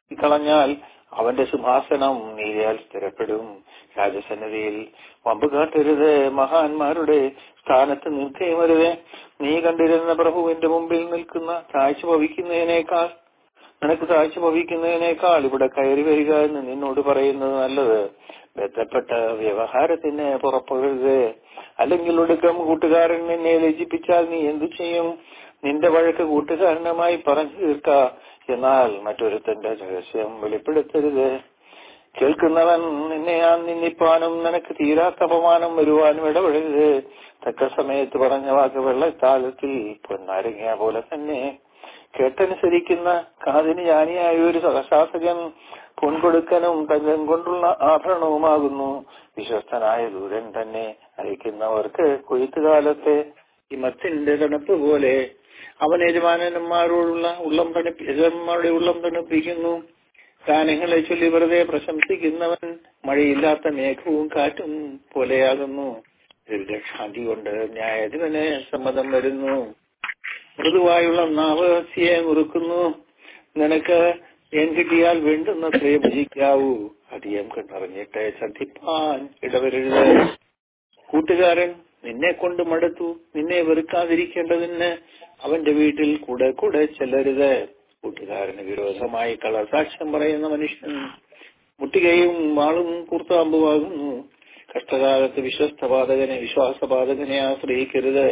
കളഞ്ഞാൽ അവന്റെ സിംഹാസനം നീതിയാൽ സ്ഥിരപ്പെടും രാജസന്നിധിയിൽ വമ്പ് കാട്ടരുത് മഹാന്മാരുടെ സ്ഥാനത്ത് നിർത്തിയമരുത് നീ കണ്ടിരുന്ന പ്രഭുവിന്റെ മുമ്പിൽ നിൽക്കുന്ന കാഴ്ച ഭവിക്കുന്നതിനേക്കാൾ നിനക്ക് കാഴ്ച ഭവിക്കുന്നതിനേക്കാൾ ഇവിടെ കയറി വരിക എന്ന് നിന്നോട് പറയുന്നത് നല്ലത് ബന്ധപ്പെട്ട വ്യവഹാരത്തിന് പുറപ്പെടരുത് അല്ലെങ്കിൽ ഒടുക്കം കൂട്ടുകാരൻ നിന്നെ ലജിപ്പിച്ചാൽ നീ എന്തു ചെയ്യും നിന്റെ വഴക്ക് കൂട്ടുകാരനുമായി പറഞ്ഞു തീർക്ക എന്നാൽ മറ്റൊരുത്തന്റെ രഹസ്യം വെളിപ്പെടുത്തരുത് കേൾക്കുന്നവൻ നിന്നെ ഞാൻ നിന്നിപ്പാനും നിനക്ക് തീരാത്ത അപമാനം വരുവാനും ഇടപെടരുത് തക്ക സമയത്ത് പറഞ്ഞ വാക്ക് വെള്ളത്താളത്തിൽ പൊന്നാരങ്ങിയ പോലെ തന്നെ കേട്ടനുസരിക്കുന്ന കാതിന് ജ്ഞാനിയായ ഒരു സഹശാസകൻ പൊൻകൊടുക്കനും തങ്കം കൊണ്ടുള്ള ആഭരണവുമാകുന്നു വിശ്വസ്തനായ ദൂരൻ തന്നെ അയക്കുന്നവർക്ക് കൊയ്ത്തുകാലത്തെ ഹിമത്തിന്റെ തണുപ്പ് പോലെ അവൻ യജമാനന്മാരോടുള്ള ഉള്ളം തണുപ്പി യജമാനന്മാരുടെ ഉള്ളം തണുപ്പിക്കുന്നു ഗാനങ്ങളെ ചൊല്ലി വെറുതെ പ്രശംസിക്കുന്നവൻ മഴയില്ലാത്ത മേഘവും കാറ്റും പോലെയാകുന്നു ദീർഘശാന്തി കൊണ്ട് ന്യായാധിപന് സമ്മതം വരുന്നു മൃദുവായുള്ള നാവ് സിയെ മുറുക്കുന്നു നിനക്ക് ഏൻ കിട്ടിയാൽ വേണ്ടുന്നത്രേ ഭജിക്കാവൂ അധികം കണ്ടറിഞ്ഞിട്ട് ശ്രദ്ധിപ്പാൻ ഇടവരരുത് കൂട്ടുകാരൻ നിന്നെ കൊണ്ട് മടുത്തു നിന്നെ വെറുക്കാതിരിക്കേണ്ടതിന് അവന്റെ വീട്ടിൽ കൂടെ കൂടെ ചെല്ലരുത് കൂട്ടുകാരന് വിരോധമായി കളസാക്ഷ്യം പറയുന്ന മനുഷ്യൻ മുട്ടികയും വാളും കൂർത്താമ്പുവാകുന്നു കഷ്ടകാലത്ത് വിശ്വസ്തപാതകനെ വിശ്വാസപാതകനെ ആശ്രയിക്കരുത്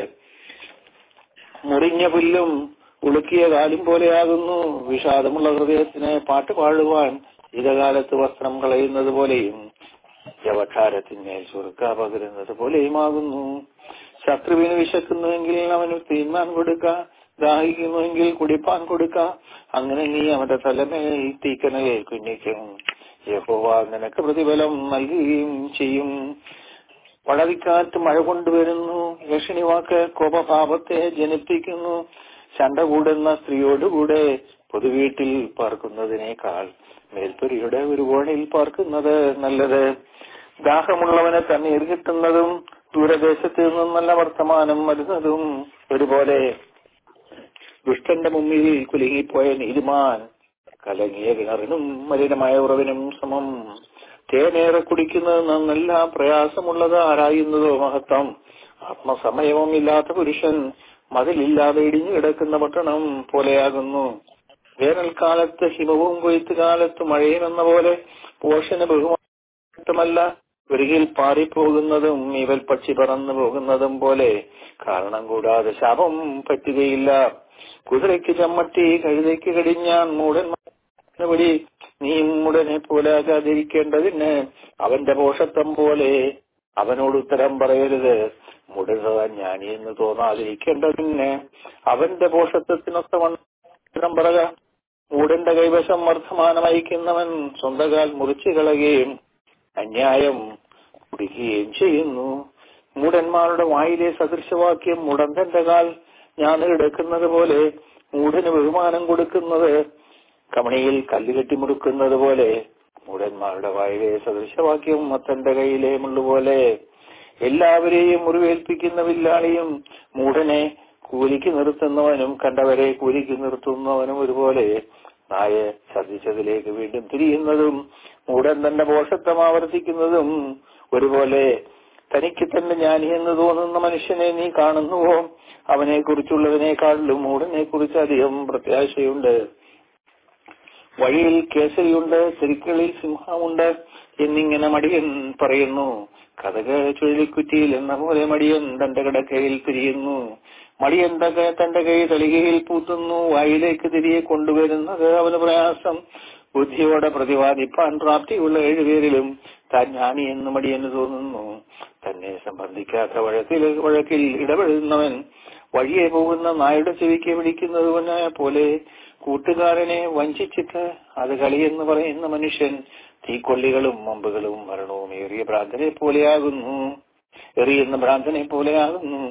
മുറിഞ്ഞ പുല്ലും ഉളുക്കിയ കാലും പോലെയാകുന്നു വിഷാദമുള്ള ഹൃദയത്തിന് പാട്ട് പാടുവാൻ ഇതകാലത്ത് വസ്ത്രം കളയുന്നത് പോലെയും ജവക്ഷാരത്തിന്മേൽ ചുരുക്ക പകരുന്നത് പോലെയുമാകുന്നു ശത്രുവിന് വിശക്കുന്നുവെങ്കിൽ അവന് തീന്മാൻ കൊടുക്ക ദാഹിക്കുന്നുവെങ്കിൽ കുടിപ്പാൻ കൊടുക്ക അങ്ങനെ നീ അവന്റെ തലമേൽ തീക്കനലെ കുഞ്ഞിക്കും യഹോവ നിനക്ക് പ്രതിഫലം നൽകുകയും ചെയ്യും പടവിക്കാറ്റ് മഴ കൊണ്ടുവരുന്നു യക്ഷണി വാക്ക് കോപഭാവത്തെ ജനിപ്പിക്കുന്നു ചണ്ട കൂടുന്ന സ്ത്രീയോടുകൂടെ പൊതുവീട്ടിൽ പാർക്കുന്നതിനേക്കാൾ മേൽപ്പുരിയുടെ ഒരു കോണിൽ പാർക്കുന്നത് നല്ലത് ദാഹമുള്ളവനെ തണ്ണീർ കിട്ടുന്നതും ദൂരദേശത്ത് നിന്നും നല്ല വർത്തമാനം വരുന്നതും ഒരുപോലെ ദുഷ്ടന്റെ മുമ്പിൽ കുലുങ്ങിപ്പോയ നീതിമാൻ കലങ്ങിയ കിണറിനും മലിനമായ ഉറവിനും സമം തേനേറെ കുടിക്കുന്നത് നന്നല്ല പ്രയാസമുള്ളത് ആരായുന്നതോ മഹത്വം ആത്മസമയവും ഇല്ലാത്ത പുരുഷൻ മതിലില്ലാതെ ഇടിഞ്ഞു കിടക്കുന്ന പട്ടണം പോലെയാകുന്നു വേനൽക്കാലത്ത് ഹിമവും കൊയ്ത്ത് കാലത്ത് മഴയും എന്ന പോലെ പോഷന് ബഹുമാനമല്ല ഒരികിൽ പാറിപ്പോകുന്നതും ഇവൽ പക്ഷി പറന്നു പോകുന്നതും പോലെ കാരണം കൂടാതെ ശാപം പറ്റുകയില്ല കുതിരയ്ക്ക് ചമ്മട്ടി കഴുതയ്ക്ക് കടിഞ്ഞാൻ മൂടൻ വഴി നീ മുടനെ പോലാകാതിരിക്കേണ്ടതിന് അവന്റെ പോഷത്വം പോലെ അവനോട് ഉത്തരം പറയരുത് മുടങ്ങാൻ ജ്ഞാനി എന്ന് തോന്നാതിരിക്കേണ്ടതിന് അവന്റെ പോഷത്വത്തിനൊത്ത ഉത്തരം പറക മൂടന്റെ കൈവശം വർദ്ധമാനം അയക്കുന്നവൻ സ്വന്തകാൽ മുറിച്ചു കളയുകയും അന്യായം കുടിക്കുകയും ചെയ്യുന്നു മൂടന്മാരുടെ വായിലെ സദൃശവാക്യം മുടന്തന്റെ കാൽ ഞാൻ എടുക്കുന്നത് പോലെ മൂടന് ബഹുമാനം കൊടുക്കുന്നത് കമണിയിൽ കല്ല് കെട്ടി മുറുക്കുന്നത് പോലെ മൂടന്മാരുടെ വായിലെ സദൃശവാക്യം മത്തന്റെ കയ്യിലെ മുള്ളുപോലെ എല്ലാവരെയും മുറിവേൽപ്പിക്കുന്ന വില്ലാളിയും മൂടനെ കൂലിക്ക് നിർത്തുന്നവനും കണ്ടവരെ കൂലിക്ക് നിർത്തുന്നവനും ഒരുപോലെ നായ ഛർദിച്ചതിലേക്ക് വീണ്ടും തിരിയുന്നതും മൂടൻ തന്റെ പോഷത്വം ആവർത്തിക്കുന്നതും ഒരുപോലെ തനിക്ക് തന്നെ ജ്ഞാനി എന്ന് തോന്നുന്ന മനുഷ്യനെ നീ കാണുന്നുവോ അവനെ കുറിച്ചുള്ളതിനേക്കാളിലും മൂടനെ കുറിച്ച് അധികം പ്രത്യാശയുണ്ട് വഴിയിൽ കേസരിയുണ്ട് തിരുക്കളിൽ സിംഹമുണ്ട് എന്നിങ്ങനെ മടിയൻ പറയുന്നു കഥക ചുഴലിക്കുറ്റിയിൽ എന്ന പോലെ മടിയൻ തന്റെ കിടക്കയിൽ തിരിയുന്നു മടിയൻ തക തന്റെ കൈ തളികയിൽ പൂത്തുന്നു വായിലേക്ക് തിരികെ കൊണ്ടുവരുന്നത് അവന് പ്രയാസം ബുദ്ധിയോടെ പ്രതിപാദിപ്പാൻ പ്രാപ്തിയുള്ള ഏഴുപേരിലും താൻ ജ്ഞാനി എന്ന് മടിയെന്ന് തോന്നുന്നു തന്നെ സംബന്ധിക്കാത്ത വഴക്കിൽ വഴക്കിൽ ഇടപെടുന്നവൻ വഴിയെ പോകുന്ന നായുടെ ചെവിക്ക് പിടിക്കുന്നതുവനെ പോലെ കൂട്ടുകാരനെ വഞ്ചിച്ചിട്ട് അത് കളിയെന്ന് പറയുന്ന മനുഷ്യൻ തീക്കൊള്ളികളും മമ്പുകളും മരണവും ഏറിയ ഭ്രാന്തനെ പോലെയാകുന്നു എറിയുന്ന ഭ്രാന്തനെ പോലെയാകുന്നു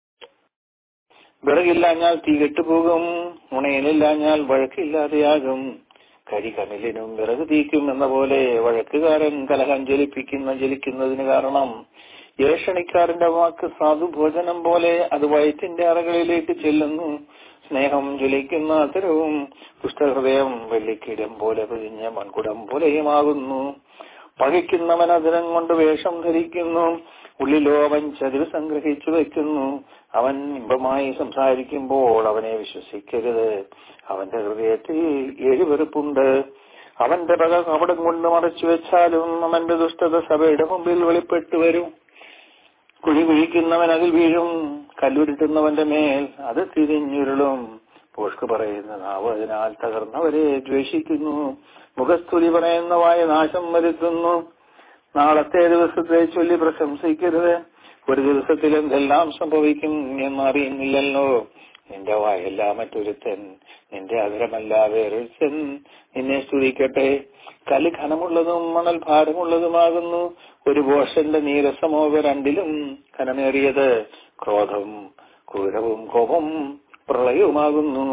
വിറകില്ലാഞ്ഞാൽ തീ കെട്ടുപോകും ഉണയനില്ലാഞ്ഞാൽ വഴക്കില്ലാതെയാകും കരി കനലിനും വിറക് തീക്കും എന്ന പോലെ വഴക്കുകാരൻ കലഹം ജലിപ്പിക്കുന്ന ജലിക്കുന്നതിന് കാരണം ഏഷണിക്കാരന്റെ വാക്ക് സാധുഭോജനം പോലെ അത് വയറ്റിന്റെ അറകളിലേക്ക് ചെല്ലുന്നു സ്നേഹം ജ്വലിക്കുന്ന അത്തരവും പുസ്തകൃദയം വെള്ളിക്കിടം പോലെ പിഴിഞ്ഞ മൺകുടം പോലെയുമാകുന്നു പകയ്ക്കുന്നവൻ അതിരം കൊണ്ട് വേഷം ധരിക്കുന്നു ഉള്ളിലോ അവൻ ചതിവ് സംഗ്രഹിച്ചു വെക്കുന്നു അവൻ ഇമ്പമായി സംസാരിക്കുമ്പോൾ അവനെ വിശ്വസിക്കരുത് അവന്റെ ഹൃദയത്തിൽ എഴുവെറുപ്പുണ്ട് അവന്റെ പക കപടം കൊണ്ട് മറച്ചു വെച്ചാലും അവന്റെ ദുഷ്ടത സഭയുടെ മുമ്പിൽ വെളിപ്പെട്ടു വരും കുഴി കുഴിക്കുന്നവൻ അതിൽ വീഴും കല്ലുരുട്ടുന്നവന്റെ മേൽ അത് തിരിഞ്ഞുരുളും പോഷ്ക്ക് പറയുന്ന നാവ് അതിനാൽ തകർന്നവരെ ദ്വേഷിക്കുന്നു മുഖസ്തുതി പറയുന്ന വായ നാശം വരുത്തുന്നു നാളത്തെ ദിവസത്തെ ചൊല്ലി പ്രശംസിക്കരുത് ഒരു ദിവസത്തിൽ എന്തെല്ലാം സംഭവിക്കും എന്നറിയുന്നില്ലല്ലോ നിന്റെ വായല്ല മറ്റൊരുത്തൻ നിന്റെ അകരമല്ല വേറൊരുത്തൻ നിന്നെ സ്തുതിക്കട്ടെ കല് ഘനമുള്ളതും മണൽ ഭാരമുള്ളതുമാകുന്നു ഒരു ബോഷന്റെ നീരസമോ ഇവ രണ്ടിലും ഘനമേറിയത് ക്രോധവും ക്രൂരവും കോപം പ്രളയവുമാകുന്നു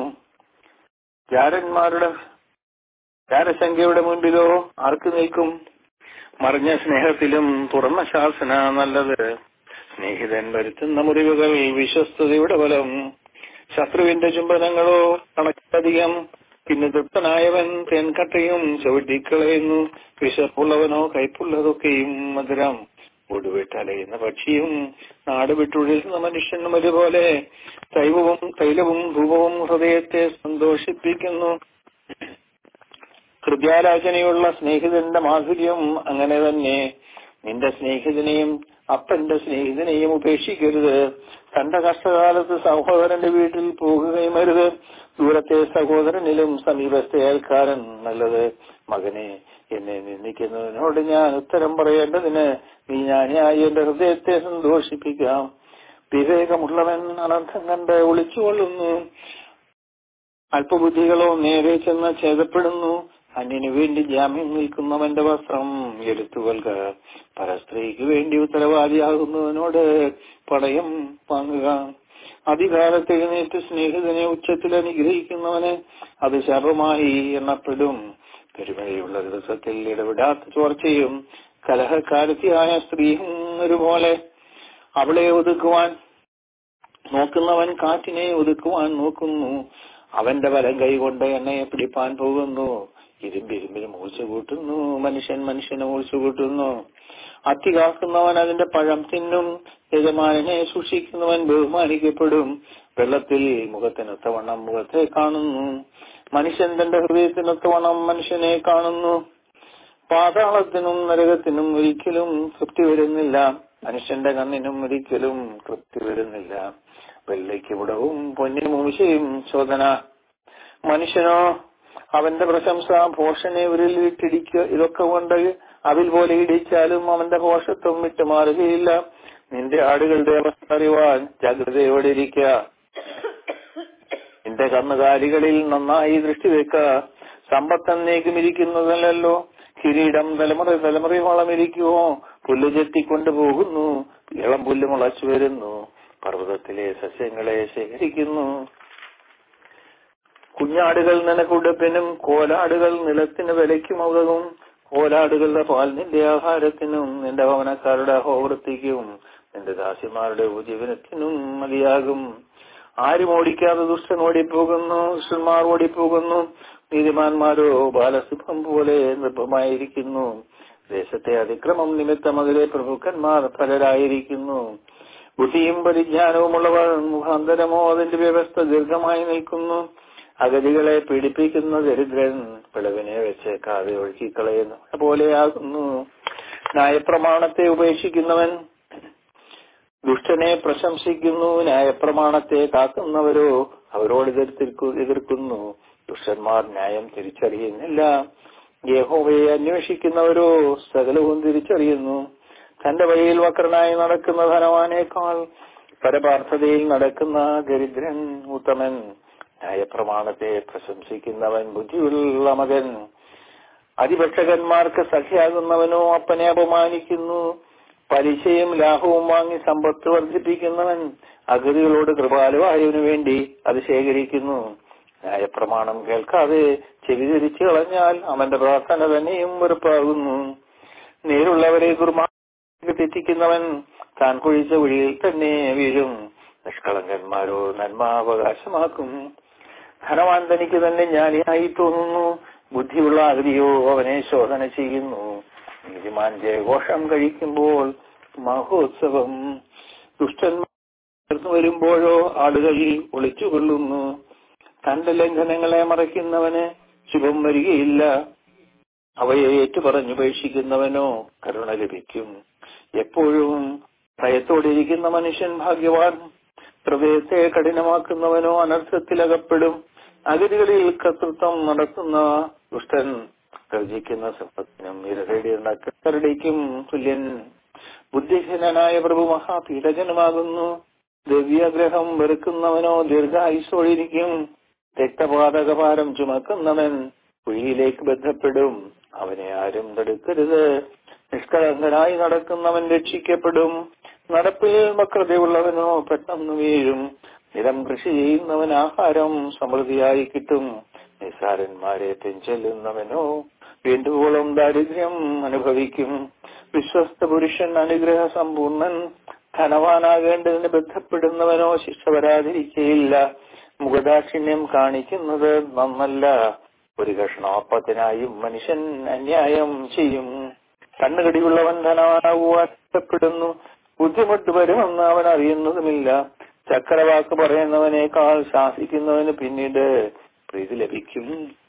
ജാരന്മാരുടെ ജാരശങ്കയുടെ മുൻപിലോ ആർക്ക് നിൽക്കും മറിഞ്ഞ സ്നേഹത്തിലും തുറന്ന ശാസന നല്ലത് സ്നേഹിതൻ വരുത്തുന്ന മുറിവുകൾ വിശ്വസ്തതയുടെ ബലം ശത്രുവിന്റെ ചുംബനങ്ങളോ കണക്കധികം പിന്നെ തൃപ്തനായവൻ തേൻകട്ടയും ചവിട്ടിക്കളയുന്നു വിശപ്പുള്ളവനോ കൈപ്പുള്ളതൊക്കെയും മധുരം ഒടുവിട്ടലയുന്ന പക്ഷിയും നാട് വിട്ടുഴലുന്ന മനുഷ്യനും ഒരുപോലെ തൈവവും തൈലവും ധൂപവും ഹൃദയത്തെ സന്തോഷിപ്പിക്കുന്നു ഹൃദയാലോചനയുള്ള സ്നേഹിതന്റെ മാധുര്യം അങ്ങനെ തന്നെ നിന്റെ സ്നേഹിതനെയും അപ്പന്റെ സ്നേഹിതനെയും ഉപേക്ഷിക്കരുത് തന്റെ കഷ്ടകാലത്ത് സഹോദരന്റെ വീട്ടിൽ പോകുകയും അരുത് ദൂരത്തെ സഹോദരനിലും സമീപത്തെ അയൽക്കാരൻ നല്ലത് മകനെ എന്നെ നിന്ദിക്കുന്നതിനോട് ഞാൻ ഉത്തരം പറയേണ്ടതിന് നീ ഞാനായി എന്റെ ഹൃദയത്തെ സന്തോഷിപ്പിക്കാം വിവേകമുള്ളവൻ അനർത്ഥം കണ്ട് ഒളിച്ചുകൊള്ളുന്നു അല്പബുദ്ധികളോ നേരെ ചെന്ന് ഛേദപ്പെടുന്നു അന്യനു വേണ്ടി ജാമ്യം നിൽക്കുന്നവന്റെ വസ്ത്രം എടുത്തു കൊൽക പരസ്ത്രീക്ക് വേണ്ടി ഉത്തരവാദിയാകുന്നതിനോട് പടയം വാങ്ങുക അധികാരത്തെ എഴുന്നേറ്റ് സ്നേഹിതനെ ഉച്ചത്തിൽ അനുഗ്രഹിക്കുന്നവന് അത് ശർവമായി എണ്ണപ്പെടും പെരുമഴയുള്ള ദിവസത്തിൽ ഇടപെടാത്ത ചോർച്ചയും കലഹക്കാരത്തിയായ സ്ത്രീയും ഒരുപോലെ അവളെ ഒതുക്കുവാൻ നോക്കുന്നവൻ കാറ്റിനെ ഒതുക്കുവാൻ നോക്കുന്നു അവന്റെ വലം കൈകൊണ്ട് എണ്ണയെ പിടിപ്പാൻ പോകുന്നു ഇരുമ്പിരുമ്പിന് മൂർച്ച കൂട്ടുന്നു മനുഷ്യൻ മനുഷ്യനെ മൂർച്ച കൂട്ടുന്നു അത്തി കാക്കുന്നവൻ അതിന്റെ പഴം തിന്നും യജമാനെ സൂക്ഷിക്കുന്നവൻ ബഹുമാനിക്കപ്പെടും വെള്ളത്തിൽ മുഖത്തിനൊത്തവണ്ണം മുഖത്തെ കാണുന്നു മനുഷ്യൻ തന്റെ ഹൃദയത്തിനൊത്തവണ്ണം മനുഷ്യനെ കാണുന്നു പാതാളത്തിനും നരകത്തിനും ഒരിക്കലും തൃപ്തി വരുന്നില്ല മനുഷ്യന്റെ കണ്ണിനും ഒരിക്കലും തൃപ്തി വരുന്നില്ല വെള്ളയ്ക്ക് വിടവും പൊന്നിനും മൂശയും ശോധന മനുഷ്യനോ അവന്റെ പ്രശംസ ഭോഷനെ ഉരുൾ വിട്ടിടിക്കുക ഇതൊക്കെ കൊണ്ട് അതിൽ പോലെ ഇടിച്ചാലും അവന്റെ ഭോഷത്വം വിട്ടുമാറുകയില്ല നിന്റെ ആടുകളുടെ അവസ്ഥ അറിവാൻ ജാഗ്രതയോടെ ഇരിക്കുക നിന്റെ കന്നുകാലികളിൽ നന്നായി ദൃഷ്ടി വെക്ക സമ്പത്തന്നേക്കും ഇരിക്കുന്നതല്ലോ കിരീടം തലമുറ തലമുറയോളം ഇരിക്കുവോ പുല്ല് ചെത്തിക്കൊണ്ട് പോകുന്നു ഇളം പുല്ല് മുളച്ചു വരുന്നു പർവ്വതത്തിലെ സസ്യങ്ങളെ ശേഖരിക്കുന്നു കുഞ്ഞാടുകൾ നിനക്കുടുപ്പിനും കോലാടുകൾ നിലത്തിന് വിലയ്ക്കും ഉതകും കോലാടുകളുടെ പാൽ നിന്റെ ആഹാരത്തിനും നിന്റെ ഭവനക്കാരുടെ അഹോവൃത്തിക്കും നിന്റെ ദാസിമാരുടെ ഉപജീവനത്തിനും മതിയാകും ആരും ഓടിക്കാതെ ദുഷ്ടൻ ഓടിപ്പോകുന്നു ദുഷ്ടന്മാർ ഓടിപ്പോകുന്നു നീതിമാന്മാരോ ബാലസിംഹം പോലെ നിർഭമായിരിക്കുന്നു ദേശത്തെ അതിക്രമം നിമിത്തം അതിലെ പ്രഭുക്കന്മാർ പലരായിരിക്കുന്നു ബുദ്ധിയും പരിജ്ഞാനവുമുള്ളവർ മുഖാന്തരമോ അതിന്റെ വ്യവസ്ഥ ദീർഘമായി നിൽക്കുന്നു അഗതികളെ പീഡിപ്പിക്കുന്ന ദരിദ്രൻ പിളവിനെ വെച്ച് കാതെ ഒഴുക്കിക്കളയുന്ന പോലെയാകുന്നു ന്യായപ്രമാണത്തെ ഉപേക്ഷിക്കുന്നവൻ ദുഷ്ടനെ പ്രശംസിക്കുന്നു ന്യായപ്രമാണത്തെ കാക്കുന്നവരോ അവരോട് എതിർത്തിരിക്കു എതിർക്കുന്നു ദുഷ്ടന്മാർ ന്യായം തിരിച്ചറിയുന്നില്ല യഹോവയെ അന്വേഷിക്കുന്നവരോ സകലവും തിരിച്ചറിയുന്നു തന്റെ വഴിയിൽ വക്രനായി നടക്കുന്ന ധനവാനേക്കാൾ പരമാർത്ഥതയിൽ നടക്കുന്ന ദരിദ്രൻ ഉത്തമൻ ന്യായപ്രമാണത്തെ പ്രശംസിക്കുന്നവൻ ബുദ്ധിയുള്ള മകൻ അതിഭക്ഷകന്മാർക്ക് സഖ്യാകുന്നവനോ അപ്പനെ അപമാനിക്കുന്നു പലിശയും ലാഭവും വാങ്ങി സമ്പത്ത് വർദ്ധിപ്പിക്കുന്നവൻ അഗതികളോട് കൃപാലുവായവനു വേണ്ടി അത് ശേഖരിക്കുന്നു ന്യായപ്രമാണം കേൾക്കാതെ ചെവി തിരിച്ചു കളഞ്ഞാൽ അവന്റെ പ്രാർത്ഥന തന്നെയും വെറുപ്പാകുന്നു നേരുള്ളവരെ കുർമാ തെറ്റിക്കുന്നവൻ താൻ കുഴിച്ച കുഴിയിൽ തന്നെ വീഴും നിഷ്കളങ്കന്മാരോ നന്മ അവകാശമാക്കും ധനവാൻ തനിക്ക് തന്നെ ജ്ഞാനിയായി തോന്നുന്നു ബുദ്ധിയുള്ള അഗതിയോ അവനെ ശോധന ചെയ്യുന്നു നീതിമാൻ ജയഘോഷം കഴിക്കുമ്പോൾ മഹോത്സവം ദുഷ്ടന്മാർ ഉയർന്നു വരുമ്പോഴോ ആളുകൾ ഒളിച്ചുകൊള്ളുന്നു തന്റെ ലംഘനങ്ങളെ മറയ്ക്കുന്നവന് ശുഭം വരികയില്ല അവയെ ഏറ്റുപറഞ്ഞുപേക്ഷിക്കുന്നവനോ കരുണ ലഭിക്കും എപ്പോഴും ഭയത്തോടിരിക്കുന്ന മനുഷ്യൻ ഭാഗ്യവാൻ ഹൃദയത്തെ കഠിനമാക്കുന്നവനോ അനർത്ഥത്തിലകപ്പെടും അഗതികളിൽ കർത്തൃത്വം നടത്തുന്ന ദുഷ്ടൻ ഗർജിക്കുന്ന സിംഹത്തിനും ഇരകടിയുടെ കരടിക്കും തുല്യൻ ബുദ്ധിഹീനനായ പ്രഭു മഹാപീഡകനുമാകുന്നു ദ്രവ്യാഗ്രഹം വെറുക്കുന്നവനോ ദീർഘായുസോടിരിക്കും രക്തപാതകഭാരം ചുമക്കുന്നവൻ കുഴിയിലേക്ക് ബന്ധപ്പെടും അവനെ ആരും തടുക്കരുത് നിഷ്കളങ്കനായി നടക്കുന്നവൻ രക്ഷിക്കപ്പെടും നടപ്പിൽ വക്രതയുള്ളവനോ പെട്ടെന്ന് വീഴും നിലം കൃഷി ചെയ്യുന്നവൻ ആഹാരം സമൃദ്ധിയായി കിട്ടും നിസാരന്മാരെ തെഞ്ചെല്ലുന്നവനോ വേണ്ടുവോളം ദാരിദ്ര്യം അനുഭവിക്കും വിശ്വസ്ത പുരുഷൻ അനുഗ്രഹ സമ്പൂർണൻ ധനവാനാകേണ്ടതിന് ബന്ധപ്പെടുന്നവനോ ശിക്ഷ വരാതിരിക്കയില്ല മുഖദാക്ഷിണ്യം കാണിക്കുന്നത് നന്നല്ല ഒരു കഷ്ണോപ്പത്തിനായും മനുഷ്യൻ അന്യായം ചെയ്യും കണ്ണുകടിയുള്ളവൻ ധനവാനാകുവാൻ ഇഷ്ടപ്പെടുന്നു ബുദ്ധിമുട്ട് വരുമെന്ന് അവൻ അറിയുന്നതുമില്ല ചക്രവാക്ക് പറയുന്നവനേക്കാൾ ശാസിക്കുന്നവന് പിന്നീട് പ്രീതി ലഭിക്കും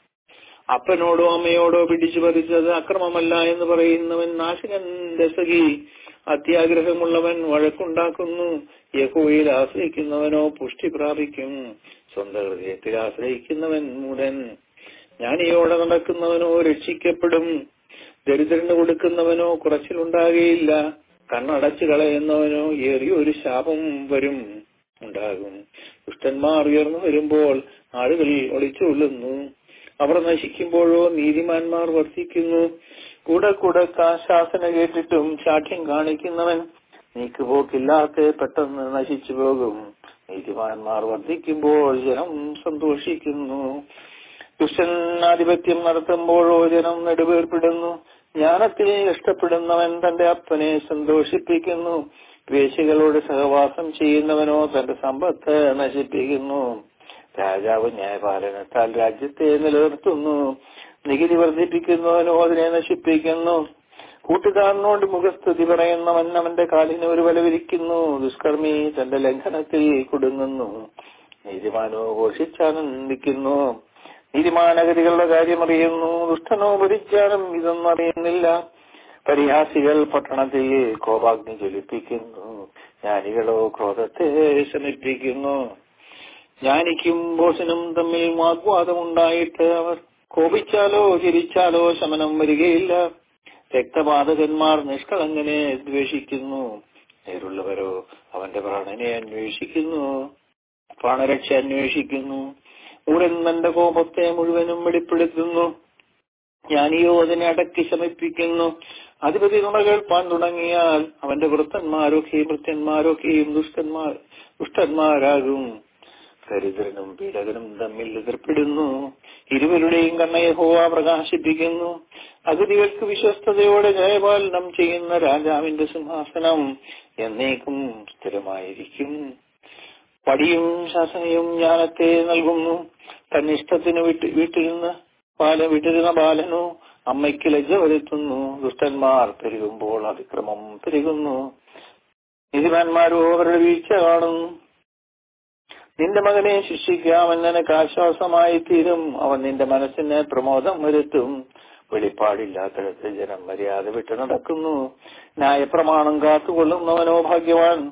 അപ്പനോടോ അമ്മയോടോ പിടിച്ചു പറിച്ചത് അക്രമമല്ല എന്ന് പറയുന്നവൻ നാശകന്റെ സഖി അത്യാഗ്രഹമുള്ളവൻ വഴക്കുണ്ടാക്കുന്നു യഹോയിൽ ആശ്രയിക്കുന്നവനോ പുഷ്ടി പ്രാപിക്കും സ്വന്തം ഹൃദയത്തിൽ ആശ്രയിക്കുന്നവൻ മൂടൻ ജ്ഞാനിയോടെ നടക്കുന്നവനോ രക്ഷിക്കപ്പെടും ദരിദ്രന് കൊടുക്കുന്നവനോ കുറച്ചിലുണ്ടാകുകയില്ല കണ്ണടച്ചു കളയുന്നവനോ ഏറിയ ഒരു ശാപം വരും ഉണ്ടാകും ദുഷ്ടന്മാർ ഉയർന്നു വരുമ്പോൾ ആളുകൾ ഒളിച്ചുകൊള്ളുന്നു അവർ നശിക്കുമ്പോഴോ നീതിമാന്മാർ വർദ്ധിക്കുന്നു കൂടെ കൂടെ ശാസന കേട്ടിട്ടും ശാഠ്യം കാണിക്കുന്നവൻ നീക്കുപോക്കില്ലാത്ത പെട്ടെന്ന് നശിച്ചു പോകും നീതിമാന്മാർ വർദ്ധിക്കുമ്പോൾ ജനം സന്തോഷിക്കുന്നു ദുഷ്ടനാധിപത്യം നടത്തുമ്പോഴോ ജനം നെടുവേർപ്പെടുന്നു ജ്ഞാനത്തിൽ ഇഷ്ടപ്പെടുന്നവൻ തന്റെ അപ്പനെ സന്തോഷിപ്പിക്കുന്നു വേശികളോട് സഹവാസം ചെയ്യുന്നവനോ തന്റെ സമ്പത്ത് നശിപ്പിക്കുന്നു രാജാവ് ന്യായപാലനത്താൽ രാജ്യത്തെ നിലനിർത്തുന്നു നികുതി വർദ്ധിപ്പിക്കുന്നവനോ അതിനെ നശിപ്പിക്കുന്നു കൂട്ടുകാരനോട് മുഖസ്തുതി പറയുന്നവൻ അവന്റെ കാലിന് ഒരു വല വിരിക്കുന്നു ദുഷ്കർമ്മി തന്റെ ലംഘനത്തിൽ കുടുങ്ങുന്നു നീതിമാനോ ഘോഷിച്ചാനന്ദിക്കുന്നു നീതിമാനഗതികളുടെ കാര്യം അറിയുന്നു ദുഷ്ടനോ ഭരിച്ചാലും ഇതൊന്നും അറിയുന്നില്ല പരിഹാസികൾ പട്ടണത്തിൽ കോപാഗ്നി ജ്വലിപ്പിക്കുന്നു ജ്ഞാനികളോ ക്രോധത്തെ ശമിപ്പിക്കുന്നു ജ്ഞാനിക്കും ബോസനും തമ്മിൽ വാഗ്വാദമുണ്ടായിട്ട് അവർ കോപിച്ചാലോ ചിരിച്ചാലോ ശമനം വരികയില്ല രക്തപാതകന്മാർ നിഷ്കളങ്കനെ ദ്വേഷിക്കുന്നു നേരുള്ളവരോ അവന്റെ പ്രാണനെ അന്വേഷിക്കുന്നു പ്രാണരക്ഷ അന്വേഷിക്കുന്നു ഉടൻ തന്റെ കോപത്തെ മുഴുവനും വെളിപ്പെടുത്തുന്നു ജ്ഞാനിയോ അതിനെ അടക്കി ശമിപ്പിക്കുന്നു അധിപതി നുണ കേൾപ്പാൻ തുടങ്ങിയാൽ അവന്റെ വൃത്തന്മാരൊക്കെയും വൃത്യന്മാരൊക്കെയും ദുഷ്ടന്മാർ ദുഷ്ടന്മാരാകും ദരിദ്രനും പീഡകനും തമ്മിൽ എതിർപ്പെടുന്നു ഇരുവരുടെയും കണ്ണയെ ഹോവ പ്രകാശിപ്പിക്കുന്നു അഗതികൾക്ക് വിശ്വസ്തയോടെ ജയപാലനം ചെയ്യുന്ന രാജാവിന്റെ സിംഹാസനം എന്നേക്കും സ്ഥിരമായിരിക്കും പടിയും ശാസനയും ജ്ഞാനത്തെ നൽകുന്നു തന്നിഷ്ടത്തിന് വിട്ട് വീട്ടിരുന്ന് ബാല വിട്ടിരുന്ന ബാലനു അമ്മയ്ക്ക് ലജ്ജ വരുത്തുന്നു ദുഷ്ടന്മാർ പെരുകുമ്പോൾ അതിക്രമം പെരുകുന്നു നീതിമാന്മാരോ അവരുടെ വീഴ്ച കാണുന്നു നിന്റെ മകനെ ശിക്ഷിക്കാം എന്നനക്ക് ആശ്വാസമായി തീരും അവൻ നിന്റെ മനസ്സിന് പ്രമോദം വരുത്തും വെളിപ്പാടില്ലാത്തിടത്ത് ജനം മര്യാദ വിട്ടു നടക്കുന്നു ന്യായപ്രമാണം കാത്തുകൊള്ളുന്നവനോ ഭാഗ്യവാൻ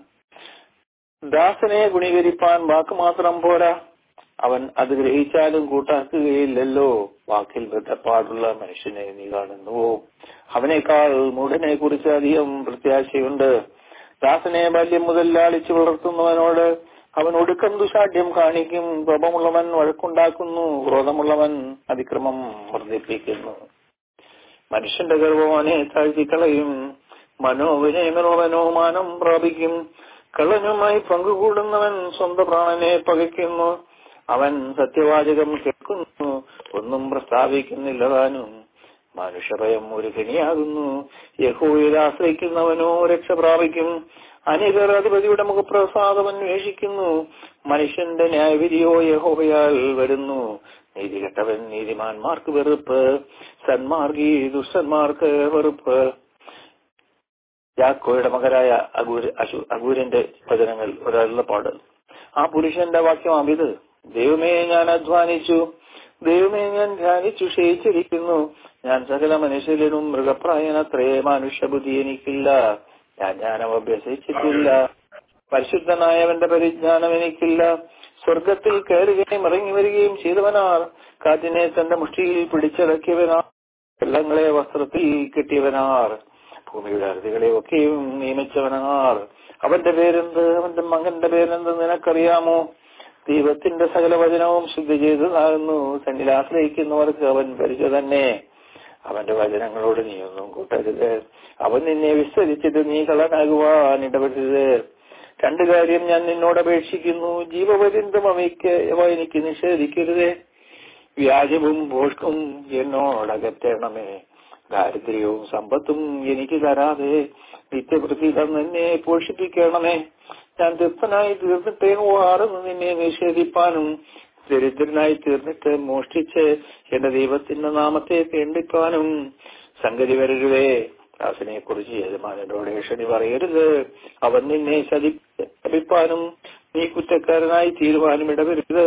ദാസനെ ഗുണീകരിപ്പാൻ വാക്ക് മാത്രം പോരാ അവൻ അത് ഗ്രഹിച്ചാലും കൂട്ടാക്കുകയില്ലല്ലോ വാക്കിൽ ബന്ധപ്പാടുള്ള മനുഷ്യനെ നീ കാണുന്നുവോ അവനേക്കാൾ മൂടനെ കുറിച്ച് അധികം പ്രത്യാശയുണ്ട് ദാസനെ ബാല്യം മുതൽ ലാളിച്ചു വളർത്തുന്നവനോട് അവൻ ഒടുക്കം ദുശാഠ്യം കാണിക്കും കോപമുള്ളവൻ വഴക്കുണ്ടാക്കുന്നു ക്രോധമുള്ളവൻ അതിക്രമം വർദ്ധിപ്പിക്കുന്നു മനുഷ്യന്റെ ഗർഭവാനെ താഴ്ത്തിക്കളയും മനോവിനയമുള്ളവനോ മാനം പ്രാപിക്കും കള്ളനുമായി പങ്കുകൂടുന്നവൻ സ്വന്തം പ്രാണനെ പകയ്ക്കുന്നു അവൻ സത്യവാചകം കേൾക്കുന്നു ഒന്നും പ്രസ്താവിക്കുന്നില്ല താനും മനുഷ്യഭയം ഒരു കെണിയാകുന്നു യഹോയിൽ ആശ്രയിക്കുന്നവനോ രക്ഷ പ്രാപിക്കും അനേകർ അധിപതിയുടെ മുഖപ്രസാദം അന്വേഷിക്കുന്നു മനുഷ്യന്റെ ന്യായവിധിയോ യഹോവയാൽ വരുന്നു നീതി കെട്ടവൻ നീതിമാന്മാർക്ക് വെറുപ്പ് സന്മാർഗി ദുഷ്ടന്മാർക്ക് വെറുപ്പ് യാക്കോയുടെ മകരായ അഗൂര് അശു അഗൂരിന്റെ വചനങ്ങൾ ഒരള്ളപ്പാട് ആ പുരുഷന്റെ വാക്യമാം ഇത് ദൈവമേ ഞാൻ അധ്വാനിച്ചു ദൈവമേ ഞാൻ ധ്യാനിച്ചു ക്ഷയിച്ചിരിക്കുന്നു ഞാൻ സകല മനുഷ്യരിലും മൃഗപ്രായനത്രേ മനുഷ്യബുദ്ധി എനിക്കില്ല ഞാൻ ജ്ഞാനം അഭ്യസിച്ചിട്ടില്ല പരിശുദ്ധനായവന്റെ പരിജ്ഞാനം എനിക്കില്ല സ്വർഗത്തിൽ കയറുകയും ഇറങ്ങി വരികയും ചെയ്തവനാർ കാറ്റിനെ തന്റെ മുഷ്ടിയിൽ പിടിച്ചടക്കിയവനാർ വെള്ളങ്ങളെ വസ്ത്രത്തിൽ കെട്ടിയവനാർ ഭൂമിയുടെ അറുതികളെ ഒക്കെയും നിയമിച്ചവനാർ അവന്റെ പേരെന്ത് അവന്റെ മകന്റെ പേരെന്ത് നിനക്കറിയാമോ ദൈവത്തിന്റെ സകല വചനവും ശുദ്ധി ചെയ്തതാകുന്നു തന്നിൽ ആശ്രയിക്കുന്നവർക്ക് അവൻ ഭരിച്ച തന്നെ അവന്റെ വചനങ്ങളോട് നീ ഒന്നും കൂട്ടരുത് അവൻ നിന്നെ വിസ്തരിച്ചിട്ട് നീ കളനാകുവാൻ ഇടപെടരുത് രണ്ടു കാര്യം ഞാൻ നിന്നോട് അപേക്ഷിക്കുന്നു ജീവപര്യന്തം അവയ്ക്ക് അവ എനിക്ക് നിഷേധിക്കരുതേ വ്യാജവും ഭോഷ്കും എന്നോടകറ്റണമേ ദാരിദ്ര്യവും സമ്പത്തും എനിക്ക് തരാതെ നിത്യപ്രതീകം നിന്നെ പോഷിപ്പിക്കണമേ ഞാൻ തൃപ്തനായി തീർന്നിട്ടേ ആറുന്നു നിന്നെ നിഷേധിപ്പാനും ദരിദ്രനായി തീർന്നിട്ട് മോഷ്ടിച്ച് എന്റെ ദൈവത്തിന്റെ നാമത്തെ തേണ്ടിക്കാനും സംഗതി വരരുതേ ദാസനെ കുറിച്ച് യജമാനോട് ക്ഷണി പറയരുത് അവൻ നിന്നെ ശപിപ്പാനും നീ കുറ്റക്കാരനായി തീരുവാനും ഇടവരുത്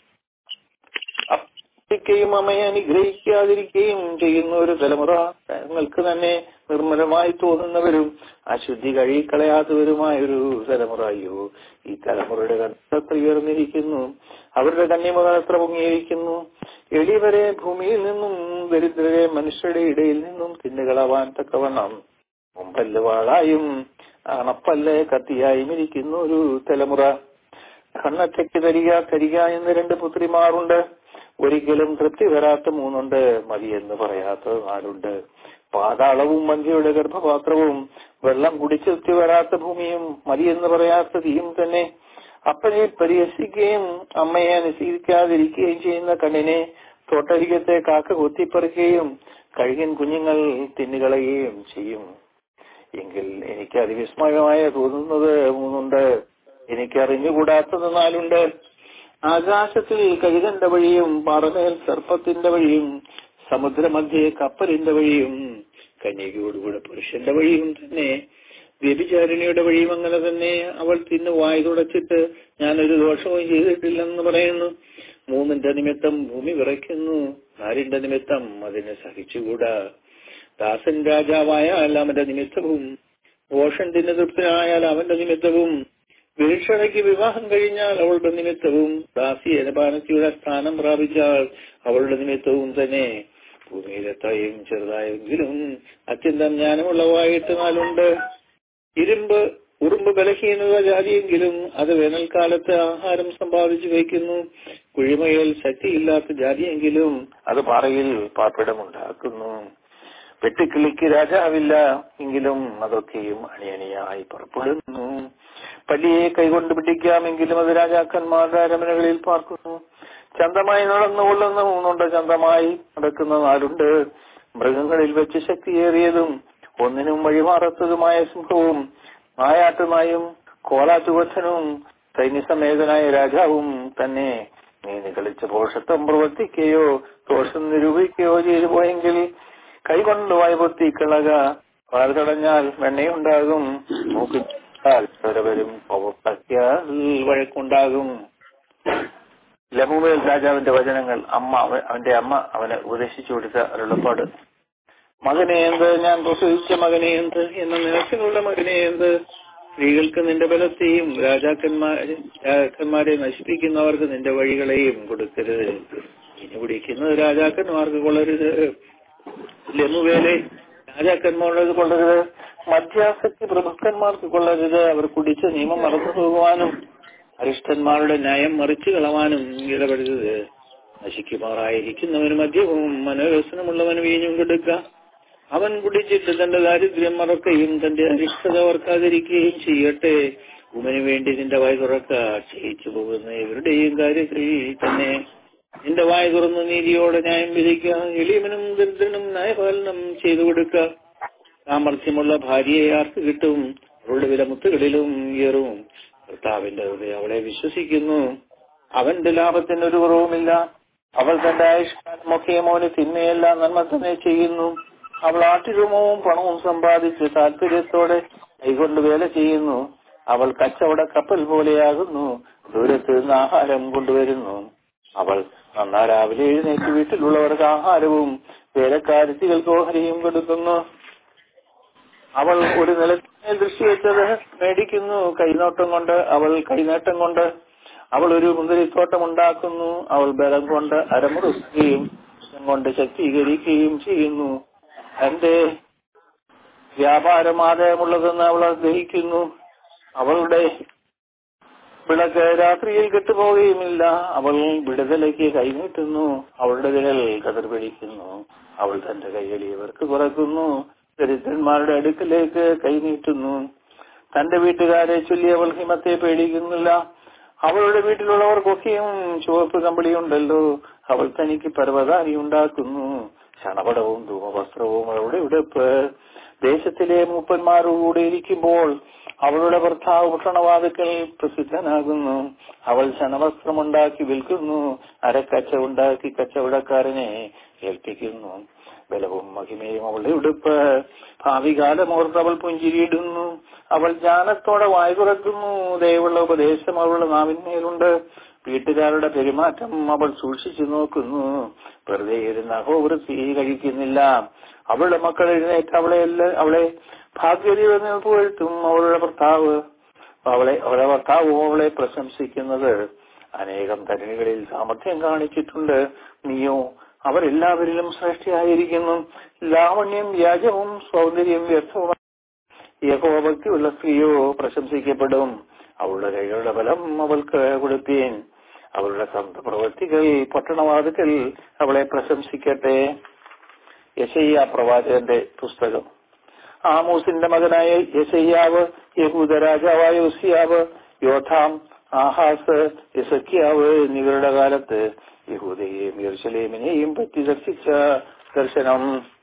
യും അമ്മയെ അനുഗ്രഹിക്കാതിരിക്കുകയും ചെയ്യുന്ന ഒരു തലമുറ തങ്ങൾക്ക് തന്നെ നിർമ്മലമായി തോന്നുന്നവരും അശുദ്ധി കഴുകിക്കളയാത്തവരുമായ ഒരു തലമുറ അയ്യോ ഈ തലമുറയുടെ കണ്ണത്ര ഉയർന്നിരിക്കുന്നു അവരുടെ കണ്ണിമുഖ എത്ര പൊങ്ങിയിരിക്കുന്നു എളിയവരെ ഭൂമിയിൽ നിന്നും ദരിദ്രരെ മനുഷ്യരുടെ ഇടയിൽ നിന്നും തിന്നുകളവാൻ തക്കവണ്ണം മുമ്പല്ല് വാളായും അണപ്പല്ല് കത്തിയായും ഇരിക്കുന്ന ഒരു തലമുറ കണ്ണറ്റയ്ക്ക് തരിക തരിക എന്ന് രണ്ട് പുത്രിമാറുണ്ട് ഒരിക്കലും തൃപ്തി വരാത്ത മൂന്നുണ്ട് മതിയെന്ന് പറയാത്ത നാലുണ്ട് പാതാളവും മന്ത്രിയുടെ ഗർഭപാത്രവും വെള്ളം കുടിച്ചെത്തി വരാത്ത ഭൂമിയും മതിയെന്ന് പറയാത്ത തീയും തന്നെ അപ്പനെ പരിഹസിക്കുകയും അമ്മയെ അനുസരിക്കാതിരിക്കുകയും ചെയ്യുന്ന കണ്ണിനെ തോട്ടരികത്തെ കാക്ക കൊത്തിപ്പറിക്കുകയും കഴുകൻ കുഞ്ഞുങ്ങൾ തിന്നുകളയുകയും ചെയ്യും എങ്കിൽ എനിക്ക് അതിവിസ്മയമായ തോന്നുന്നത് മൂന്നുണ്ട് എനിക്ക് അറിഞ്ഞുകൂടാത്തത് നാലുണ്ട് ആകാശത്തിൽ കഴുകന്റെ വഴിയും പാറമേൽ സർപ്പത്തിന്റെ വഴിയും സമുദ്രമധ്യേ കപ്പലിന്റെ വഴിയും കന്യകയോടുകൂടെ പുരുഷന്റെ വഴിയും തന്നെ വ്യഭിചാരിണിയുടെ വഴിയും അങ്ങനെ തന്നെ അവൾ തിന്ന് വായി തുടച്ചിട്ട് ഞാനൊരു ദോഷവും ചെയ്തിട്ടില്ലെന്ന് പറയുന്നു മൂന്നിന്റെ നിമിത്തം ഭൂമി വിറയ്ക്കുന്നു നാലിന്റെ നിമിത്തം അതിനെ സഹിച്ചുകൂടാ ദാസൻ രാജാവായാൽ അവന്റെ നിമിത്തവും ഭോഷൻ തിന്ന് തൃപ്തനായാൽ അവന്റെ നിമിത്തവും വീക്ഷണയ്ക്ക് വിവാഹം കഴിഞ്ഞാൽ അവളുടെ നിമിത്തവും ദാസി അനപാനത്തിയുടെ സ്ഥാനം പ്രാപിച്ചാൽ അവളുടെ നിമിത്തവും തന്നെ ഭൂമിയിലെത്തായും ചെറുതായെങ്കിലും അത്യന്തം ജ്ഞാനമുള്ളവായിട്ട് നാലുണ്ട് ഇരുമ്പ് ഉറുമ്പ് ബലഹീനത ജാതിയെങ്കിലും അത് വേനൽക്കാലത്ത് ആഹാരം സമ്പാദിച്ചു വയ്ക്കുന്നു കുഴിമയിൽ ശക്തിയില്ലാത്ത ജാതിയെങ്കിലും അത് പാറയിൽ പാർപ്പിടമുണ്ടാക്കുന്നു വെട്ടുക്കിളിക്ക് രാജാവില്ല എങ്കിലും അതൊക്കെയും അണിയണിയായി പുറപ്പെടുന്നു പല്ലിയെ കൈകൊണ്ട് പിടിക്കാമെങ്കിലും അത് രാജാക്കന്മാരുടെ അരമനകളിൽ പാർക്കുന്നു ചന്തമായി നടന്നുകൊള്ളുന്ന മൂന്നുണ്ട് ചന്തമായി നടക്കുന്ന നാലുണ്ട് മൃഗങ്ങളിൽ വെച്ച് ശക്തിയേറിയതും ഒന്നിനും വഴിമാറാത്തതുമായ സിംഹവും നായാട്ടുനായും കോലാറ്റുകൊച്ചനും സൈന്യസമേതനായ രാജാവും തന്നെ നീ നികളിച്ച പോഷത്വം പ്രവർത്തിക്കുകയോ ദോഷം നിരൂപിക്കുകയോ ചെയ്തു പോയെങ്കിൽ കൈകൊണ്ട് വായ്പൊത്തി കിളക പാൽ തടഞ്ഞാൽ വെണ്ണയുണ്ടാകും മൂക്കിച്ചാൽ സ്വരവരും വഴക്കുണ്ടാകും ലമുവേൽ രാജാവിന്റെ വചനങ്ങൾ അമ്മ അവന്റെ അമ്മ അവന് ഉപദേശിച്ചു കൊടുത്ത അരുളപ്പാട് മകനെ എന്ത് ഞാൻ പ്രസവിച്ച മകനെ എന്ത് എന്ന നിരക്കിലുള്ള മകനെ എന്ത് സ്ത്രീകൾക്ക് നിന്റെ ബലത്തെയും രാജാക്കന്മാരെ രാജാക്കന്മാരെ നശിപ്പിക്കുന്നവർക്ക് നിന്റെ വഴികളെയും കൊടുക്കരുത് ഇനി പിടിക്കുന്നത് രാജാക്കന്മാർക്ക് കൊള്ളരുത് ലമുവേലെ രാജാക്കന്മാരുള്ളത് കൊള്ളരുത് മധ്യാസക്തി പ്രഭുക്കന്മാർക്ക് കൊള്ളരുത് അവർ കുടിച്ച നിയമം മറന്നു പോകുവാനും അരിഷ്ടന്മാരുടെ ന്യായം മറിച്ചു കളവാനും ഇടപെടരുത് നശിക്കുമാറായിരിക്കുന്നവന് മദ്യവും മനോരസനമുള്ളവന് വീഞ്ഞും കൊടുക്ക അവൻ കുടിച്ചിട്ട് തന്റെ ദാരിദ്ര്യം മറക്കുകയും തന്റെ അരിഷ്ടത ഓർക്കാതിരിക്കുകയും ചെയ്യട്ടെ ഉമന് വേണ്ടി നിന്റെ വായ തുറക്ക ക്ഷയിച്ചു പോകുന്ന ഇവരുടെയും കാര്യത്തിൽ തന്നെ നിന്റെ വായ തുറന്ന് നീതിയോടെ ന്യായം വിധിക്കുക എളിയവനും ദരിദ്രനും ന്യായപാലനം ചെയ്തു കൊടുക്ക സാമർഥ്യമുള്ള ഭാര്യയെ ആർക്ക് കിട്ടും അവളുടെ വില മുത്തുകളിലും ഉയരും കർത്താവിന്റെ ഹൃദയം അവളെ വിശ്വസിക്കുന്നു അവന്റെ ലാഭത്തിന് ഒരു കുറവുമില്ല അവൾ തന്റെ ആയുഷ്കാലമൊക്കെ മോന് തിന്മയല്ല നന്മ തന്നെ ചെയ്യുന്നു അവൾ ആട്ടിരുമവും പണവും സമ്പാദിച്ച് താല്പര്യത്തോടെ കൈകൊണ്ട് വേല ചെയ്യുന്നു അവൾ കച്ചവട കപ്പൽ പോലെയാകുന്നു ദൂരത്ത് നിന്ന് ആഹാരം കൊണ്ടുവരുന്നു അവൾ നന്നാ രാവിലെ എഴുന്നേറ്റ് വീട്ടിലുള്ളവർക്ക് ആഹാരവും വേലക്കാരത്തികൾക്ക് ഓഹരിയും കൊടുക്കുന്നു അവൾ ഒരു നിലത്തിനെ ദൃഷ്ടി വെച്ചത് മേടിക്കുന്നു കൈനോട്ടം കൊണ്ട് അവൾ കൈനേട്ടം കൊണ്ട് അവൾ ഒരു മുന്തിരിത്തോട്ടം ഉണ്ടാക്കുന്നു അവൾ ബലം കൊണ്ട് അരമുറുക്കുകയും ബലം കൊണ്ട് ശക്തീകരിക്കുകയും ചെയ്യുന്നു തന്റെ വ്യാപാരം ആദായമുള്ളതെന്ന് അവൾ ഗ്രഹിക്കുന്നു അവളുടെ വിളക്ക് രാത്രിയിൽ കെട്ടുപോവുകയുമില്ല അവൾ വിടുതലേക്ക് കൈനീട്ടുന്നു അവളുടെ വിരൽ കതിർ പിടിക്കുന്നു അവൾ തന്റെ കൈയലിയവർക്ക് കുറക്കുന്നു ദരിദ്രന്മാരുടെ അടുക്കിലേക്ക് കൈനീട്ടുന്നു തന്റെ വീട്ടുകാരെ ചൊല്ലി അവൾ ഹിമത്തെ പേടിക്കുന്നില്ല അവളുടെ വീട്ടിലുള്ളവർക്കൊക്കെയും ചുവപ്പ് കമ്പിളിയുണ്ടല്ലോ അവൾ തനിക്ക് പർവ്വതാനി ഉണ്ടാക്കുന്നു ക്ഷണപടവും ധൂമവസ്ത്രവും അവളുടെ ഉടുപ്പ് ദേശത്തിലെ മൂപ്പന്മാരോടുകൂടെ ഇരിക്കുമ്പോൾ അവളുടെ ഭർത്താവ് പട്ടണവാതുക്കൾ പ്രസിദ്ധനാകുന്നു അവൾ ക്ഷണവസ്ത്രമുണ്ടാക്കി വിൽക്കുന്നു അരക്കച്ച ഉണ്ടാക്കി കച്ചവടക്കാരനെ ഏൽപ്പിക്കുന്നു ബലവും മഹിമയും അവളുടെ ഉടുപ്പ് ഭാവി കാലമോർത്ത് അവൾ പുഞ്ചിരിയിടുന്നു അവൾ ജ്ഞാനത്തോടെ വായു തുറക്കുന്നു ദയവുള്ള ഉപദേശം അവളുടെ നാവിന്മേലുണ്ട് വീട്ടുകാരുടെ പെരുമാറ്റം അവൾ സൂക്ഷിച്ചു നോക്കുന്നു വെറുതെ ഇരുന്ന് അഹോവൃത്തി കഴിക്കുന്നില്ല അവളുടെ മക്കൾ എഴുന്നേറ്റ് അവളെ അവളെ ഭാഗ്യതീവെന്ന് പുകഴ്ത്തും അവളുടെ ഭർത്താവ് അവളെ അവളുടെ ഭർത്താവും അവളെ പ്രശംസിക്കുന്നത് അനേകം തരണികളിൽ സാമർഥ്യം കാണിച്ചിട്ടുണ്ട് നീയോ അവരെല്ലാവരിലും ശ്രേഷ്ഠയായിരിക്കുന്നു ലാവണ്യം വ്യാജവും സൗന്ദര്യം വ്യർത്ഥവും യഹോഭക്തിയുള്ള സ്ത്രീയോ പ്രശംസിക്കപ്പെടും അവളുടെ കൈകളുടെ ബലം അവൾക്ക് കൊടുപ്പീൻ അവളുടെ സ്വന്തം പ്രവൃത്തികൾ പട്ടണവാദത്തിൽ അവളെ പ്രശംസിക്കട്ടെ യശയ്യ പ്രവാചകന്റെ പുസ്തകം ആമൂസിന്റെ മകനായ യശയ്യാവ് യഹൂദ രാജാവായ ഉസിയാവ് യോധാം ആഹാസ് യസക്കിയാവ് എന്നിവരുടെ കാലത്ത് യഹൂദയെയും യെറുസലേമിനെയും പറ്റി ദർശിച്ച ദർശനം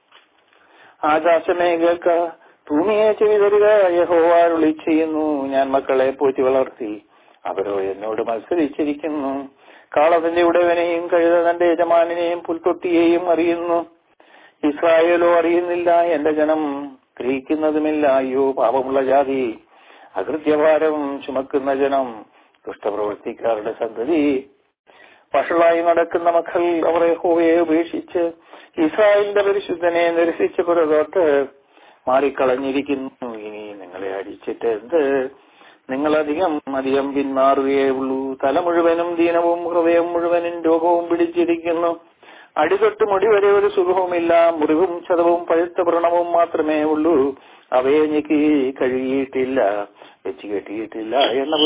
ആകാശമേ കേൾക്ക ഭൂമിയെ ചെവി തരിക യഹോവാരുളി ചെയ്യുന്നു ഞാൻ മക്കളെ പോറ്റി വളർത്തി അവരോ എന്നോട് മത്സരിച്ചിരിക്കുന്നു കാളത്തിന്റെ ഉടവനെയും കഴുത തന്റെ യജമാനെയും പുൽത്തൊട്ടിയെയും അറിയുന്നു ഇസ്രായേലോ അറിയുന്നില്ല എന്റെ ജനം ഗ്രഹിക്കുന്നതുമില്ല അയ്യോ പാപമുള്ള ജാതി അകൃത്യഭാരം ചുമക്കുന്ന ജനം ദുഷ്ടപ്രവർത്തിക്കാരുടെ സന്തതി വഷളായി നടക്കുന്ന മക്കൾ അവരെ ഹോവയെ ഉപേക്ഷിച്ച് ഇസ്രായേലിന്റെ പരിശുദ്ധനെ നിരസിച്ച പുറത്തോട്ട് മാറിക്കളഞ്ഞിരിക്കുന്നു ഇനി നിങ്ങളെ അടിച്ചിട്ട് എന്ത് നിങ്ങളധികം അധികം പിന്മാറുകയേ ഉള്ളൂ തല മുഴുവനും ദീനവും ഹൃദയം മുഴുവനും രോഗവും പിടിച്ചിരിക്കുന്നു അടിതൊട്ട് മുടി വരെ ഒരു സുഖവുമില്ല മുറിവും ചതവും പഴുത്ത വ്രണവും മാത്രമേ ഉള്ളൂ അവയെ ഞെക്കി കഴുകിയിട്ടില്ല വെച്ച് കെട്ടിയിട്ടില്ല എന്ന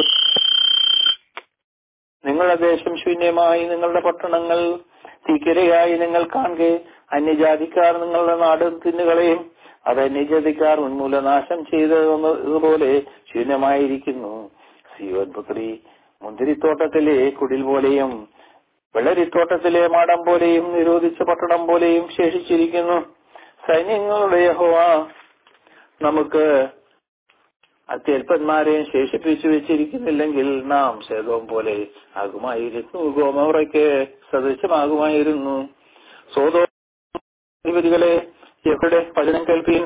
നിങ്ങളുടെ ദേശം ശൂന്യമായി നിങ്ങളുടെ പട്ടണങ്ങൾ തീക്കരയായി നിങ്ങൾ കാണുക അന്യജാതിക്കാർ നിങ്ങളുടെ നാട് തിന്നുകളയും അത് അന്യജാതിക്കാർ ഉന്മൂലനാശം ചെയ്തതുപോലെ ശൂന്യമായിരിക്കുന്നു സീവൻ പുത്രി മുന്തിരിത്തോട്ടത്തിലെ കുടിൽ പോലെയും വെള്ളരിത്തോട്ടത്തിലെ മാടം പോലെയും നിരോധിച്ച പട്ടണം പോലെയും ശേഷിച്ചിരിക്കുന്നു സൈന്യങ്ങളുടെ യഹോവ നമുക്ക് അത്യൽപ്പന്മാരെയും ശേഷിപ്പിച്ചു വെച്ചിരിക്കുന്നില്ലെങ്കിൽ നാം ശേതവും പോലെ ആകുമായിരുന്നു ഗോമറയ്ക്ക് സദൃശമാകുമായിരുന്നു സോതോ അധിപതികളെ എവിടെ വചനം കേൾപ്പീൻ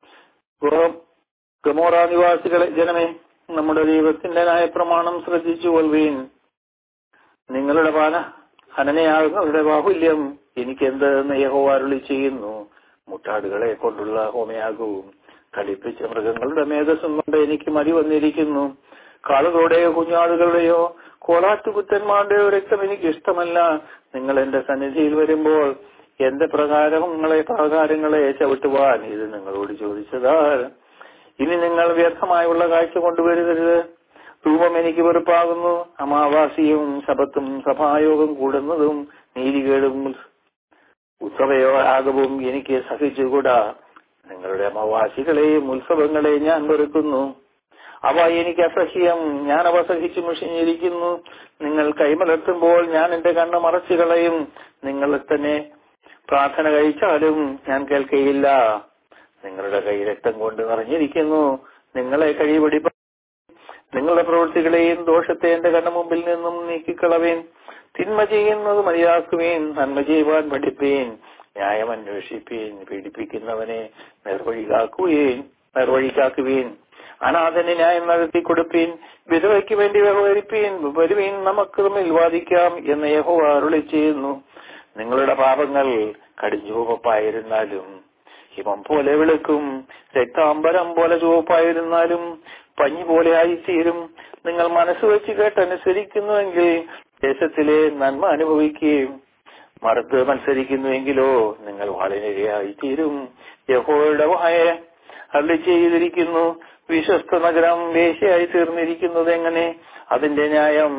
ഗമോറ നിവാസികളെ ജനമേ നമ്മുടെ ദൈവത്തിന്റെ ന്യായപ്രമാണം ശ്രദ്ധിച്ചു കൊള്ളുവീൻ നിങ്ങളുടെ പാന ഹനനയാകുന്നവരുടെ ബാഹുല്യം എനിക്കെന്തെന്ന് യഹോവാരുളി ചെയ്യുന്നു മുട്ടാടുകളെ കൊണ്ടുള്ള ഹോമയാകവും കളിപ്പിച്ച മൃഗങ്ങളുടെ മേധസ്സും കൊണ്ട് എനിക്ക് മതി വന്നിരിക്കുന്നു കാളുകളുടെയോ കുഞ്ഞാടുകളുടെയോ കോലാറ്റുകുത്തന്മാരുടെയോ രക്തം എനിക്ക് ഇഷ്ടമല്ല നിങ്ങൾ എന്റെ സന്നിധിയിൽ വരുമ്പോൾ എന്റെ പ്രകാരങ്ങളെ പ്രകാരങ്ങളെ ചവിട്ടുവാൻ ഇത് നിങ്ങളോട് ചോദിച്ചതാ ഇനി നിങ്ങൾ വ്യർത്ഥമായുള്ള കാഴ്ച കൊണ്ടുവരുതരുത് ധൂപം എനിക്ക് വെറുപ്പാകുന്നു അമാവാസിയും ശബത്തും സഭായോഗം കൂടുന്നതും നീതികേടും ഉത്സവയോഗവും എനിക്ക് സഹിച്ചുകൂടാ നിങ്ങളുടെ അമാവാസികളെയും ഉത്സവങ്ങളെയും ഞാൻ വെറുക്കുന്നു അവ എനിക്ക് അസഹ്യം ഞാൻ അവ സഹിച്ചു മുഷിഞ്ഞിരിക്കുന്നു നിങ്ങൾ കൈമലർത്തുമ്പോൾ ഞാൻ എന്റെ കണ്ണ് മറച്ചു കളയും നിങ്ങൾ തന്നെ പ്രാർത്ഥന കഴിച്ചാലും ഞാൻ കേൾക്കയില്ല നിങ്ങളുടെ കൈ രക്തം കൊണ്ട് നിറഞ്ഞിരിക്കുന്നു നിങ്ങളെ കഴിവടി നിങ്ങളുടെ പ്രവൃത്തികളെയും ദോഷത്തെ എന്റെ കണ്ണ മുമ്പിൽ നിന്നും നീക്കിക്കളവേൻ തിന്മ ചെയ്യുന്നത് മതിയാക്കുവേൻ നന്മ ചെയ്യുവാൻ പഠിപ്പേൻ ന്യായം അന്വേഷിപ്പീൻ പീഡിപ്പിക്കുന്നവനെ നിർവഴികാക്കുകയും നിർവഴിക്കാക്കുവീൻ അനാഥന് ന്യായം നടത്തി കൊടുപ്പീൻ വിധവയ്ക്ക് വേണ്ടി വ്യവഹരിപ്പീൻ വരുവീൻ നമുക്ക് തമ്മിൽ വാദിക്കാം എന്ന് യഹോ അരുളി ചെയ്യുന്നു നിങ്ങളുടെ പാപങ്ങൾ കടിഞ്ചുവപ്പായിരുന്നാലും ഹിമം പോലെ വെളുക്കും രക്താംബരം പോലെ ചുവപ്പായിരുന്നാലും പഞ്ഞി പോലെ ആയിത്തീരും നിങ്ങൾ മനസ്സ് വെച്ച് കേട്ടനുസരിക്കുന്നുവെങ്കിൽ ദേശത്തിലെ നന്മ അനുഭവിക്കുകയും മറുത്ത് മത്സരിക്കുന്നുവെങ്കിലോ നിങ്ങൾ വാളിനിരയായി തീരും യഹോയുടെ വായ അള്ളി ചെയ്തിരിക്കുന്നു വിശ്വസ്ത നഗരം വേശയായി തീർന്നിരിക്കുന്നത് എങ്ങനെ അതിന്റെ ന്യായം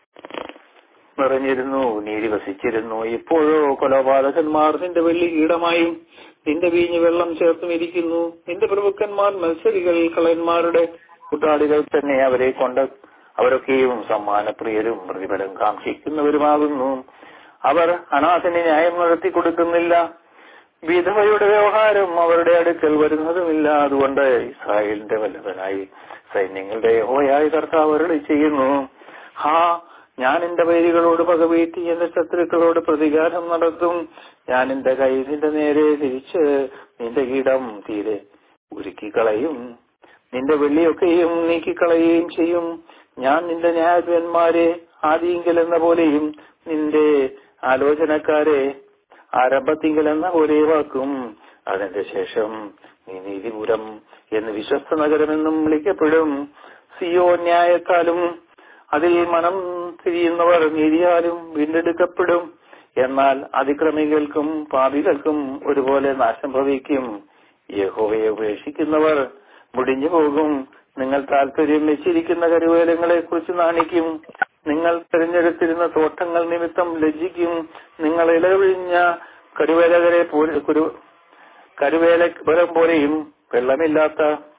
നിറഞ്ഞിരുന്നു നീതി വസിച്ചിരുന്നു ഇപ്പോഴോ കൊലപാതകന്മാർ നിന്റെ വെള്ളി കീടമായും നിന്റെ വീഞ്ഞ് വെള്ളം ചേർത്തും ഇരിക്കുന്നു നിന്റെ പ്രഭുക്കന്മാർ മത്സരികൾ കളന്മാരുടെ കൂട്ടാളികൾ തന്നെ അവരെ കൊണ്ട് അവരൊക്കെയും സമ്മാനപ്രിയരും പ്രതിഫലം കാക്ഷിക്കുന്നവരുമാകുന്നു അവർ അനാഥന് ന്യായം നടത്തി കൊടുക്കുന്നില്ല വിധവയുടെ വ്യവഹാരം അവരുടെ അടുക്കൽ വരുന്നതുമില്ല അതുകൊണ്ട് ഇസ്രായേലിന്റെ വല്ലഭനായി സൈന്യങ്ങളുടെ യഹോയായ കർത്താവ് അരുളി ചെയ്യുന്നു ഹാ ഞാൻ എന്റെ വൈരികളോട് പകവീട്ടി എന്റെ ശത്രുക്കളോട് പ്രതികാരം നടത്തും ഞാൻ എന്റെ കൈ നിന്റെ നേരെ തിരിച്ച് നിന്റെ കീടം തീരെ ഉരുക്കിക്കളയും നിന്റെ വെള്ളിയൊക്കെയും നീക്കിക്കളയുകയും ചെയ്യും ഞാൻ നിന്റെ ന്യായാധിപന്മാരെ ആദിയെങ്കിൽ എന്ന പോലെയും നിന്റെ ആലോചനക്കാരെ ആരംഭത്തിങ്കൽ എന്ന പോലെയുമാക്കും അതിന്റെ ശേഷം നീ നീതിപുരം എന്ന് വിശ്വസ്ത നഗരമെന്നും വിളിക്കപ്പെടും സിയോ ന്യായത്താലും അതിൽ മനം തിരിയുന്നവർ നീതിയാലും വീണ്ടെടുക്കപ്പെടും എന്നാൽ അതിക്രമികൾക്കും പാപികൾക്കും ഒരുപോലെ നാശം ഭവിക്കും യഹോവയെ ഉപേക്ഷിക്കുന്നവർ മുടിഞ്ഞു പോകും നിങ്ങൾ താല്പര്യം വെച്ചിരിക്കുന്ന കരുവേലങ്ങളെ കുറിച്ച് നാണിക്കും നിങ്ങൾ തിരഞ്ഞെടുത്തിരുന്ന തോട്ടങ്ങൾ നിമിത്തം ലജ്ജിക്കും നിങ്ങൾ ഇലവിഴിഞ്ഞ കരുവേലകരെ പോലെ കുരു കരുവേല ബലം പോലെയും വെള്ളമില്ലാത്ത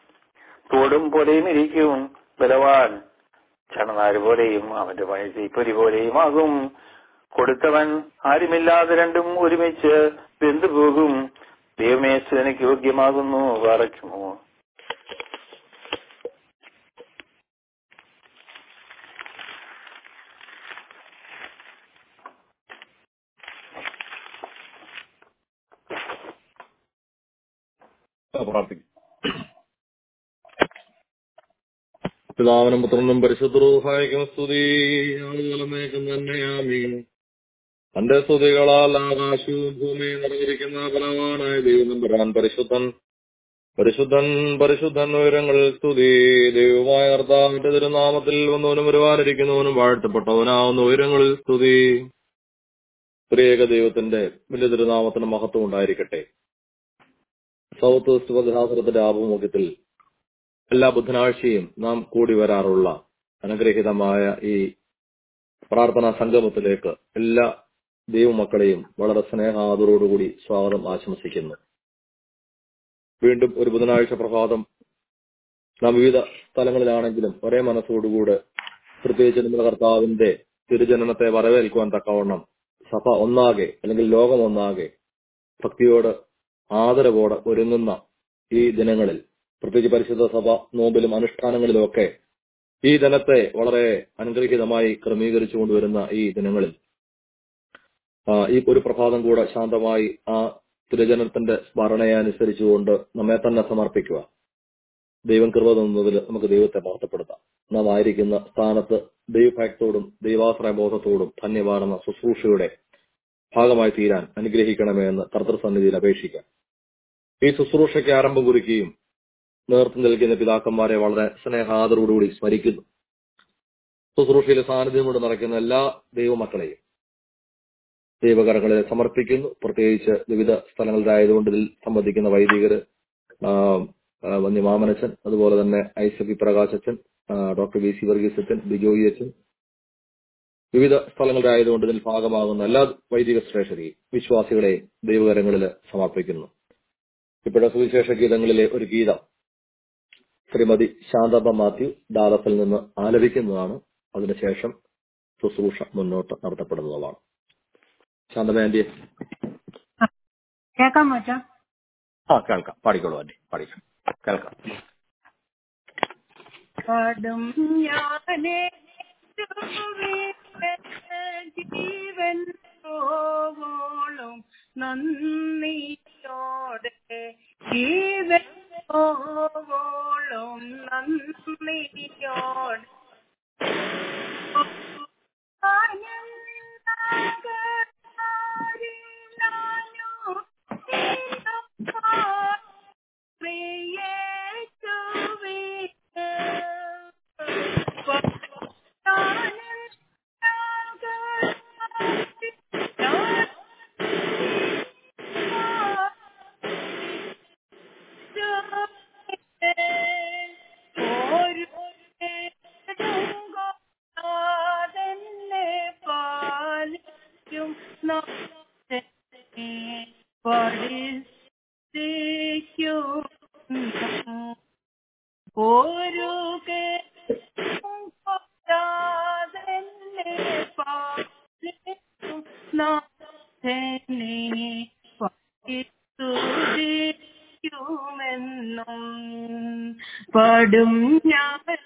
തോടും പോലെയും ഇരിക്കും ബലവാൻ ചണനാര് പോലെയും അവന്റെ പണി തീപ്പൊരി പോലെയും ആകും കൊടുത്തവൻ ആരുമില്ലാതെ രണ്ടും ഒരുമിച്ച് വെന്തുപോകും ദൈവമേശ് എനിക്ക് യോഗ്യമാകുന്നു പറയ്ക്കുമോ പ്രാർത്ഥിക്കും പിതാവിനും പുത്രനും പരിശുദ്ധരൂഹായിക്കും സ്തുതി ആളുകളമേക്കും തന്നെയാമീൻ തന്റെ സ്തുതികളാൽ ആകാശവും ഭൂമിയും നിറഞ്ഞിരിക്കുന്ന ബലവാനായ ദൈവം വരാൻ പരിശുദ്ധൻ പരിശുദ്ധൻ പരിശുദ്ധൻ ഉയരങ്ങളിൽ സ്തുതി ദൈവമായ കർത്താവിന്റെ തിരുനാമത്തിൽ വന്നവനും വരുവാനിരിക്കുന്നവനും വാഴ്ത്തപ്പെട്ടവനാവുന്ന ഉയരങ്ങളിൽ സ്തുതി ത്രിയേക ദൈവത്തിന്റെ വലിയ തിരുനാമത്തിന് മഹത്വം ഉണ്ടായിരിക്കട്ടെ സൗത്ത് വെസ്റ്റ് ഭദ്രാസുരത്തിന്റെ ആഭിമുഖ്യത്തിൽ എല്ലാ ബുധനാഴ്ചയും നാം കൂടി വരാറുള്ള അനുഗ്രഹീതമായ ഈ പ്രാർത്ഥനാ സംഗമത്തിലേക്ക് എല്ലാ ദൈവമക്കളെയും വളരെ സ്നേഹാദരോടുകൂടി സ്വാഗതം ആശംസിക്കുന്നു വീണ്ടും ഒരു ബുധനാഴ്ച പ്രഭാതം നാം വിവിധ സ്ഥലങ്ങളിലാണെങ്കിലും ഒരേ മനസ്സോടുകൂടെ പ്രത്യേകിച്ച് നമ്മുടെ കർത്താവിന്റെ തിരുജനനത്തെ വരവേൽക്കുവാൻ തക്കവണ്ണം സഭ ഒന്നാകെ അല്ലെങ്കിൽ ലോകം ഒന്നാകെ ഭക്തിയോട് ആദരവോടെ ഒരുങ്ങുന്ന ഈ ദിനങ്ങളിൽ പ്രത്യേകിച്ച് പരിശുദ്ധ സഭ നോമ്പിലും അനുഷ്ഠാനങ്ങളിലുമൊക്കെ ഈ ദിനത്തെ വളരെ അനുഗ്രഹീതമായി ക്രമീകരിച്ചു കൊണ്ടുവരുന്ന ഈ ദിനങ്ങളിൽ ആ, ഈ ഒരു പ്രഭാതം കൂടെ ശാന്തമായി ആ തിരുജനത്തിന്റെ സ്മരണയെ അനുസരിച്ചുകൊണ്ട് നമ്മെ തന്നെ സമർപ്പിക്കുക ദൈവം കൃപ തന്നതിൽ നമുക്ക് ദൈവത്തെ മഹത്വപ്പെടുത്താം നാം ആയിരിക്കുന്ന സ്ഥാനത്ത് ദൈവഭക്തോടും ദൈവാശ്രയ ബോധത്തോടും ധന്യവാടുന്ന ശുശ്രൂഷയുടെ ഭാഗമായി തീരാൻ അനുഗ്രഹിക്കണമേ എന്ന് കർത്തൃസന്നിധിയിൽ അപേക്ഷിക്കാം ഈ ശുശ്രൂഷയ്ക്ക് ആരംഭം കുറിക്കുകയും നേതൃത്വം നൽകുന്ന പിതാക്കന്മാരെ വളരെ സ്നേഹാദരോടുകൂടി സ്മരിക്കുന്നു ശുശ്രൂഷയിലെ സാന്നിധ്യം കൊണ്ട് നടക്കുന്ന എല്ലാ ദൈവമക്കളെയും ദൈവകരങ്ങളിൽ സമർപ്പിക്കുന്നു പ്രത്യേകിച്ച് വിവിധ സ്ഥലങ്ങളിലായതുകൊണ്ട് ഇതിൽ സംബന്ധിക്കുന്ന വൈദികര് ആ, ആ, വന്യമാമനച്ചൻ അതുപോലെ തന്നെ ഐസക് വി പ്രകാശച്ചൻ ആ, ഡോക്ടർ വി സി വർഗീസ് അച്ഛൻ ബിജോയി അച്ഛൻ വിവിധ സ്ഥലങ്ങളിലായതുകൊണ്ട് ഇതിൽ ഭാഗമാകുന്ന എല്ലാ വൈദിക ശ്രേഷ്ഠരെയും വിശ്വാസികളെയും ദൈവകരങ്ങളിൽ സമർപ്പിക്കുന്നു ഇപ്പോഴത്തെ സുവിശേഷ ഗീതങ്ങളിലെ ഒരു ഗീതം ശ്രീമതി ശാന്തമ്മ മാത്യു ഡാലസിൽ നിന്ന് ആലപിക്കുന്നതാണ് അതിനുശേഷം ശുശ്രൂഷ മുന്നോട്ട് നടത്തപ്പെടുന്നതുമാണ് ശാന്തമ്മ ആന്റിയെ കേൾക്കാൻ പറ്റോ ആ കേൾക്കാം പാടിക്കോളൂ ആന്റി പാടിക്കാം കേൾക്കാം പാടും ഞാനേ ജീവൻ പോവോളും നന്ദിയോടെ ജീവൻ പോവോളും നന്ദിയോടെ ാതെന്നെ പാലിക്കും പഠിക്കും ഒരു കേന്നെ പാലിക്കും നാഥനെ പഠിച്ചുമെന്നും പടും ഞാനേ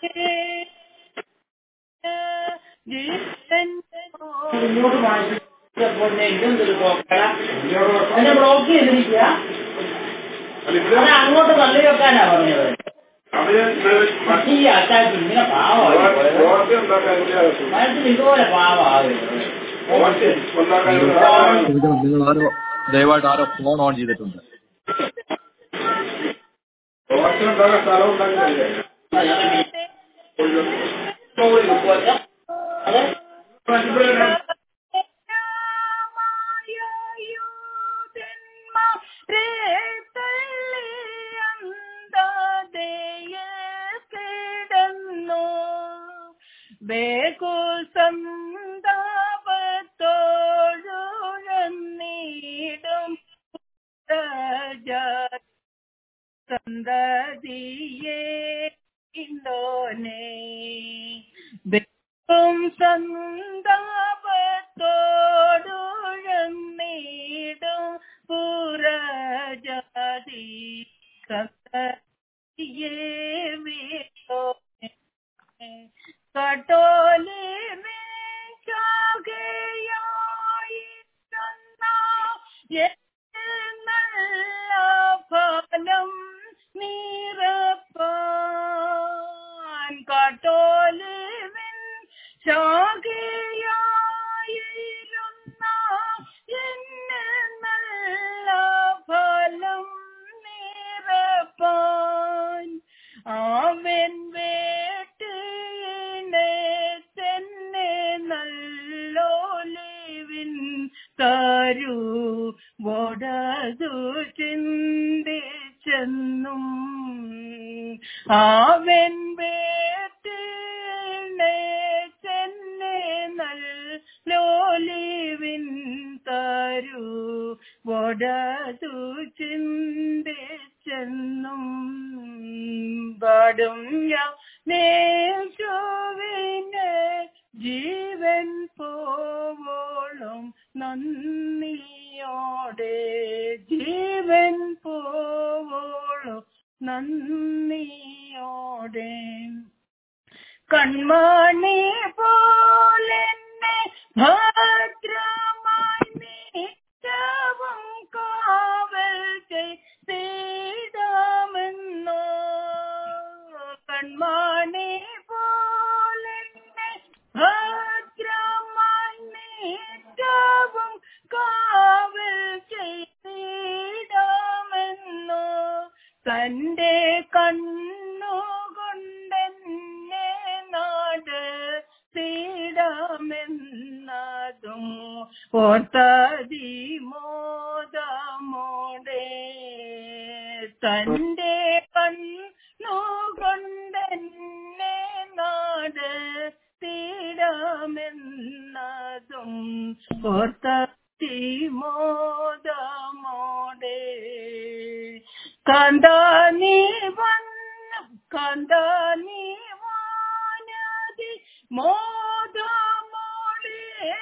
ജീവൻ ഇങ്ങോട്ട് വാങ്ങിച്ചപ്പോൾ ഇതെന്തൊരു ബ്ലോക്കാ എന്നെ ബ്ലോക്ക് ചെയ്തിരിക്കുക അവനെ അങ്ങോട്ട് തള്ളി വെക്കാനാ പറഞ്ഞത് ഈ അറ്റാക്ക് ഇങ്ങനെ പാവമായി മനസ്സിൽ ഇതുപോലെ പാവമാകുന്നത് ക്ഷമിക്കണം നിങ്ങൾ ആരോ ദയവായിട്ട് ആരോ ഫോൺ ഓൺ ചെയ്തിട്ടുണ്ട് അതെ ബേകുസന്താപത്തോഴുഴന്നീടും സന്തതിയെ ഇന്തോനേ ബെക്കും സന്താപത്തോടുഴന്നീടും പുറജാതി സന്തതിയെ വീട്ടോനേ കട്ടോലി മേശാകയായി നല്ല ഫലം നിറപ്പാൻ കട്ടോലിവിൻ ശാഖയായിരുന്ന എന്നെ നല്ല ഫലം നിറപ്പാൻ അവൻ വേട്ടീനെ തന്നെ നല്ലോലിവിൻ തരൂ വടതു ചിന്തിച്ചെന്നും അവൻ വേട്ടീനെ തന്നെ നല്ലോലിവിൻ തരൂ വടതു ചിന്തിച്ചെന്നും പാടും ഞാൻ നേശുവിന് ജീവൻ പോവോളം നന്ദിയോടെ ജീവൻ പോവോളം നന്ദിയോടെ കൺമണി പോലെ ഭദ്രമായി നിത്യവും കാവൽ ചെയ്തിടാമെന്നോ കൺമണി പോലെ ഭദ്രമായി നിത്യവും കാവൽ ചെയ്തിടാമെന്നോ തന്റെ കണ്ണുകൊണ്ടെന്നെ നാട് തീടാമെന്നതും ഓർത്തതി മോദമോടെ തന്റെ കണ്ണുകൊണ്ടെന്നെ നാട് തീടാമെന്നതും ഓർത്തതി മോദമോടെ കാന്താനി വന്നു കാന്താനി വാനതി മോദമോളെ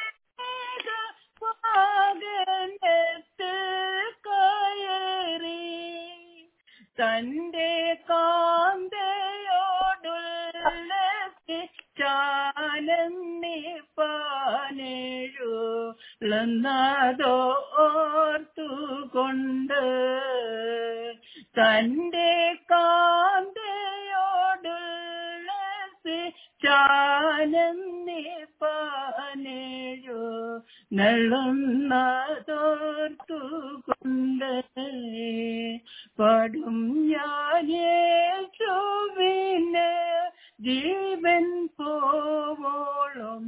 പാകനത്ത് കയറി തന്റെ കാന്തയോടുള്ള വന്നതോർത്തുകൊണ്ട് തന്റെ കാന്തയോടുള്ള ചാനന്ദിപ്പാനേഴു നള്ളുന്നതോർത്തുകൊണ്ട് പാടും ഞാനേശുവിന് ജീവൻ പോവോളം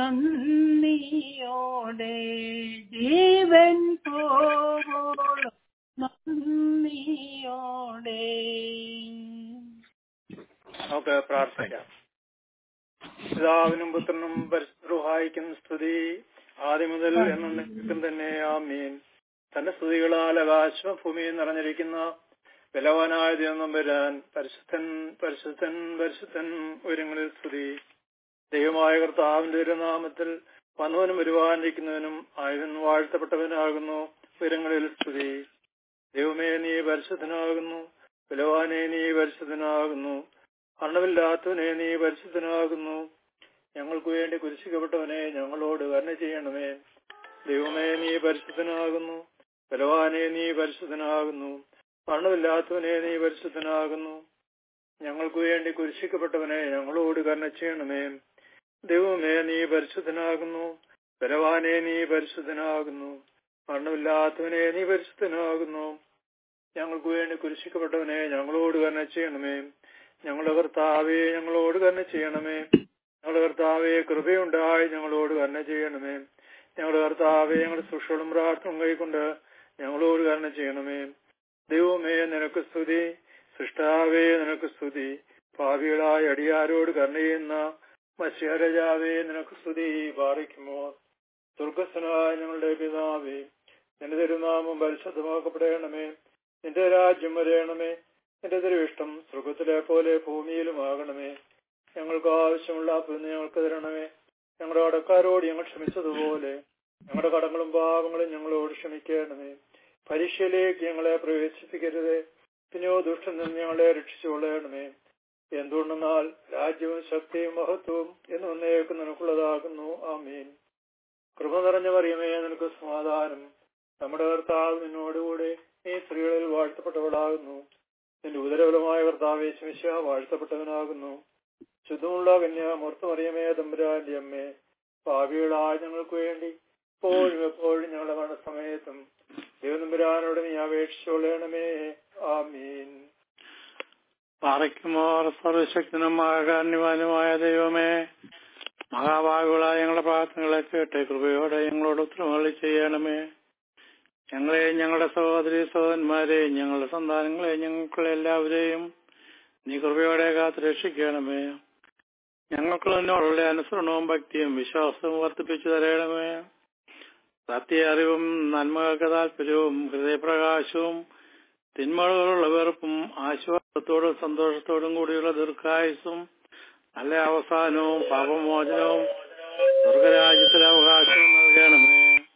നന്ദിയോടെ ജീവൻ പോവോളം നന്ദിയോടെ നമുക്ക് പ്രാർത്ഥിക്കാം പിതാവിനും പുത്രനും പരിശുദ്ധായിക്കും സ്തുതി ആദ്യം മുതൽ എന്നേക്കും തന്നെ ആമീൻ തന്റെ സ്തുതികളാൽ ആകാശം ഭൂമിയിൽ നിറഞ്ഞിരിക്കുന്ന ബലവാനായ ദൈവം വരാൻ പരിശുദ്ധൻ പരിശുദ്ധൻ പരിശുദ്ധൻ ഉയരങ്ങളിൽ സ്തുതി ദൈവമായ കർത്താവിന്റെ ഒരു നാമത്തിൽ വന്നവനും വരുവാനിരിക്കുന്നവനും ആയവൻ വാഴ്ത്തപ്പെട്ടവനാകുന്നു ഉയരങ്ങളിൽ സ്തുതി ദൈവമേ നീ പരിശുദ്ധനാകുന്നു ബലവാനെ നീ പരിശുദ്ധനാകുന്നു മരണമില്ലാത്തവനെ നീ പരിശുദ്ധനാകുന്നു ഞങ്ങൾക്ക് വേണ്ടി കുരിശിക്കപ്പെട്ടവനെ ഞങ്ങളോട് കരുണ ചെയ്യണമേ ദൈവമേ നീ പരിശുദ്ധനാകുന്നു ബലവാനെ നീ പരിശുദ്ധനാകുന്നു മരണമില്ലാത്തവനെ നീ പരിശുദ്ധനാകുന്നു ഞങ്ങൾക്ക് വേണ്ടി കുരിശിക്കപ്പെട്ടവനെ ഞങ്ങളോട് കരുണ ചെയ്യണമേ ദൈവമേ നീ പരിശുദ്ധനാകുന്നു ബലവാനെ നീ പരിശുദ്ധനാകുന്നു മരണമില്ലാത്തവനെ നീ പരിശുദ്ധനാകുന്നു ഞങ്ങൾക്ക് വേണ്ടി കുരിശിക്കപ്പെട്ടവനെ ഞങ്ങളോട് കരുണ ചെയ്യണമേ ഞങ്ങളുടെ കർത്താവെ ഞങ്ങളോട് കരുണ ചെയ്യണമേ ഞങ്ങളുടെ കർത്താവെ കൃപയുണ്ടായി ഞങ്ങളോട് കരുണ ചെയ്യണമേ ഞങ്ങളുടെ കർത്താവെ ഞങ്ങളുടെ സുഷളും പ്രാർത്ഥന കൈക്കൊണ്ട് ഞങ്ങളോട് കരുണ ചെയ്യണമേ ദൈവമേ നിനക്ക് സ്തുതി സൃഷ്ടാവേ നിനക്ക് സ്തുതി ഭാവികളായ അടിയാരോട് കരുണ ചെയ്യുന്ന മത്സ്യരാജാവേ നിനക്ക് സ്തുതി പാറിക്കുമോ സ്വർഗസ്വനായ ഞങ്ങളുടെ പിതാവേ നിന്റെ തിരുനാമം പരിശുദ്ധമാക്കപ്പെടണമേ നിന്റെ രാജ്യം വരയണമേ നിന്റെ തിരുവിഷ്ടം സ്വർഗത്തിലെ പോലെ ഭൂമിയിലുമാകണമേ ഞങ്ങൾക്ക് ആവശ്യമുള്ള അപ്പിന്ന് ഞങ്ങൾക്ക് തരണമേ ഞങ്ങളുടെ കടക്കാരോട് ഞങ്ങൾ ക്ഷമിച്ചതുപോലെ ഞങ്ങളുടെ കടങ്ങളും പാപങ്ങളും ഞങ്ങളോട് ക്ഷമിക്കണമേ പരീക്ഷയിലേക്ക് ഞങ്ങളെ പ്രവേശിപ്പിക്കരുത് പിന്നെയോ ദുഷ്ടൻ നിന്ന് ഞങ്ങളെ രക്ഷിച്ചുകൊള്ളണമേ എന്തുകൊണ്ടെന്നാൽ രാജ്യവും ശക്തിയും മഹത്വവും എന്ന് ഒന്നേക്കും നിനക്കുള്ളതാകുന്നു ആമീൻ കൃപ നിറഞ്ഞ പറയുമേ നിനക്ക് സമാധാനം നമ്മുടെ കർത്താവ് നിന്നോടുകൂടെ നീ സ്ത്രീകളിൽ വാഴ്ത്തപ്പെട്ടവളാകുന്നു നിന്റെ ഉദരബലമായ കർത്താവെ ശമിശ വാഴ്ത്തപ്പെട്ടവനാകുന്നു ശുദ്ധമുള്ള കന്യ മറിയമേ തമ്പുരാന്റെ അമ്മേ പാപികളായ ഞങ്ങൾക്ക് വേണ്ടി എപ്പോഴും എപ്പോഴും ഞങ്ങളുടെ മരണസമയത്തും ദൈവനമ്പുരാനോട് നീ അപേക്ഷിച്ചോളണമേ ആമീൻ പാറയ്ക്കുമോർ സർവശക്തനുമായ കാരണവാനുമായ ദൈവമേ മഹാഭാവികളായ ഞങ്ങളുടെ പ്രാർത്ഥനകളെ കേട്ട് കൃപയോടെ ഞങ്ങളോട് ഉത്തരവാദി ചെയ്യണമേ ഞങ്ങളെ ഞങ്ങളുടെ സഹോദരി സഹോദരന്മാരെ ഞങ്ങളുടെ സന്താനങ്ങളെ ഞങ്ങൾക്ക് എല്ലാവരെയും നീ കൃപയോടെ കാത്ത് രക്ഷിക്കണമേ ഞങ്ങൾക്ക് എന്നോടുള്ള അനുസരണവും ഭക്തിയും വിശ്വാസവും വർദ്ധിപ്പിച്ചു തരണമേ സത്യ അറിവും നന്മകൾക്ക് താല്പര്യവും ഹൃദയപ്രകാശവും തിന്മകളോടുള്ള വെറുപ്പും ആശ്വാസത്തോടും സന്തോഷത്തോടും കൂടിയുള്ള ദീർഘായുസും നല്ല അവസാനവും പാപമോചനവും സ്വർഗരാജ്യത്തിലെ അവകാശവും നൽകണമേ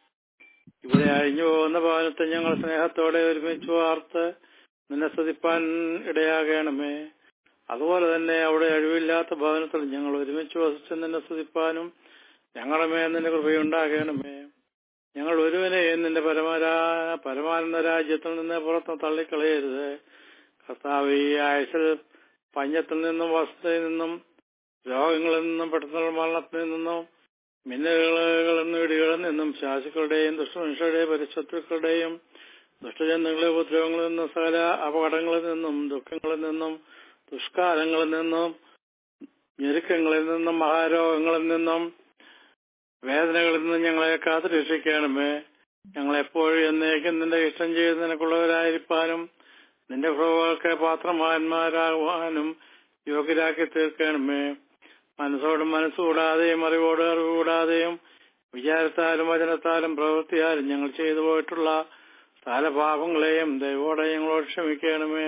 ഇവിടെ അഴിഞ്ഞു പോകുന്ന ഭവനത്തെ ഞങ്ങൾ സ്നേഹത്തോടെ ഒരുമിച്ച് വാർത്ത് നിന്നെ സ്തുതിപ്പാൻ ഇടയാകണമേ അതുപോലെ തന്നെ അവിടെ അഴിവില്ലാത്ത ഭവനത്തിൽ ഞങ്ങൾ ഒരുമിച്ച് വസിച്ച് നിന്നെ സ്തുതിപ്പാനും ഞങ്ങളുടെ മേൽ നിന്റെ കൃപയുണ്ടാകണമേ ഞങ്ങൾ ഒരുവനെയും നിന്റെ പരമരാ പരമാനന്ദ രാജ്യത്തിൽ നിന്ന് പുറത്ത് തള്ളിക്കളയരുത് കർത്താവ് ഈ ആയുസിൽ പഞ്ഞത്തിൽ നിന്നും വസ്തുതയിൽ നിന്നും രോഗങ്ങളിൽ നിന്നും പെട്ടെന്നുള്ള മരണത്തിൽ നിന്നും മിന്നലുകളിൽ നിന്നും ഇടികളിൽ നിന്നും ശാസുക്കളുടെയും ദുഷ്ടമനുഷ്യരുടെയും പരിശത്രുക്കളുടെയും ദുഷ്ടജന്തുക്കളുടെ ഉപദ്രവങ്ങളിൽ നിന്നും സകല അപകടങ്ങളിൽ നിന്നും ദുഃഖങ്ങളിൽ നിന്നും ദുഷ്കാലങ്ങളിൽ നിന്നും ഞെരുക്കങ്ങളിൽ നിന്നും മഹാരോഗങ്ങളിൽ നിന്നും വേദനകളിൽ നിന്നും ഞങ്ങളെ കാത്തു രക്ഷിക്കണമേ ഞങ്ങളെപ്പോഴും എന്നേക്കും നിന്റെ ഇഷ്ടം ചെയ്ത് നിനക്കുള്ളവരായിരിക്കാനും നിന്റെ കൃപകൾക്ക് പാത്രമാന്മാരാകുവാനും യോഗ്യരാക്കി തീർക്കണമേ മനസ്സോടും മനസ്സുകൂടാതെയും അറിവോട് അറിവ് കൂടാതെയും വിചാരത്താലും വചനത്താലും പ്രവൃത്തിയാലും ഞങ്ങൾ ചെയ്തു പോയിട്ടുള്ള സകല പാപങ്ങളെയും ദൈവോടെ ഞങ്ങളോട് ക്ഷമിക്കണമേ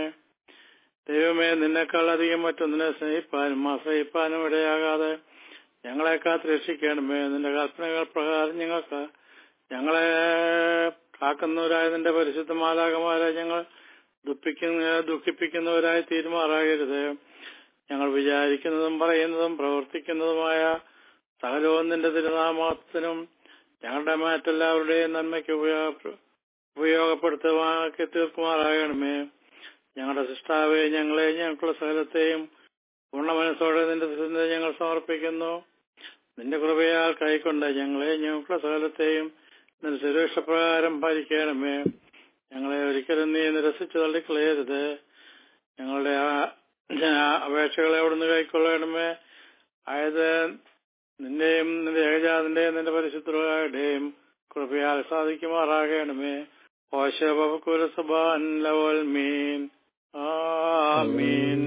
ദൈവമേ നിന്നെക്കാൾ അധികം മറ്റൊന്നിനെ സ്നേഹിപ്പാനും ആശ്രയിപ്പാനും ഇടയാകാതെ ഞങ്ങളെ കാത്ത് രക്ഷിക്കണമേ നിന്റെ കൽപ്പനകൾ പ്രകാരം ഞങ്ങൾക്ക് ഞങ്ങളെ കാക്കുന്നവരായ നിന്റെ പരിശുദ്ധ മാലാകമാരെ ഞങ്ങൾ ദുഃഖിക്കുന്ന ദുഃഖിപ്പിക്കുന്നവരായി തീരുമാറാകരുത് ഞങ്ങൾ വിചാരിക്കുന്നതും പറയുന്നതും പ്രവർത്തിക്കുന്നതുമായ സകലവും നിന്റെ തിരുനാമത്തിനും ഞങ്ങളുടെ മറ്റെല്ലാവരുടെയും നന്മയ്ക്ക് ഉപയോഗ ഉപയോഗപ്പെടുത്തുവാക്കി തീർക്കുമാറാകണമേ ഞങ്ങളുടെ സൃഷ്ടാവെ ഞങ്ങളെ ഞങ്ങൾക്കുള്ള സകലത്തെയും പൂർണ്ണ മനസ്സോടെ നിന്റെ സിദ്ധ ഞങ്ങൾ സമർപ്പിക്കുന്നു നിന്റെ കൃപയാൽ കൈക്കൊണ്ട് ഞങ്ങളെ ഞങ്ങൾക്കുള്ള സകലത്തെയും നിന്റെ സുരക്ഷപ്രകാരം ഭരിക്കണമേ ഞങ്ങളെ ഒരിക്കലും നീ നിരസിച്ചു തള്ളിക്കളയരുത് ഞങ്ങളുടെ ആ ആ അപേക്ഷകളെ അവിടുന്ന് കൈക്കൊള്ളണമേ ആയത് നിന്റെയും നിന്റെ ഏകജാതിന്റെയും നിന്റെ പരിശുദ്ധരുടെയും കൃപയാൽ സാധിക്കുമാറാകണമേ ഓശബകുലസഭാൻ ലവൽ മീൻ ആമീൻ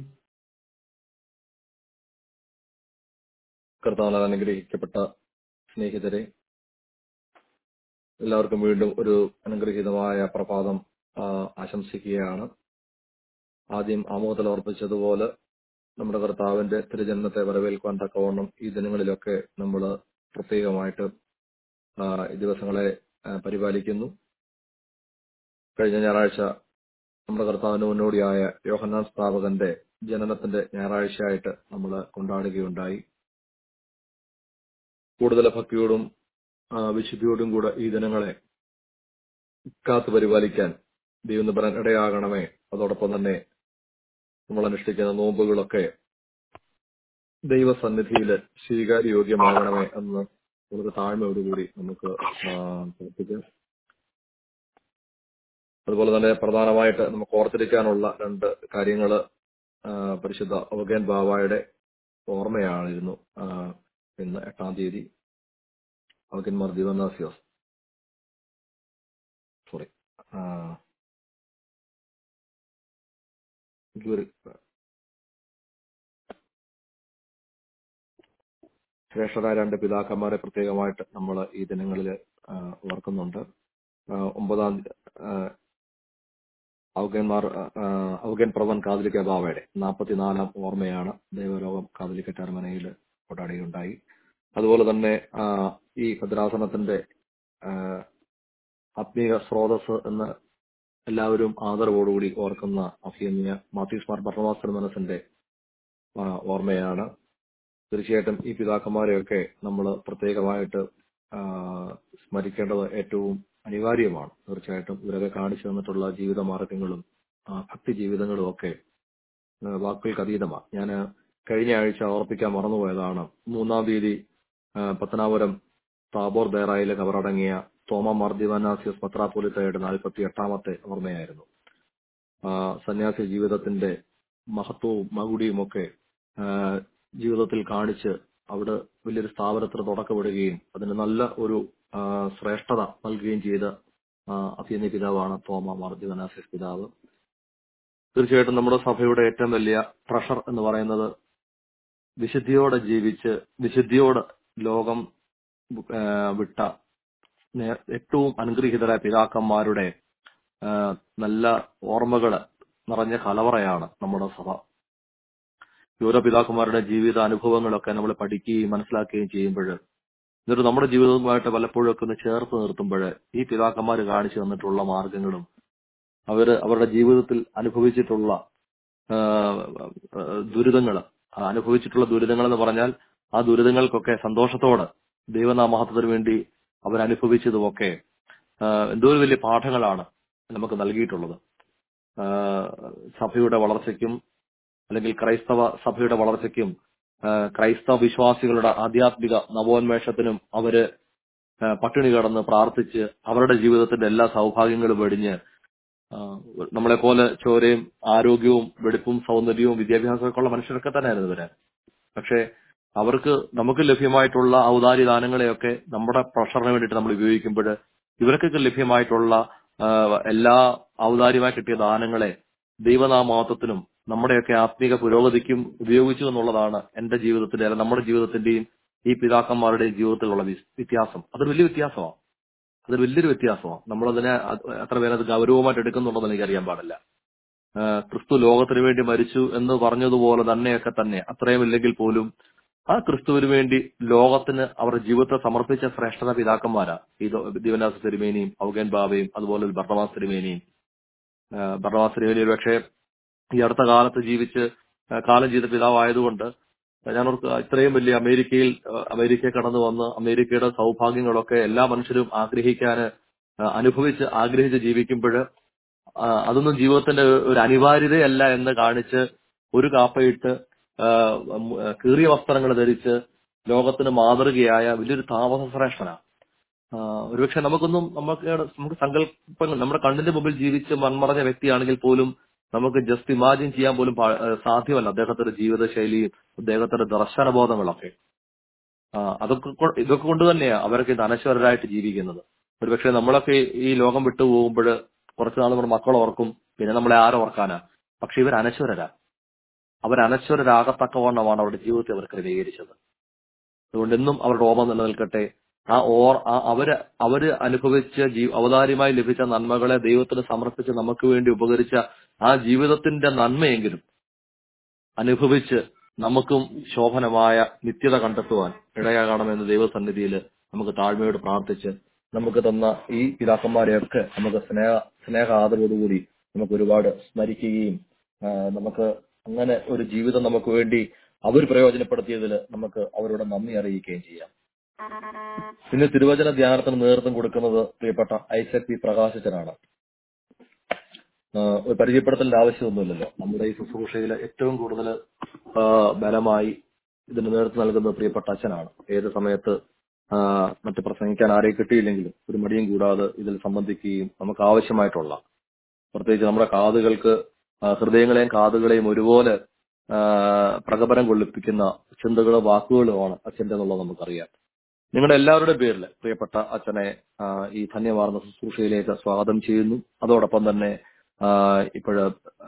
കർത്താവിനാൽ അനുഗ്രഹിക്കപ്പെട്ട സ്നേഹിതരെ എല്ലാവർക്കും വീണ്ടും ഒരു അനുഗ്രഹീതമായ പ്രഭാതം ആ, ആശംസിക്കുകയാണ് ആദ്യം ആമോദൽ ഓർപ്പിച്ചതുപോലെ നമ്മുടെ കർത്താവിന്റെ തിരുജന്മത്തെ വരവേൽക്കുവാൻ തക്കവണ്ണം ഈ ദിനങ്ങളിലൊക്കെ നമ്മൾ പ്രത്യേകമായിട്ട് ആ, ഈ ദിവസങ്ങളെ ആ, പരിപാലിക്കുന്നു കഴിഞ്ഞ ഞായറാഴ്ച നമ്മുടെ കർത്താവിന് മുന്നോടിയായ യോഹന്നാൻ സ്ഥാപകന്റെ ജനനത്തിന്റെ ഞായറാഴ്ചയായിട്ട് നമ്മൾ കൊണ്ടാടുകയുണ്ടായി കൂടുതൽ ഭക്തിയോടും ആ, വിശുദ്ധിയോടും കൂടെ ഈ ദിനങ്ങളെ കാത്തു പരിപാലിക്കാൻ ദൈവം പറയാൻ ഇടയാകണമേ അതോടൊപ്പം തന്നെ നമ്മൾ അനുഷ്ഠിക്കുന്ന നോമ്പുകളൊക്കെ ദൈവസന്നിധിയിൽ സ്വീകാര്യയോഗ്യമാകണമേ എന്ന് വളരെ താഴ്മയോടുകൂടി നമുക്ക് ആ, പ്രാർത്ഥിക്കാം അതുപോലെ തന്നെ പ്രധാനമായിട്ട് നമുക്ക് ഓർത്തിരിക്കാനുള്ള രണ്ട് കാര്യങ്ങൾ പരിശുദ്ധ അവഗൻ ബാവായുടെ ഓർമ്മയാണിരുന്നു ആ, ഇന്ന് എട്ടാം തീയതി അവഗന്മാർ ദിവനാസിയോസ് സോറി ശ്രേഷ്ഠരായ രണ്ട് പിതാക്കന്മാരെ പ്രത്യേകമായിട്ട് നമ്മൾ ഈ ദിനങ്ങളിൽ ഓർക്കുന്നുണ്ട് ആ, ഒമ്പതാം ആ, ഔഗന്മാർ ആ, ഔഗൻ പ്രവൻ കാതലിക്ക ബാവയുടെ നാൽപ്പത്തിനാലാം ഓർമ്മയാണ് ദൈവലോകം കാതലിക്ക ടെർമനയിൽ കൊണ്ടാടുകയുണ്ടായി അതുപോലെ തന്നെ ആ, ഈ ഭദ്രാസനത്തിന്റെ ആ, ആത്മീയ സ്രോതസ് എന്ന് എല്ലാവരും ആദരവോടുകൂടി ഓർക്കുന്ന അഭിയന്യ മാത്യൂസ് മാർ ഭരണമാസ്റ്റർ മനസ്സിന്റെ ആ, ഓർമ്മയാണ് തീർച്ചയായിട്ടും ഈ പിതാക്കന്മാരെയൊക്കെ നമ്മൾ പ്രത്യേകമായിട്ട് ആ, സ്മരിക്കേണ്ടത് ഏറ്റവും അനിവാര്യമാണ് തീർച്ചയായിട്ടും ഇവരൊക്കെ കാണിച്ചു തന്നിട്ടുള്ള ജീവിത മാർഗങ്ങളും ആ, ഭക്തി ജീവിതങ്ങളും ഒക്കെ ആ, വാക്കുകൾക്ക് അതീതമാണ് ഞാൻ കഴിഞ്ഞ ആഴ്ച ഓർപ്പിക്കാൻ മറന്നുപോയതാണ് മൂന്നാം തീയതി ആ, പത്തനാപുരം താബോർ ദേറായിലെ കവറടങ്ങിയ തോമ മാർദിവാനാസിയസ് പത്രാപോലിത്തയുടെ നാൽപ്പത്തി എട്ടാമത്തെ ഓർമ്മയായിരുന്നു ആ, സന്യാസി ജീവിതത്തിന്റെ മഹത്വവും മകുടിയും ഒക്കെ ആ, ജീവിതത്തിൽ കാണിച്ച് അവിടെ വലിയൊരു സ്ഥാപനത്തിന് തുടക്കമിടുകയും അതിന് നല്ല ഒരു ആ, ശ്രേഷ്ഠത നൽകുകയും ചെയ്ത ആ, അഭിനയ പിതാവാണ് തോമ മാർദിവനാസിയസ് പിതാവ് തീർച്ചയായിട്ടും നമ്മുടെ സഭയുടെ ഏറ്റവും വലിയ പ്രഷർ എന്ന് പറയുന്നത് വിശുദ്ധിയോടെ ജീവിച്ച് വിശുദ്ധിയോട് ലോകം ആ, വിട്ട നേ- ഏറ്റവും അനുഗ്രഹീതരായ പിതാക്കന്മാരുടെ ആ, നല്ല ഓർമ്മകൾ നിറഞ്ഞ കലവറയാണ് നമ്മുടെ സഭ യൂര പിതാക്കന്മാരുടെ ജീവിത അനുഭവങ്ങളൊക്കെ നമ്മൾ പഠിക്കുകയും മനസ്സിലാക്കുകയും ചെയ്യുമ്പോൾ എന്നിട്ട് നമ്മുടെ ജീവിതവുമായിട്ട് പലപ്പോഴും ഒക്കെ ഒന്ന് ചേർത്ത് നിർത്തുമ്പോൾ ഈ പിതാക്കന്മാർ കാണിച്ചു തന്നിട്ടുള്ള മാർഗങ്ങളും അവര് അവരുടെ ജീവിതത്തിൽ അനുഭവിച്ചിട്ടുള്ള ദുരിതങ്ങൾ അനുഭവിച്ചിട്ടുള്ള ദുരിതങ്ങൾ എന്ന് പറഞ്ഞാൽ ആ ദുരിതങ്ങൾക്കൊക്കെ സന്തോഷത്തോടെ ദൈവനാമഹത്വത്തിന് വേണ്ടി അവരനുഭവിച്ചതുമൊക്കെ ആ, എന്തോ ഒരു വലിയ പാഠങ്ങളാണ് നമുക്ക് നൽകിയിട്ടുള്ളത് ആ, സഭയുടെ വളർച്ചയ്ക്കും അല്ലെങ്കിൽ ക്രൈസ്തവ സഭയുടെ വളർച്ചയ്ക്കും ആ, ക്രൈസ്തവ വിശ്വാസികളുടെ ആധ്യാത്മിക നവോന്മേഷത്തിനും അവര് ആ, പട്ടിണി കിടന്ന് പ്രാർത്ഥിച്ച് അവരുടെ ജീവിതത്തിന്റെ എല്ലാ സൗഭാഗ്യങ്ങളും വെടിഞ്ഞ് ആ, നമ്മളെ പോലെ ചോരയും ആരോഗ്യവും വെടിപ്പും സൗന്ദര്യവും വിദ്യാഭ്യാസവും ഒക്കെ ഉള്ള മനുഷ്യരൊക്കെ തന്നെയായിരുന്നു ഇവര് പക്ഷേ അവർക്ക് നമുക്ക് ലഭ്യമായിട്ടുള്ള ഔദാര്യ ദാനങ്ങളെയൊക്കെ നമ്മുടെ പ്രഷറിന് വേണ്ടിയിട്ട് നമ്മൾ ഉപയോഗിക്കുമ്പോൾ ഇവർക്കൊക്കെ ലഭ്യമായിട്ടുള്ള ആ, എല്ലാ ഔദാര്യമായി കിട്ടിയ ദാനങ്ങളെ ദൈവനാമത്വത്തിനും നമ്മുടെയൊക്കെ ആത്മീക പുരോഗതിക്കും ഉപയോഗിച്ചു എന്നുള്ളതാണ് എന്റെ ജീവിതത്തിലെ അല്ല നമ്മുടെ ജീവിതത്തിന്റെയും ഈ പിതാക്കന്മാരുടെയും ജീവിതത്തിലുള്ള വി- വ്യത്യാസം അതൊരു വലിയ വ്യത്യാസമാണ് അതൊരു വലിയൊരു വ്യത്യാസമാണ് നമ്മളതിനെ അത് എത്ര പേര് അത് ഗൗരവമായിട്ട് എടുക്കുന്നുണ്ടെന്ന് എനിക്കറിയാൻ പാടില്ല ആ, ക്രിസ്തു ലോകത്തിന് വേണ്ടി മരിച്ചു എന്ന് പറഞ്ഞതുപോലെ തന്നെയൊക്കെ തന്നെ അത്രയും ഇല്ലെങ്കിൽ പോലും ആ ക്രിസ്തുവിന് വേണ്ടി ലോകത്തിന് അവരുടെ ജീവിതത്തെ സമർപ്പിച്ച ശ്രേഷ്ഠത പിതാക്കന്മാരാ ഈ ദോ- ദിവനാസ തിരുമേനിയും ഔഗൻ ബാബയും അതുപോലെ ഭരണവാസ് തിരുമേനിയും ഭരണവാസ് തിരുമേനി പക്ഷേ ഈ അടുത്ത കാലത്ത് ജീവിച്ച് ആ, കാലം ചെയ്ത പിതാവായതുകൊണ്ട് ഞാൻ ഓർക്കുക ഇത്രയും വലിയ അമേരിക്കയിൽ ആ, അമേരിക്കയിൽ കടന്നു വന്ന് അമേരിക്കയുടെ സൗഭാഗ്യങ്ങളൊക്കെ എല്ലാ മനുഷ്യരും ആഗ്രഹിക്കാൻ അനുഭവിച്ച് ആഗ്രഹിച്ച് ജീവിക്കുമ്പോൾ അതൊന്നും ജീവിതത്തിന്റെ ഒരു അനിവാര്യതയല്ല എന്ന് കാണിച്ച് ഒരു കാപ്പയിട്ട് ആ, ഉം, ആ, കീറിയ വസ്ത്രങ്ങൾ ധരിച്ച് ലോകത്തിന് മാതൃകയായ വലിയൊരു താമസ ശ്രേഷ്ഠനാണ് ആഹ് ഒരുപക്ഷെ നമുക്കൊന്നും നമുക്ക് നമുക്ക് സങ്കല്പങ്ങൾ നമ്മുടെ കണ്ണിന്റെ മുമ്പിൽ ജീവിച്ച് മൺമറഞ്ഞ വ്യക്തിയാണെങ്കിൽ പോലും നമുക്ക് ജസ്റ്റ് ഇമാജിൻ ചെയ്യാൻ പോലും പാ- ഏഹ് സാധ്യമല്ല അദ്ദേഹത്തിന്റെ ജീവിതശൈലിയും അദ്ദേഹത്തിന്റെ ദർശനബോധങ്ങളൊക്കെ ആഹ് അതൊക്കെ കൊ- ഇതൊക്കെ കൊണ്ട് തന്നെയാണ് അവരൊക്കെ ഇത് അനശ്വരരായിട്ട് ജീവിക്കുന്നത് ഒരുപക്ഷെ നമ്മളൊക്കെ ഈ ലോകം വിട്ടു പോകുമ്പോൾ കുറച്ചു നാൾ നമ്മുടെ മക്കൾ ഓർക്കും പിന്നെ നമ്മളെ ആരോർക്കാനാ പക്ഷെ ഇവർ അനശ്വരരാ അവർ അനശ്വരരാകത്തക്കവണ്ണമാണ് അവരുടെ ജീവിതത്തെ അവർ ക്രമീകരിച്ചത് അതുകൊണ്ട് എന്നും അവരുടെ ഓർമ്മ നിലനിൽക്കട്ടെ ആ ഓർ ആ അവര് അവര് അനുഭവിച്ച ജീ അവതാരിമായി ലഭിച്ച നന്മകളെ ദൈവത്തിന് സമർപ്പിച്ച് നമുക്ക് വേണ്ടി ഉപകരിച്ച ആ ജീവിതത്തിന്റെ നന്മയെങ്കിലും അനുഭവിച്ച് നമുക്കും ശോഭനമായ നിത്യത കണ്ടെത്തുവാൻ ഇടയാകണമെന്ന് ദൈവസന്നിധിയിൽ നമുക്ക് താഴ്മയോട് പ്രാർത്ഥിച്ച് നമുക്ക് തന്ന ഈ പിതാക്കന്മാരെയൊക്കെ നമുക്ക് സ്നേഹ സ്നേഹ ആദരവോടുകൂടി നമുക്ക് ഒരുപാട് സ്മരിക്കുകയും ആ, നമുക്ക് അങ്ങനെ ഒരു ജീവിതം നമുക്ക് വേണ്ടി അവർ പ്രയോജനപ്പെടുത്തിയതിൽ നമുക്ക് അവരോട് നന്ദി അറിയിക്കുകയും ചെയ്യാം ഇന്ന് തിരുവചന ധ്യാനത്തിന് നേതൃത്വം കൊടുക്കുന്നത് പ്രിയപ്പെട്ട ഐസക് പി പ്രകാശിച്ചനാണ് ആഹ് ഒരു പരിചയപ്പെടുത്തലിന്റെ ആവശ്യമൊന്നുമില്ലല്ലോ നമ്മുടെ ഈ ശുശ്രൂഷയിൽ ഏറ്റവും കൂടുതൽ ബലമായി ഇതിന് നേതൃത്വം നൽകുന്നത് പ്രിയപ്പെട്ട അച്ഛനാണ് ഏത് സമയത്ത് ആഹ് മറ്റ് പ്രസംഗിക്കാൻ ആരെയും കിട്ടിയില്ലെങ്കിലും ഒരു മടിയും കൂടാതെ ഇതിൽ സംബന്ധിക്കുകയും നമുക്ക് ആവശ്യമായിട്ടുള്ള പ്രത്യേകിച്ച് നമ്മുടെ കാതുകൾക്ക് ആ, ഹൃദയങ്ങളെയും കാതുകളെയും ഒരുപോലെ ആ, പ്രകമ്പനം കൊള്ളിപ്പിക്കുന്ന ചിന്തകളും വാക്കുകളുമാണ് അച്ഛന്റെ എന്നുള്ളത് നമുക്കറിയാം നിങ്ങളുടെ എല്ലാവരുടെ പേരിൽ പ്രിയപ്പെട്ട അച്ഛനെ ആ, ഈ ധന്യമാർന്ന ശുശ്രൂഷയിലേക്ക് സ്വാഗതം ചെയ്യുന്നു അതോടൊപ്പം തന്നെ ഇപ്പോഴ്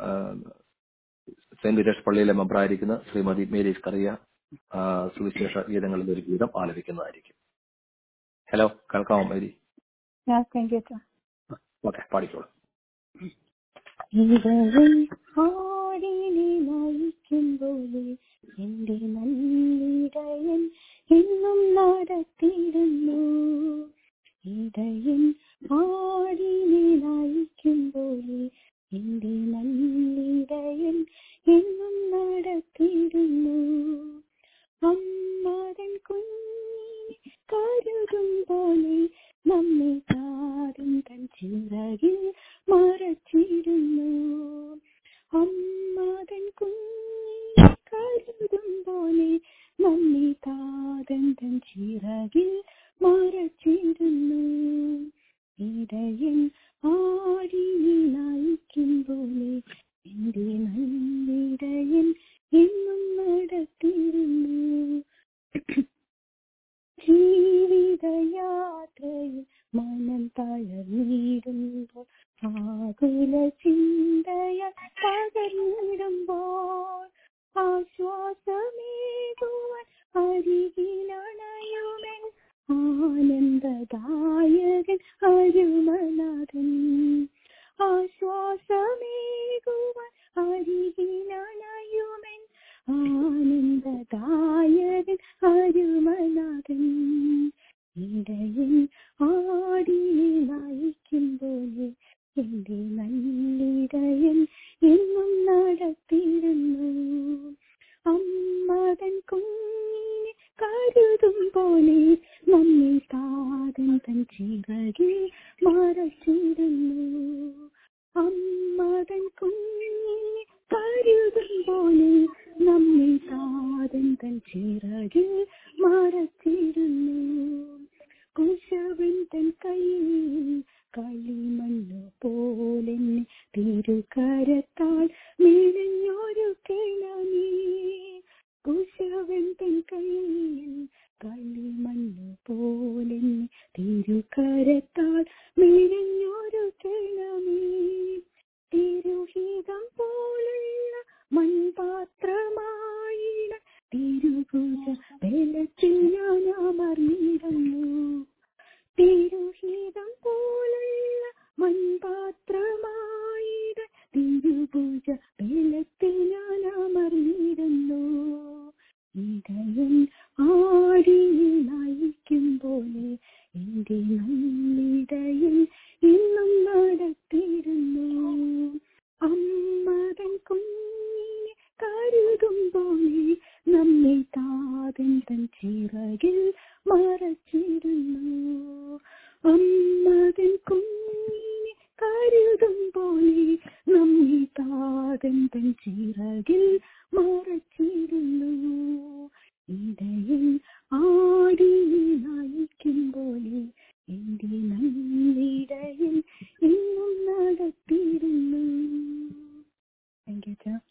സെന്റ് പീറ്റേഴ്സ് പള്ളിയിലെ മെമ്പറായിരിക്കുന്ന ശ്രീമതി മേരീസ് കറിയ ആ, സുവിശേഷ ഗീതങ്ങളിൽ ഒരു ഗീതം ആലപിക്കുന്നതായിരിക്കും ഹലോ കേൾക്കാമോ മേരി താങ്ക് യു ഓക്കെ പാടിക്കോളൂ ഇടവൻ ആടിനെ നയിക്കുമ്പോൾ എന്റെ നല്ലിടയൻ എന്നും നടത്തിയിരുന്നു ഇടയൻ ആടിനെ നയിക്കുമ്പോൾ എന്റെ നല്ലിടയൻ എന്നും നടത്തിയിരുന്നു അമ്മതൻ കുഞ്ഞിനെ കരുതും പോലെ നമ്മെ താടും തൻ ചിറകിൽ മറച്ചിരുന്നു അമ്മതൻ കുഞ്ഞിനെ കരുതും പോലെ നമ്മെ താതൻ തൻ ചിറകിൽ മറച്ചിരുന്നു ഇടയൻ ആടിനെ നയിക്കും പോലെ എന്റെ നല്ലിടയൻ എന്നും നടത്തിയിരുന്നു ജീവിതയാത്രയിൽ മനം തളർന്നിടുമ്പോൾ ആകുല ചിന്തയ പകർന്നിടുമ്പോൾ ആശ്വാസമേകുവാൻ അരികിലണയുമൻ ആനന്ദദായകൻ അരുമനാഥൻ ആശ്വാസമേകുവാൻ അരികിലണയുമൻ ആനന്ദദായകൻ അരുമനാഥൻ ഇടയൻ ആടിനെ നയിക്കുമ്പോൾ എന്റെ നല്ലിടയൻ എന്നും നടത്തിയിരുന്നു അമ്മതൻ കുഞ്ഞിനെ കരുതും പോലെ നമ്മെ താതൻ തൻ ചിറകിൽ മറച്ചിരുന്നു അമ്മതൻ കുഞ്ഞിനെ കരുതും പോലെ നമ്മെ താതൻ തൻ ചിറകിൽ മറച്ചിരുന്നു കുശവൻ തൻ കയ്യിൽ കളിമണ്ണു പോലെന്നെ തിരുകരത്താൽ മെനഞ്ഞൊരു കിണമേ കുശവൻ തൻ കയ്യിൽ കളിമണ്ണു പോലെന്നെ തിരുകരത്താൽ മെനഞ്ഞൊരു കിണമേ തിരുഹിതം പോലുള്ള മൺപാത്രമായിട തിരുപൂജ ബലത്തിൽ ഞാൻ അമർന്നിരുന്നു തിരുഹിതം പോലുള്ള മൺപാത്രമായിട തിരുപൂജ ബലത്തിൽ ഞാൻ അമർന്നിരുന്നു ഇടയൻ ആടിനെ നയിക്കും പോലെ എന്റെ നല്ലിടയൻ ഇന്നും നടത്തിയിരുന്നു അമ്മതൻ കുഞ്ഞിനെ കരുതും പോലെ നമ്മെ താതൻ തൻ ചിറകിൽ മറച്ചിരുന്നു ഇടയൻ ആടിയെ നയിക്കും പോലെ എന്റെ നന്ദിടയൻ എന്നും നടത്തിയിരുന്നു താങ്ക് യു അച്ഛാ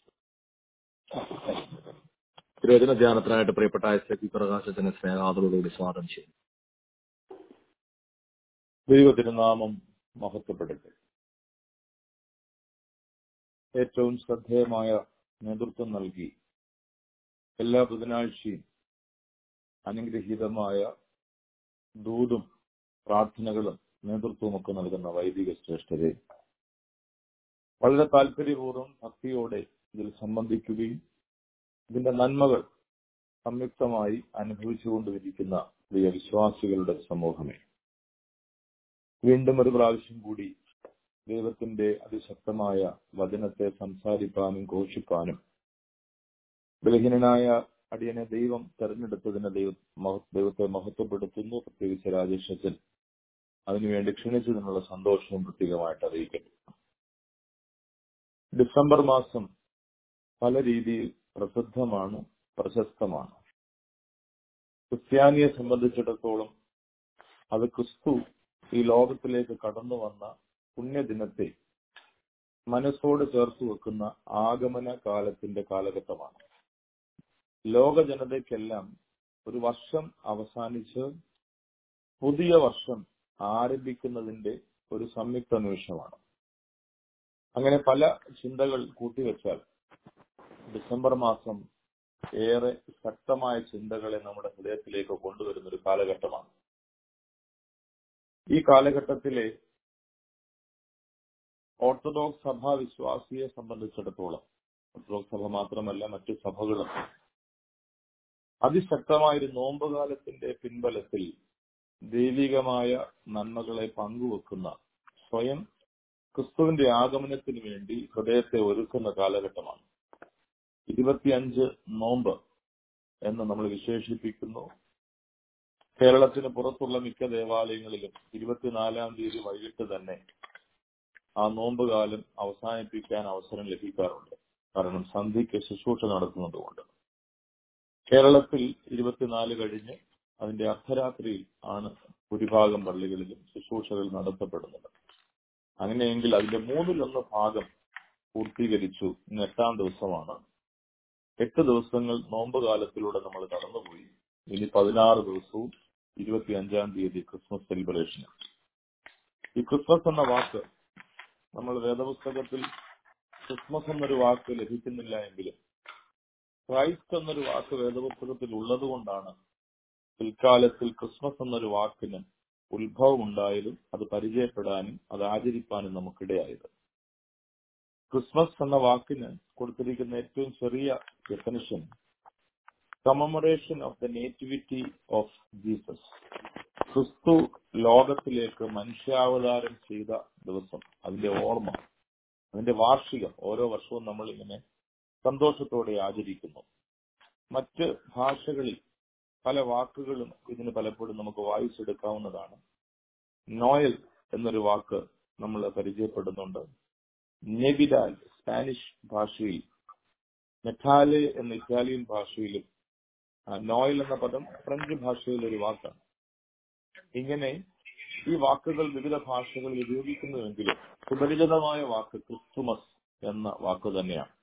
തിരുവചന ധ്യാനത്തിനായിട്ട് പ്രിയപ്പെട്ട എസ് പ്രകാശത്തിന് സ്നേഹാദരോടുകൂടി സ്വാഗതം ചെയ്യും ദൈവത്തിരുനാമം മഹത്വപ്പെടട്ടെ ഏറ്റവും ശ്രദ്ധേയമായ നേതൃത്വം നൽകി എല്ലാ ബുധനാഴ്ചയും അനുഗ്രഹീതമായ ദൂതും പ്രാർത്ഥനകളും നേതൃത്വവും ഒക്കെ നൽകുന്ന വൈദിക ശ്രേഷ്ഠരെ വളരെ താല്പര്യപൂർവ്വം ഭക്തിയോടെ ഇതിൽ സംബന്ധിക്കുകയും ഇതിന്റെ നന്മകൾ സംയുക്തമായി അനുഭവിച്ചുകൊണ്ടിരിക്കുന്ന പ്രിയ വിശ്വാസികളുടെ സമൂഹമേ വീണ്ടും ഒരു പ്രാവശ്യം കൂടി ദൈവത്തിന്റെ അതിശക്തമായ വചനത്തെ സംസാരിക്കാനും ഘോഷിക്കാനും ബലഹീനനായ അടിയനെ ദൈവം തെരഞ്ഞെടുത്തതിന് ദൈവ മഹ- ദൈവത്തെ മഹത്വപ്പെടുത്തുന്നു പ്രത്യേകിച്ച് രാജേഷ് അച്ഛൻ അതിനുവേണ്ടി ക്ഷണിച്ചതിനുള്ള സന്തോഷവും പ്രത്യേകമായിട്ട് അറിയിക്കട്ടെ ഡിസംബർ മാസം പല രീതിയിൽ പ്രസിദ്ധമാണ് പ്രശസ്തമാണ് ക്രിസ്ത്യാനിയെ സംബന്ധിച്ചിടത്തോളം അത് ക്രിസ്തു ഈ ലോകത്തിലേക്ക് കടന്നു വന്ന പുണ്യദിനത്തെ മനസ്സോട് ചേർത്ത് വെക്കുന്ന ആഗമന കാലത്തിന്റെ കാലഘട്ടമാണ് ലോക ജനതയ്ക്കെല്ലാം ഒരു വർഷം അവസാനിച്ച് പുതിയ വർഷം ആരംഭിക്കുന്നതിന്റെ ഒരു സംയുക്ത നിമിഷമാണ് അങ്ങനെ പല ചിന്തകൾ കൂട്ടിവെച്ചാൽ ഡിസംബർ മാസം ഏറെ ശക്തമായ ചിന്തകളെ നമ്മുടെ ഹൃദയത്തിലേക്ക് കൊണ്ടുവരുന്ന ഒരു കാലഘട്ടമാണ് ഈ കാലഘട്ടത്തിലെ ഓർത്തഡോക്സ് സഭാ വിശ്വാസിയെ സംബന്ധിച്ചിടത്തോളം ഓർത്തഡോക്സ് സഭ മാത്രമല്ല മറ്റു സഭകളും അതിശക്തമായൊരു നോമ്പുകാലത്തിന്റെ പിൻബലത്തിൽ ദൈവികമായ നന്മകളെ പങ്കുവെക്കുന്ന സ്വയം ക്രിസ്തുവിന്റെ ആഗമനത്തിന് വേണ്ടി ഹൃദയത്തെ ഒരുക്കുന്ന കാലഘട്ടമാണ് ഇരുപത്തിയഞ്ച് നോമ്പ് എന്ന് നമ്മൾ വിശേഷിപ്പിക്കുന്നു കേരളത്തിന് പുറത്തുള്ള മിക്ക ദേവാലയങ്ങളിലും ഇരുപത്തിനാലാം തീയതി വൈകിട്ട് തന്നെ ആ നോമ്പുകാലം അവസാനിപ്പിക്കാൻ അവസരം ലഭിക്കാറുണ്ട് കാരണം സന്ധ്യയ്ക്ക് ശുശ്രൂഷ നടത്തുന്നതുകൊണ്ട് കേരളത്തിൽ ഇരുപത്തിനാല് കഴിഞ്ഞ് അതിന്റെ അർദ്ധരാത്രിയിൽ ആണ് ഭൂരിഭാഗം പള്ളികളിലും ശുശ്രൂഷകൾ നടത്തപ്പെടുന്നത് അങ്ങനെയെങ്കിൽ അതിന്റെ മൂന്നിലൊന്ന് ഭാഗം പൂർത്തീകരിച്ചു ഇന്ന് എട്ടാം ദിവസമാണ് എട്ട് ദിവസങ്ങൾ നോമ്പ് കാലത്തിലൂടെ നമ്മൾ കടന്നുപോയി ഇനി പതിനാറ് ദിവസവും ഇരുപത്തി അഞ്ചാം തീയതി ക്രിസ്മസ് സെലിബ്രേഷൻ ഈ ക്രിസ്മസ് എന്ന വാക്ക് നമ്മൾ വേദപുസ്തകത്തിൽ ക്രിസ്മസ് എന്നൊരു വാക്ക് ലഭിക്കുന്നില്ല എങ്കിലും ക്രൈസ്റ്റ് എന്നൊരു വാക്ക് വേദപുസ്തകത്തിൽ ഉള്ളത് കൊണ്ടാണ് പിൽക്കാലത്തിൽ ക്രിസ്മസ് എന്നൊരു വാക്കിന് ഉത്ഭവം ഉണ്ടായതും അത് പരിചയപ്പെടാനും അത് ആചരിപ്പാനും നമുക്കിടയായത് ക്രിസ്മസ് എന്ന വാക്കിന് കൊടുത്തിരിക്കുന്ന ഏറ്റവും ചെറിയ definition commemoration of the nativity of Jesus ക്രിസ്തു ലോകത്തിലേക്ക് മനുഷ്യാവതാരം ചെയ്ത ദിവസം അതിന്റെ ഓർമ്മ അതിന്റെ വാർഷികം ഓരോ വർഷവും നമ്മൾ ഇങ്ങനെ സന്തോഷത്തോടെ ആചരിക്കുന്നു മറ്റ് ഭാഷകളിൽ പല വാക്കുകളും ഇതിന് പലപ്പോഴും നമുക്ക് വായിച്ചെടുക്കാവുന്നതാണ് നോയൽ എന്നൊരു വാക്ക് നമ്മൾ പരിചയപ്പെടുന്നുണ്ട് നെവിഡാൽ സ്പാനിഷ് ഭാഷയിൽ മെറ്റാലെ എന്ന ഇറ്റാലിയൻ ഭാഷയിലും ആ, നോയൽ എന്ന പദം ഫ്രഞ്ച് ഭാഷയിലെ ഒരു വാക്കാണ് ഇങ്ങനെ ഈ വാക്കുകൾ വിവിധ ഭാഷകളിൽ ഉപയോഗിക്കുന്നുവെങ്കിലും സുപരിചിതമായ വാക്ക് ക്രിസ്തുമസ് എന്ന വാക്ക് തന്നെയാണ്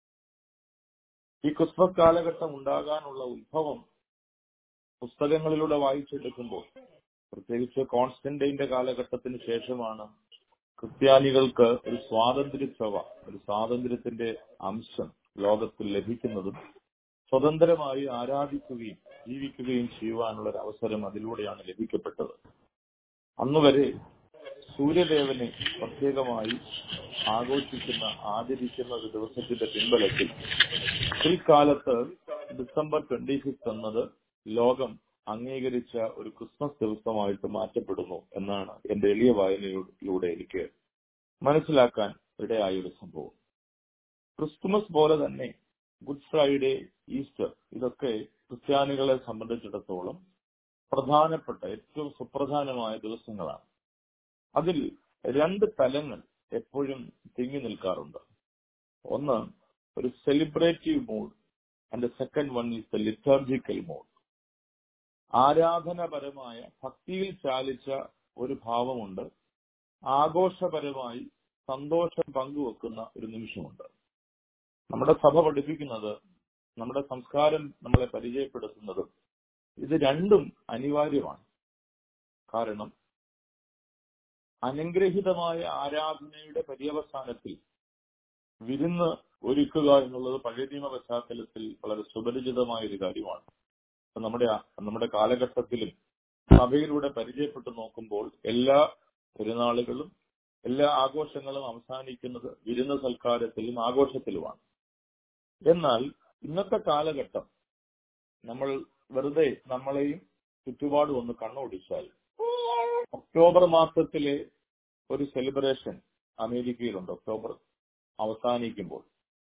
ഈ ക്രിസ്മസ് കാലഘട്ടം ഉണ്ടാകാനുള്ള ഉത്ഭവം പുസ്തകങ്ങളിലൂടെ വായിച്ചെടുക്കുമ്പോൾ പ്രത്യേകിച്ച് കോൺസ്റ്റന്റൈന്റെ കാലഘട്ടത്തിന് ശേഷമാണ് ക്രിസ്ത്യാനികൾക്ക് ഒരു സ്വാതന്ത്ര്യച്ചവ ഒരു സ്വാതന്ത്ര്യത്തിന്റെ അംശം ലോകത്തിൽ ലഭിക്കുന്നതും സ്വതന്ത്രമായി ആരാധിക്കുകയും ജീവിക്കുകയും ചെയ്യുവാനുള്ള ഒരു അവസരം അതിലൂടെയാണ് ലഭിക്കപ്പെട്ടത് അന്നുവരെ സൂര്യദേവനെ പ്രത്യേകമായി ആഘോഷിക്കുന്ന ആചരിക്കുന്ന ഒരു ദിവസത്തിന്റെ പിൻബലത്തിൽ പിൽക്കാലത്ത് ഡിസംബർ ട്വന്റി ഫിഫ്ത് എന്നത് ലോകം അംഗീകരിച്ച ഒരു ക്രിസ്മസ് ദിവസമായിട്ട് മാറ്റപ്പെടുന്നു എന്നാണ് എന്റെ എളിയ വായനയിലൂടെ എനിക്ക് മനസ്സിലാക്കാൻ ഇടയായ ഒരു സംഭവം ക്രിസ്തുമസ് പോലെ തന്നെ ഗുഡ് ഫ്രൈഡേ ഈസ്റ്റർ ഇതൊക്കെ ക്രിസ്ത്യാനികളെ സംബന്ധിച്ചിടത്തോളം പ്രധാനപ്പെട്ട ഏറ്റവും സുപ്രധാനമായ ദിവസങ്ങളാണ് അതിൽ രണ്ട് തലങ്ങൾ എപ്പോഴും തിങ്ങി നിൽക്കാറുണ്ട് ഒന്ന് ഒരു celebrative mood and second one is the liturgical mood ആരാധനപരമായ ഭക്തിയിൽ ചാലിച്ച ഒരു ഭാവമുണ്ട് ആഘോഷപരമായി സന്തോഷം പങ്കുവെക്കുന്ന ഒരു നിമിഷമുണ്ട് നമ്മുടെ സഭ പഠിപ്പിക്കുന്നത് നമ്മുടെ സംസ്കാരം നമ്മളെ പരിചയപ്പെടുത്തുന്നതും ഇത് രണ്ടും അനിവാര്യമാണ് കാരണം അനുഗ്രഹീതമായ ആരാധനയുടെ പര്യവസാനത്തിൽ വിരുന്ന് ഒരുക്കുക എന്നുള്ളത് പഴയ നിയമ പശ്ചാത്തലത്തിൽ വളരെ സുപരിചിതമായ ഒരു കാര്യമാണ് അപ്പൊ നമ്മുടെ നമ്മുടെ കാലഘട്ടത്തിലും സഭയിലൂടെ പരിചയപ്പെട്ടു നോക്കുമ്പോൾ എല്ലാ പെരുന്നാളുകളും എല്ലാ ആഘോഷങ്ങളും അവസാനിക്കുന്നത് വിരുന്ന് സൽക്കാരത്തിലും ആഘോഷത്തിലുമാണ് എന്നാൽ ഇന്നത്തെ കാലഘട്ടം നമ്മൾ വെറുതെ നമ്മളെയും ചുറ്റുപാടും ഒന്ന് കണ്ണോടിച്ചാൽ ഒക്ടോബർ മാസത്തിലെ ഒരു സെലിബ്രേഷൻ അമേരിക്കയിലുണ്ട് ഒക്ടോബർ അവസാനിക്കുമ്പോൾ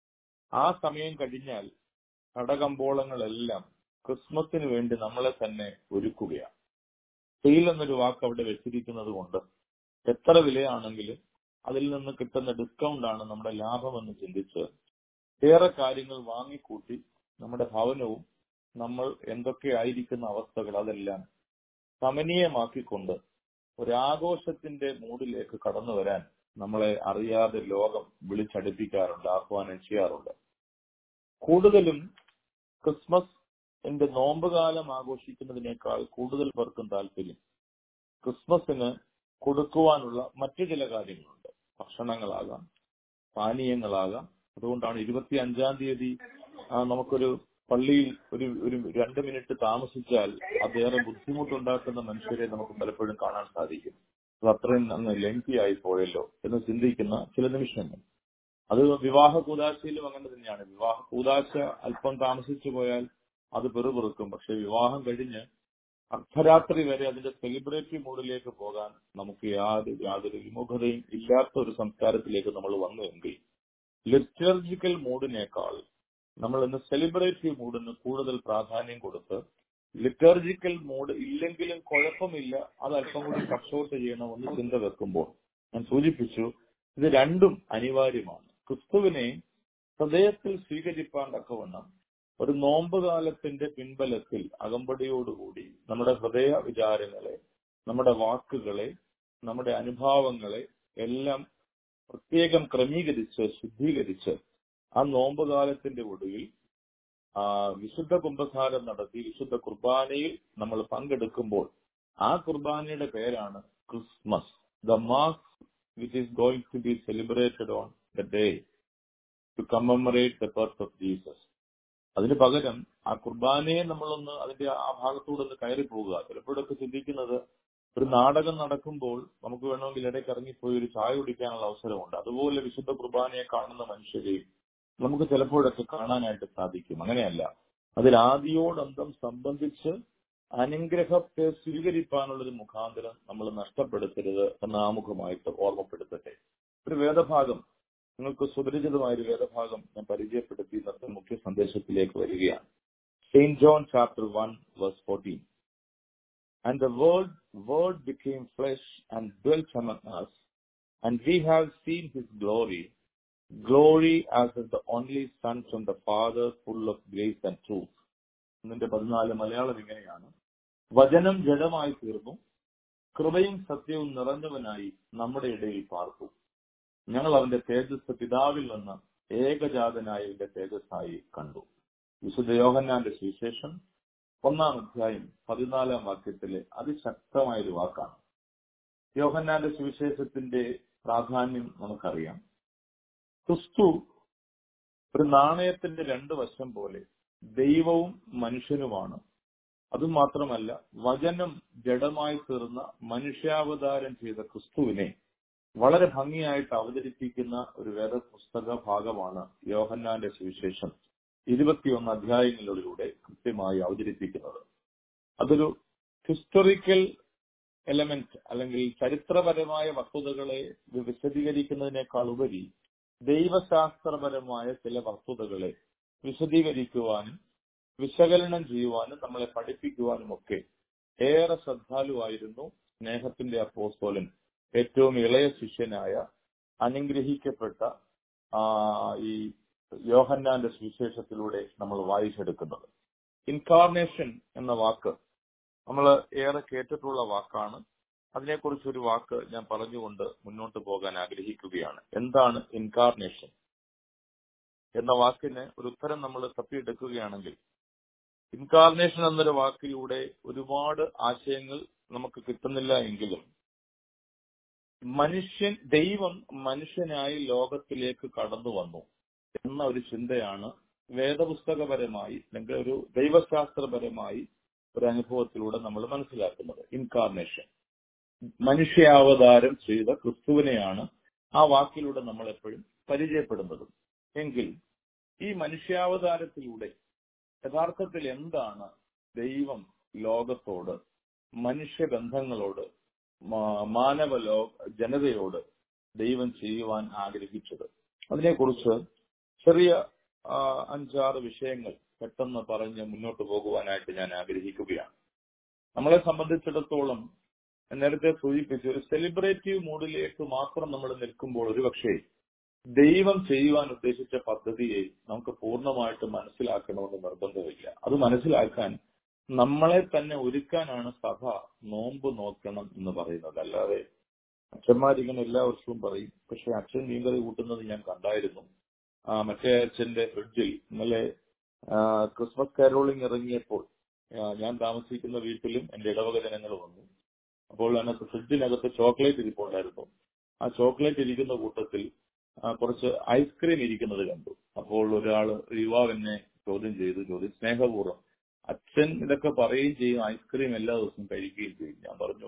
ആ സമയം കഴിഞ്ഞാൽ കടകമ്പോളങ്ങളെല്ലാം ക്രിസ്മസിന് വേണ്ടി നമ്മളെ തന്നെ ഒരുക്കുകയാണ് സെയിൽ എന്നൊരു വാക്ക് അവിടെ വെച്ചിരിക്കുന്നത് കൊണ്ട് എത്ര വിലയാണെങ്കിലും അതിൽ നിന്ന് കിട്ടുന്ന ഡിസ്കൗണ്ട് ആണ് നമ്മുടെ ലാഭമെന്ന് ചിന്തിച്ച് ഏറെ കാര്യങ്ങൾ വാങ്ങിക്കൂട്ടി നമ്മുടെ ഭവനവും നമ്മൾ എന്തൊക്കെ ആയിരിക്കുന്ന അവസ്ഥകൾ അതെല്ലാം സമനീയമാക്കിക്കൊണ്ട് ഒരാഘോഷത്തിന്റെ മൂഡിലേക്ക് കടന്നു വരാൻ നമ്മളെ അറിയാതെ ലോകം വിളിച്ചടുപ്പിക്കാറുണ്ട് ആഹ്വാനം ചെയ്യാറുണ്ട് കൂടുതലും ക്രിസ്മസ് എന്റെ നോമ്പുകാലം ആഘോഷിക്കുന്നതിനേക്കാൾ കൂടുതൽ പേർക്കും താല്പര്യം ക്രിസ്മസിന് കൊടുക്കുവാനുള്ള മറ്റു ചില കാര്യങ്ങളുണ്ട് ഭക്ഷണങ്ങളാകാം പാനീയങ്ങളാകാം അതുകൊണ്ടാണ് ഇരുപത്തി അഞ്ചാം തീയതി ആ, നമുക്കൊരു പള്ളിയിൽ ഒരു ഒരു രണ്ട് മിനിറ്റ് താമസിച്ചാൽ അതേറെ ബുദ്ധിമുട്ടുണ്ടാക്കുന്ന മനുഷ്യരെ നമുക്ക് പലപ്പോഴും കാണാൻ സാധിക്കും അത് അത്രയും അങ്ങ് ലെങ്തി ആയി പോയല്ലോ എന്ന് ചിന്തിക്കുന്ന ചില നിമിഷങ്ങൾ അത് വിവാഹ കൂതാശയിലും അങ്ങനെ തന്നെയാണ് വിവാഹ കൂതാശ അല്പം താമസിച്ചു പോയാൽ അത് പെറുപെറുക്കും പക്ഷെ വിവാഹം കഴിഞ്ഞ് അർദ്ധരാത്രി വരെ അതിന്റെ സെലിബ്രേറ്റീവ് മൂഡിലേക്ക് പോകാൻ നമുക്ക് യാതൊരു യാതൊരു വിമുഖതയും ഇല്ലാത്ത ഒരു സംസ്കാരത്തിലേക്ക് നമ്മൾ വന്നുവെങ്കിൽ ലിറ്റർജിക്കൽ മൂഡിനേക്കാൾ നമ്മൾ ഇന്ന് സെലിബ്രേറ്റീവ് മൂഡിന് കൂടുതൽ പ്രാധാന്യം കൊടുത്ത് ലിറ്റർജിക്കൽ മൂഡ് ഇല്ലെങ്കിലും കുഴപ്പമില്ല അത് അല്പം കൂടി കഷോട്ട് ചെയ്യണമെന്ന് ചിന്ത വെക്കുമ്പോൾ ഞാൻ സൂചിപ്പിച്ചു ഇത് രണ്ടും അനിവാര്യമാണ് ക്രിസ്തുവിനെ ഹൃദയത്തിൽ സ്വീകരിപ്പാൻ തക്കവണ്ണം ഒരു നോമ്പ് കാലത്തിന്റെ പിൻബലത്തിൽ അകമ്പടിയോടുകൂടി നമ്മുടെ ഹൃദയ വിചാരങ്ങളെ നമ്മുടെ വാക്കുകളെ നമ്മുടെ അനുഭാവങ്ങളെ എല്ലാം പ്രത്യേകം ക്രമീകരിച്ച് ശുദ്ധീകരിച്ച് ആ നോമ്പ് കാലത്തിന്റെ ഒടുവിൽ ആ വിശുദ്ധ കുംഭസാരം നടത്തി വിശുദ്ധ കുർബാനയിൽ നമ്മൾ പങ്കെടുക്കുമ്പോൾ ആ കുർബാനയുടെ പേരാണ് Christmas the mass which is going to be celebrated on the day to commemorate the birth of Jesus അതിന് പകരം ആ കുർബാനയെ നമ്മളൊന്ന് അതിന്റെ ആ ഭാഗത്തൂടെ ഒന്ന് കയറി പോവുക ചിലപ്പോഴൊക്കെ ചിന്തിക്കുന്നത് ഒരു നാടകം നടക്കുമ്പോൾ നമുക്ക് വേണമെങ്കിൽ ഇടയ്ക്ക് ഇറങ്ങിപ്പോയി ഒരു ചായ കുടിക്കാനുള്ള അവസരമുണ്ട് അതുപോലെ വിശുദ്ധ കുർബാനയെ കാണുന്ന മനുഷ്യരെയും നമുക്ക് ചിലപ്പോഴൊക്കെ കാണാനായിട്ട് സാധിക്കും അങ്ങനെയല്ല അതിൽ ആദിയോടന്തം സംബന്ധിച്ച് അനുഗ്രഹത്തെ സ്വീകരിക്കാനുള്ള ഒരു മുഖാന്തരം നമ്മൾ നഷ്ടപ്പെടുത്തരുത് എന്ന് ആമുഖമായിട്ട് ഓർമ്മപ്പെടുത്തട്ടെ ഒരു വേദഭാഗം നിങ്ങൾക്ക് സുപരിചിതമായ ഒരു വേദഭാഗം ഞാൻ പരിചയപ്പെടുത്തി ഇന്നത്തെ മുഖ്യ സന്ദേശത്തിലേക്ക് വരികയാണ് Saint John chapter one verse fourteen And the word, word became flesh and dwelt among us, and we have seen his glory, glory as of the only Son from the Father, full of grace and truth. ഇതിന്റെ പതിനാല് മലയാളം ഇങ്ങനെയാണ് വചനം ജഡമായി തീർന്നു കൃപയും സത്യവും നിറഞ്ഞവനായി നമ്മുടെ ഇടയിൽ പാർത്തു ഞങ്ങൾ അവന്റെ തേജസ് പിതാവിൽ നിന്ന് ഏകജാതനായവന്റെ തേജസ്സായി കണ്ടു വിശുദ്ധ യോഹന്നാന്റെ സുവിശേഷം ഒന്നാം അധ്യായം പതിനാലാം വാക്യത്തിലെ അതിശക്തമായ ഒരു വാക്കാണ് യോഹന്നാന്റെ സുവിശേഷത്തിന്റെ പ്രാധാന്യം നമുക്കറിയാം ക്രിസ്തു ഒരു നാണയത്തിന്റെ രണ്ട് വശം പോലെ ദൈവവും മനുഷ്യനുമാണ് അതുമാത്രമല്ല വചനം ജഡമായി തീർന്ന മനുഷ്യാവതാരം ചെയ്ത ക്രിസ്തുവിനെ വളരെ ഭംഗിയായിട്ട് അവതരിപ്പിക്കുന്ന ഒരു വേദപുസ്തക ഭാഗമാണ് യോഹന്നാന്റെ സുവിശേഷം ഇരുപത്തിയൊന്ന് അധ്യായങ്ങളിലൂടെ കൃത്യമായി അവതരിപ്പിക്കുന്നത് അതൊരു ഹിസ്റ്റോറിക്കൽ എലമെന്റ് അല്ലെങ്കിൽ ചരിത്രപരമായ വസ്തുതകളെ വിശദീകരിക്കുന്നതിനേക്കാൾ ഉപരി ദൈവശാസ്ത്രപരമായ ചില വസ്തുതകളെ വിശദീകരിക്കുവാനും വിശകലനം ചെയ്യുവാനും നമ്മളെ പഠിപ്പിക്കുവാനും ഒക്കെ ഏറെ ശ്രദ്ധാലുവായിരുന്നു സ്നേഹത്തിന്റെ അപ്പോസ്തോലൻ ഏറ്റവും ഇളയ ശിഷ്യനായ അനുഗ്രഹിക്കപ്പെട്ട ആ, ഈ യോഹന്നാന്റെ സുവിശേഷത്തിലൂടെ നമ്മൾ വായിച്ചെടുക്കുന്നത് ഇൻകാർണേഷൻ എന്ന വാക്ക് നമ്മൾ ഏറെ കേട്ടിട്ടുള്ള വാക്കാണ് അതിനെക്കുറിച്ച് ഒരു വാക്ക് ഞാൻ പറഞ്ഞുകൊണ്ട് മുന്നോട്ട് പോകാൻ ആഗ്രഹിക്കുകയാണ് എന്താണ് ഇൻകാർണേഷൻ എന്ന വാക്കിന് ഒരു ഉത്തരം നമ്മൾ തപ്പിയെടുക്കുകയാണെങ്കിൽ ഇൻകാർണേഷൻ എന്നൊരു വാക്കിലൂടെ ഒരുപാട് ആശയങ്ങൾ നമുക്ക് കിട്ടുന്നില്ല എങ്കിലും മനുഷ്യൻ ദൈവം മനുഷ്യനായി ലോകത്തിലേക്ക് കടന്നു വന്നു എന്ന ഒരു ചിന്തയാണ് വേദപുസ്തകപരമായി അല്ലെങ്കിൽ ഒരു ദൈവശാസ്ത്രപരമായി ഒരു അനുഭവത്തിലൂടെ നമ്മൾ മനസ്സിലാക്കുന്നത് ഇൻകാർണേഷൻ മനുഷ്യാവതാരം ചെയ്ത ക്രിസ്തുവിനെയാണ് ആ വാക്കിലൂടെ നമ്മൾ എപ്പോഴും പരിചയപ്പെടുന്നത് എങ്കിൽ ഈ മനുഷ്യാവതാരത്തിലൂടെ യഥാർത്ഥത്തിൽ എന്താണ് ദൈവം ലോകത്തോട് മനുഷ്യബന്ധങ്ങളോട് മാ- മാനവ ലോ ജനതയോട് ദൈവം ചെയ്യുവാൻ ആഗ്രഹിച്ചത് അതിനെക്കുറിച്ച് ചെറിയ ആ, അഞ്ചാറ് വിഷയങ്ങൾ പെട്ടെന്ന് പറഞ്ഞ് മുന്നോട്ട് പോകുവാനായിട്ട് ഞാൻ ആഗ്രഹിക്കുകയാണ് നമ്മളെ സംബന്ധിച്ചിടത്തോളം ഞാൻ നേരത്തെ സൂചിപ്പിച്ചു ഒരു സെലിബ്രേറ്റീവ് മൂഡിലേക്ക് മാത്രം നമ്മൾ നിൽക്കുമ്പോൾ ഒരുപക്ഷെ ദൈവം ചെയ്യുവാൻ ഉദ്ദേശിച്ച പദ്ധതിയെ നമുക്ക് പൂർണ്ണമായിട്ട് മനസ്സിലാക്കണമെന്ന് നിർബന്ധമില്ല അത് മനസ്സിലാക്കാൻ നമ്മളെ തന്നെ ഒരുക്കാനാണ് സഭ നോമ്പ് നോക്കണം എന്ന് പറയുന്നത് അല്ലാതെ അച്ഛന്മാരിങ്ങനെ എല്ലാ വർഷവും പറയും പക്ഷെ അച്ഛൻ മീൻകറി കൂട്ടുന്നത് ഞാൻ കണ്ടായിരുന്നു ആ മറ്റേ അച്ഛന്റെ ഫ്രിഡ്ജിൽ ഇന്നലെ ആ, ക്രിസ്മസ് കാരോളിംഗ് ഇറങ്ങിയപ്പോൾ ആ, ഞാൻ താമസിക്കുന്ന വീട്ടിലും എന്റെ ഇടവക ജനങ്ങൾ വന്നു അപ്പോൾ അതിനകത്ത് ഫ്രിഡ്ജിനകത്ത് ചോക്ലേറ്റ് ഇരിപ്പുണ്ടായിരുന്നു ആ ചോക്ലേറ്റ് ഇരിക്കുന്ന കൂട്ടത്തിൽ ആ, കുറച്ച് ഐസ്ക്രീം ഇരിക്കുന്നത് കണ്ടു അപ്പോൾ ഒരാള് ഒരു യുവാവ് എന്നെ ചോദ്യം ചെയ്തു ചോദ്യം സ്നേഹപൂർവ്വം അച്ഛൻ ഇതൊക്കെ പറയുകയും ചെയ്യും ഐസ്ക്രീം എല്ലാ ദിവസവും കഴിക്കുകയും ചെയ്യും ഞാൻ പറഞ്ഞു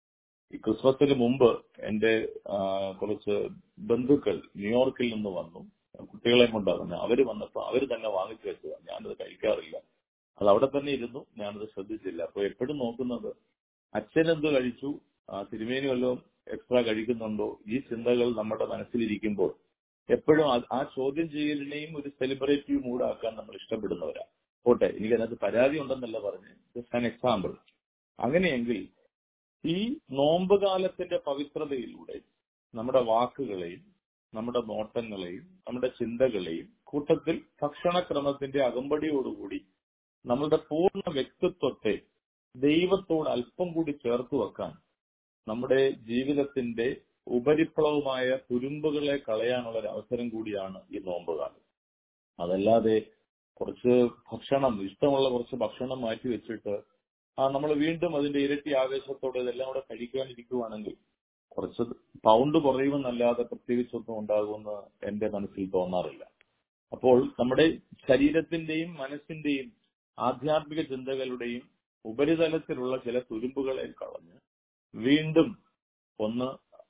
ഈ ക്രിസ്മസിന് മുമ്പ് എന്റെ ആ, കുറച്ച് ബന്ധുക്കൾ ന്യൂയോർക്കിൽ നിന്ന് വന്നു കുട്ടികളെ കൊണ്ടാണ് അവര് വന്നപ്പോ അവര് തന്നെ വാങ്ങിച്ചു വെച്ചതാണ് ഞാനത് കഴിക്കാറില്ല അത് അവിടെ തന്നെ ഇരുന്നു ഞാനത് ശ്രദ്ധിച്ചില്ല അപ്പൊ എപ്പോഴും നോക്കുന്നത് അച്ഛൻ എന്ത് കഴിച്ചു ആ തിരുമേനി വല്ലതും എക്സ്ട്രാ കഴിക്കുന്നുണ്ടോ ഈ ചിന്തകൾ നമ്മുടെ മനസ്സിലിരിക്കുമ്പോൾ എപ്പോഴും ആ- ആ ചോദ്യം ചെയ്യലിനെയും ഒരു സെലിബ്രേറ്റീവ് മൂഡാക്കാൻ നമ്മൾ ഇഷ്ടപ്പെടുന്നവരാ പോട്ടെ എനിക്ക് അതിനകത്ത് പരാതി ഉണ്ടെന്നല്ല പറഞ്ഞ് ജസ്റ്റ് ആൻ എക്സാമ്പിൾ അങ്ങനെയെങ്കിൽ ഈ നോമ്പ് കാലത്തിന്റെ പവിത്രതയിലൂടെ നമ്മുടെ വാക്കുകളെയും നമ്മുടെ നോട്ടങ്ങളെയും നമ്മുടെ ചിന്തകളെയും കൂട്ടത്തിൽ ഭക്ഷണക്രമത്തിന്റെ അകമ്പടിയോടുകൂടി നമ്മളുടെ പൂർണ്ണ വ്യക്തിത്വത്തെ ദൈവത്തോട് അല്പം കൂടി ചേർത്ത് വെക്കാൻ നമ്മുടെ ജീവിതത്തിന്റെ ഉപരിപ്ലവമായ തുരുമ്പുകളെ കളയാനുള്ള ഒരു അവസരം കൂടിയാണ് ഈ നോമ്പുകാലം അതല്ലാതെ കുറച്ച് ഭക്ഷണം ഇഷ്ടമുള്ള കുറച്ച് ഭക്ഷണം മാറ്റി വെച്ചിട്ട് ആ നമ്മൾ വീണ്ടും അതിന്റെ ഇരട്ടി ആവേശത്തോടെ ഇതെല്ലാം കൂടെ കഴിക്കാനിരിക്കുവാണെങ്കിൽ കുറച്ച് പൗണ്ട് കുറയുമെന്നല്ലാതെ പ്രത്യേകിച്ചൊന്നും ഉണ്ടാകുമെന്ന് എന്റെ മനസ്സിൽ തോന്നാറില്ല അപ്പോൾ നമ്മുടെ ശരീരത്തിന്റെയും മനസ്സിന്റെയും ആധ്യാത്മിക ചിന്തകളുടെയും ഉപരിതലത്തിലുള്ള ചില തുരുമ്പുകളെ കളഞ്ഞ് വീണ്ടും ഒന്ന്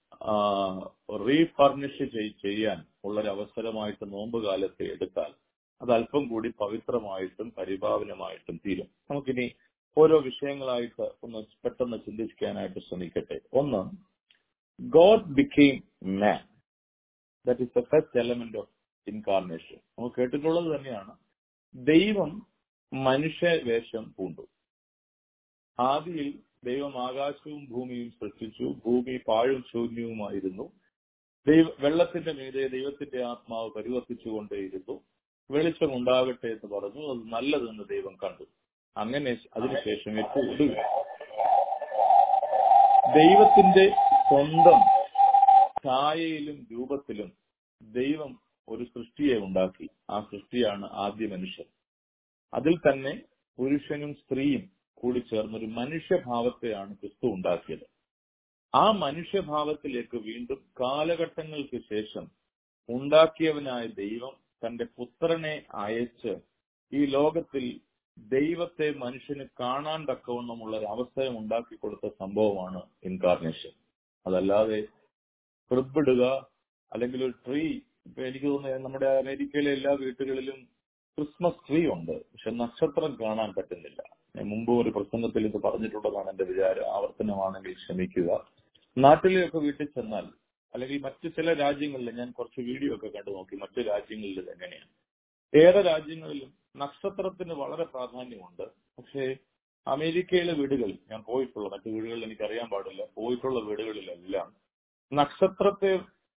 റീഫർണിഷ് ചെയ്യാൻ ഉള്ളൊരു അവസരമായിട്ട് നോമ്പ് കാലത്തെ എടുത്താൽ അത് അല്പം കൂടി പവിത്രമായിട്ടും പരിഭാവനമായിട്ടും തീരും നമുക്കിനി ഓരോ വിഷയങ്ങളായിട്ട് ഒന്ന് പെട്ടെന്ന് ചിന്തിക്കാനായിട്ട് ശ്രമിക്കട്ടെ ഒന്ന് God became man that is the first element of incarnation നമുക്ക് കേട്ടിട്ടുള്ളത് തന്നെയാണ് ദൈവം മനുഷ്യ വേഷം പൂണ്ടു ആദിയിൽ ദൈവം ആകാശവും ഭൂമിയും സൃഷ്ടിച്ചു ഭൂമി പാഴും ശൂന്യവുമായിരുന്നു ദൈവ വെള്ളത്തിന്റെ മീതെ ദൈവത്തിന്റെ ആത്മാവ് പരിവർത്തിച്ചുകൊണ്ടേയിരുന്നു വെളിച്ചം ഉണ്ടാകട്ടെ എന്ന് പറഞ്ഞു അത് നല്ലതെന്ന് ദൈവം കണ്ടു അങ്ങനെ അതിനുശേഷം ഏറ്റവും ഒടുവിൽ ദൈവത്തിന്റെ സ്വന്തം ഛായയിലും രൂപത്തിലും ദൈവം ഒരു സൃഷ്ടിയെ ഉണ്ടാക്കി ആ സൃഷ്ടിയാണ് ആദ്യ മനുഷ്യൻ അതിൽ തന്നെ പുരുഷനും സ്ത്രീയും കൂടി ചേർന്നൊരു മനുഷ്യഭാവത്തെയാണ് ക്രിസ്തു ഉണ്ടാക്കിയത് ആ മനുഷ്യഭാവത്തിലേക്ക് വീണ്ടും കാലഘട്ടങ്ങൾക്ക് ശേഷം ഉണ്ടാക്കിയവനായ ദൈവം തന്റെ പുത്രനെ അയച്ച് ഈ ലോകത്തിൽ ദൈവത്തെ മനുഷ്യന് കാണാൻ തക്കവണ്ണമുള്ള ഒരു അവസരം ഉണ്ടാക്കി കൊടുത്ത സംഭവമാണ് ഇൻകാർണേഷൻ അതല്ലാതെ ക്രിബിടുക അല്ലെങ്കിൽ ഒരു ട്രീ ഇപ്പൊ എനിക്ക് തോന്നുന്നത് നമ്മുടെ അമേരിക്കയിലെ എല്ലാ വീട്ടുകളിലും ക്രിസ്മസ് ട്രീ ഉണ്ട് പക്ഷെ നക്ഷത്രം കാണാൻ പറ്റുന്നില്ല ഞാൻ മുമ്പ് ഒരു പ്രസംഗത്തിൽ ഇത് പറഞ്ഞിട്ടുള്ളതാണ് എന്റെ വിചാരം ആവർത്തനമാണെങ്കിൽ ക്ഷമിക്കുക നാട്ടിലെയൊക്കെ വീട്ടിൽ ചെന്നാൽ അല്ലെങ്കിൽ മറ്റു ചില രാജ്യങ്ങളിൽ ഞാൻ കുറച്ച് വീഡിയോ ഒക്കെ കണ്ടു നോക്കി മറ്റു രാജ്യങ്ങളിൽ ഇത് എങ്ങനെയാണ് ഏറെ രാജ്യങ്ങളിലും നക്ഷത്രത്തിന് വളരെ പ്രാധാന്യമുണ്ട് പക്ഷേ അമേരിക്കയിലെ വീടുകളിൽ ഞാൻ പോയിട്ടുള്ള മറ്റു വീടുകളിൽ എനിക്ക് അറിയാൻ പാടില്ല പോയിട്ടുള്ള വീടുകളിലെല്ലാം നക്ഷത്രത്തെ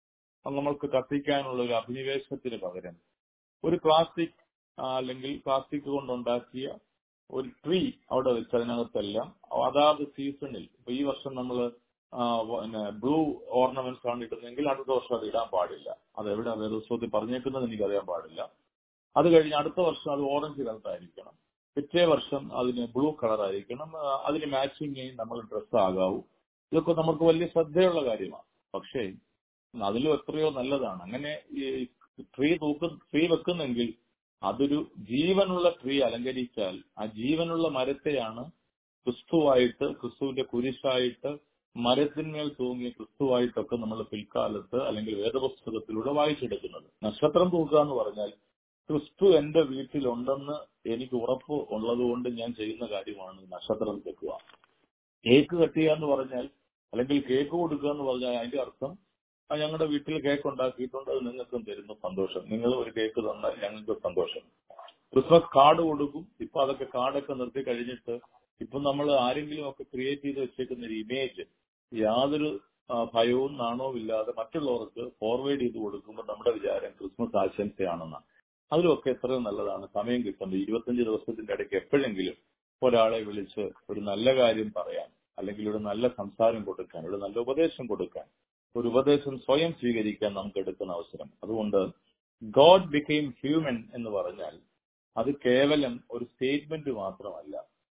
നമ്മൾക്ക് കത്തിക്കാനുള്ള ഒരു അഭിനിവേശത്തിന് പകരം ഒരു പ്ലാസ്റ്റിക് അല്ലെങ്കിൽ പ്ലാസ്റ്റിക് കൊണ്ടുണ്ടാക്കിയ ഒരു ട്രീ അവിടെ വെച്ച് അതിനകത്തെല്ലാം അതാത് സീസണിൽ ഇപ്പൊ ഈ വർഷം നമ്മൾ പിന്നെ ബ്ലൂ ഓർണമെന്റ്സ് ആണ് ഇടുന്നതെങ്കിൽ അടുത്ത വർഷം അത് ഇടാൻ പാടില്ല അത് എവിടെ വേദോത്സവത്തിൽ പറഞ്ഞേക്കുന്നത് എനിക്ക് അറിയാൻ പാടില്ല അത് കഴിഞ്ഞ് അടുത്ത വർഷം അത് ഓറഞ്ച് കളറായിരിക്കണം പിറ്റേ വർഷം അതിന് ബ്ലൂ കളർ ആയിരിക്കണം ആ, അതിന് മാച്ചിങ് നമ്മൾ ഡ്രസ്സ് ആകാവൂ ഇതൊക്കെ നമുക്ക് വലിയ ശ്രദ്ധയുള്ള കാര്യമാണ് പക്ഷേ അതിലും എത്രയോ നല്ലതാണ് അങ്ങനെ ഈ ട്രീ തൂക്ക് ട്രീ വെക്കുന്നെങ്കിൽ അതൊരു ജീവനുള്ള ട്രീ അലങ്കരിച്ചാൽ ആ ജീവനുള്ള മരത്തെയാണ് ക്രിസ്തുവായിട്ട് ക്രിസ്തുവിന്റെ കുരിശായിട്ട് മരത്തിന്മേൽ തൂങ്ങിയ ക്രിസ്തുവായിട്ടൊക്കെ നമ്മൾ പിൽക്കാലത്ത് അല്ലെങ്കിൽ വേദപുസ്തകത്തിലൂടെ വായിച്ചെടുക്കുന്നത് നക്ഷത്രം തൂക്കുക എന്ന് പറഞ്ഞാൽ ക്രിസ്തു എന്റെ വീട്ടിലുണ്ടെന്ന് എനിക്ക് ഉറപ്പ് ഉള്ളതുകൊണ്ട് ഞാൻ ചെയ്യുന്ന കാര്യമാണ് നക്ഷത്രം വെക്കുക കേക്ക് കട്ടുക എന്ന് പറഞ്ഞാൽ അല്ലെങ്കിൽ കേക്ക് കൊടുക്കുക എന്ന് പറഞ്ഞാൽ അതിന്റെ അർത്ഥം ആ ഞങ്ങളുടെ വീട്ടിൽ കേക്ക് ഉണ്ടാക്കിയിട്ടുണ്ട് അത് നിങ്ങൾക്കും തരുന്നു സന്തോഷം നിങ്ങൾ ഒരു കേക്ക് തന്നാൽ ഞങ്ങൾക്ക് സന്തോഷം ക്രിസ്മസ് കാർഡ് കൊടുക്കും ഇപ്പൊ അതൊക്കെ കാർഡൊക്കെ നിർത്തി കഴിഞ്ഞിട്ട് ഇപ്പൊ നമ്മൾ ആരെങ്കിലും ഒക്കെ ക്രിയേറ്റ് ചെയ്ത് വെച്ചേക്കുന്ന ഒരു ഇമേജ് യാതൊരു ആ, ഭയവും നാണവും ഇല്ലാതെ മറ്റുള്ളവർക്ക് ഫോർവേഡ് ചെയ്ത് കൊടുക്കുമ്പോൾ നമ്മുടെ വിചാരം ക്രിസ്മസ് ആശംസയാണെന്നാണ് അതിലൊക്കെ എത്രയും നല്ലതാണ് സമയം കിട്ടുന്നത് ഇരുപത്തഞ്ച് ദിവസത്തിന്റെ ഇടയ്ക്ക് എപ്പോഴെങ്കിലും ഒരാളെ വിളിച്ച് ഒരു നല്ല കാര്യം പറയാൻ അല്ലെങ്കിൽ ഒരു നല്ല സംസാരം കൊടുക്കാൻ ഒരു നല്ല ഉപദേശം കൊടുക്കാൻ ഒരു ഉപദേശം സ്വയം സ്വീകരിക്കാൻ നമുക്ക് എടുക്കുന്ന അവസരം അതുകൊണ്ട് ഗോഡ് ബിക്കെയിം ഹ്യൂമൻ എന്ന് പറഞ്ഞാൽ അത് കേവലം ഒരു സ്റ്റേറ്റ്മെന്റ് മാത്രമല്ല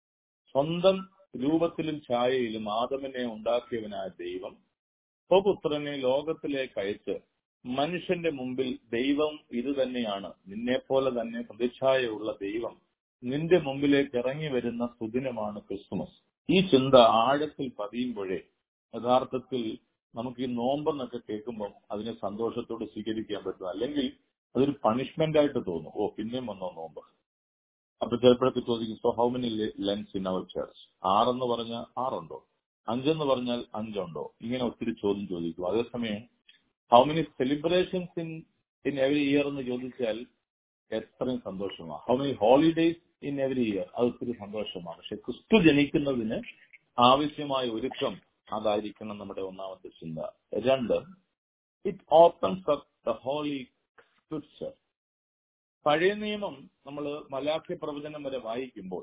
സ്വന്തം രൂപത്തിലും ഛായയിലും ആദമിനെ ഉണ്ടാക്കിയവനായ ദൈവം സ്വപുത്രനെ ലോകത്തിലേക്ക് അയച്ച് മനുഷ്യന്റെ മുമ്പിൽ ദൈവം ഇത് തന്നെയാണ് നിന്നെപ്പോലെ തന്നെ പ്രതിച്ഛായയുള്ള ദൈവം നിന്റെ മുമ്പിലേക്ക് ഇറങ്ങി വരുന്ന സുദിനമാണ് ക്രിസ്തുമസ് ഈ ചിന്ത ആഴത്തിൽ പതിയുമ്പോഴേ യഥാർത്ഥത്തിൽ നമുക്ക് ഈ നോമ്പെന്നൊക്കെ കേൾക്കുമ്പോൾ അതിനെ സന്തോഷത്തോട് സ്വീകരിക്കാൻ പറ്റും അല്ലെങ്കിൽ അതൊരു പണിഷ്മെന്റ് ആയിട്ട് തോന്നും ഓ പിന്നെയും വന്നോ നോമ്പ് അപ്പൊ ചിലപ്പോഴൊക്കെ ചോദിക്കും so how many Lents in our church ആറെന്ന് പറഞ്ഞാൽ ആറുണ്ടോ അഞ്ചെന്ന് പറഞ്ഞാൽ അഞ്ചുണ്ടോ ഇങ്ങനെ ഒത്തിരി ചോദ്യം ചോദിക്കും അതേസമയം how many celebrations in in every year എന്ന് ചോദിച്ചാൽ എത്രയും സന്തോഷമാണ് how many holidays in every year അത് ഒത്തിരി സന്തോഷമാണ് പക്ഷെ ക്രിസ്തു ജനിക്കുന്നതിന് ആവശ്യമായ ഒരുക്കം അതായിരിക്കണം നമ്മുടെ ഒന്നാമത്തെ ചിന്ത രണ്ട് it opens up the holy scripture പഴയ നിയമം നമ്മൾ മലാഖ്യ പ്രവചനം വരെ വായിക്കുമ്പോൾ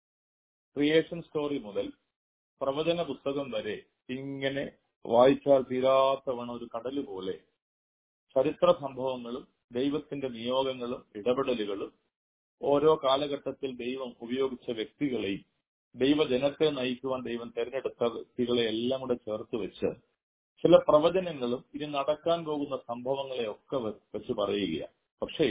ക്രിയേഷൻ സ്റ്റോറി മുതൽ പ്രവചന പുസ്തകം വരെ ഇങ്ങനെ വായിച്ചാൽ തീരാത്തവണ ഒരു കടല് പോലെ ചരിത്ര സംഭവങ്ങളും ദൈവത്തിന്റെ നിയോഗങ്ങളും ഇടപെടലുകളും ഓരോ കാലഘട്ടത്തിൽ ദൈവം ഉപയോഗിച്ച വ്യക്തികളെയും ദൈവജനത്തെ നയിക്കുവാൻ ദൈവം തെരഞ്ഞെടുത്ത വ്യക്തികളെ എല്ലാം കൂടെ ചേർത്ത് വെച്ച് ചില പ്രവചനങ്ങളും ഇനി നടക്കാൻ പോകുന്ന സംഭവങ്ങളെ ഒക്കെ വെ- വെച്ച് പറയുകയാണ് പക്ഷേ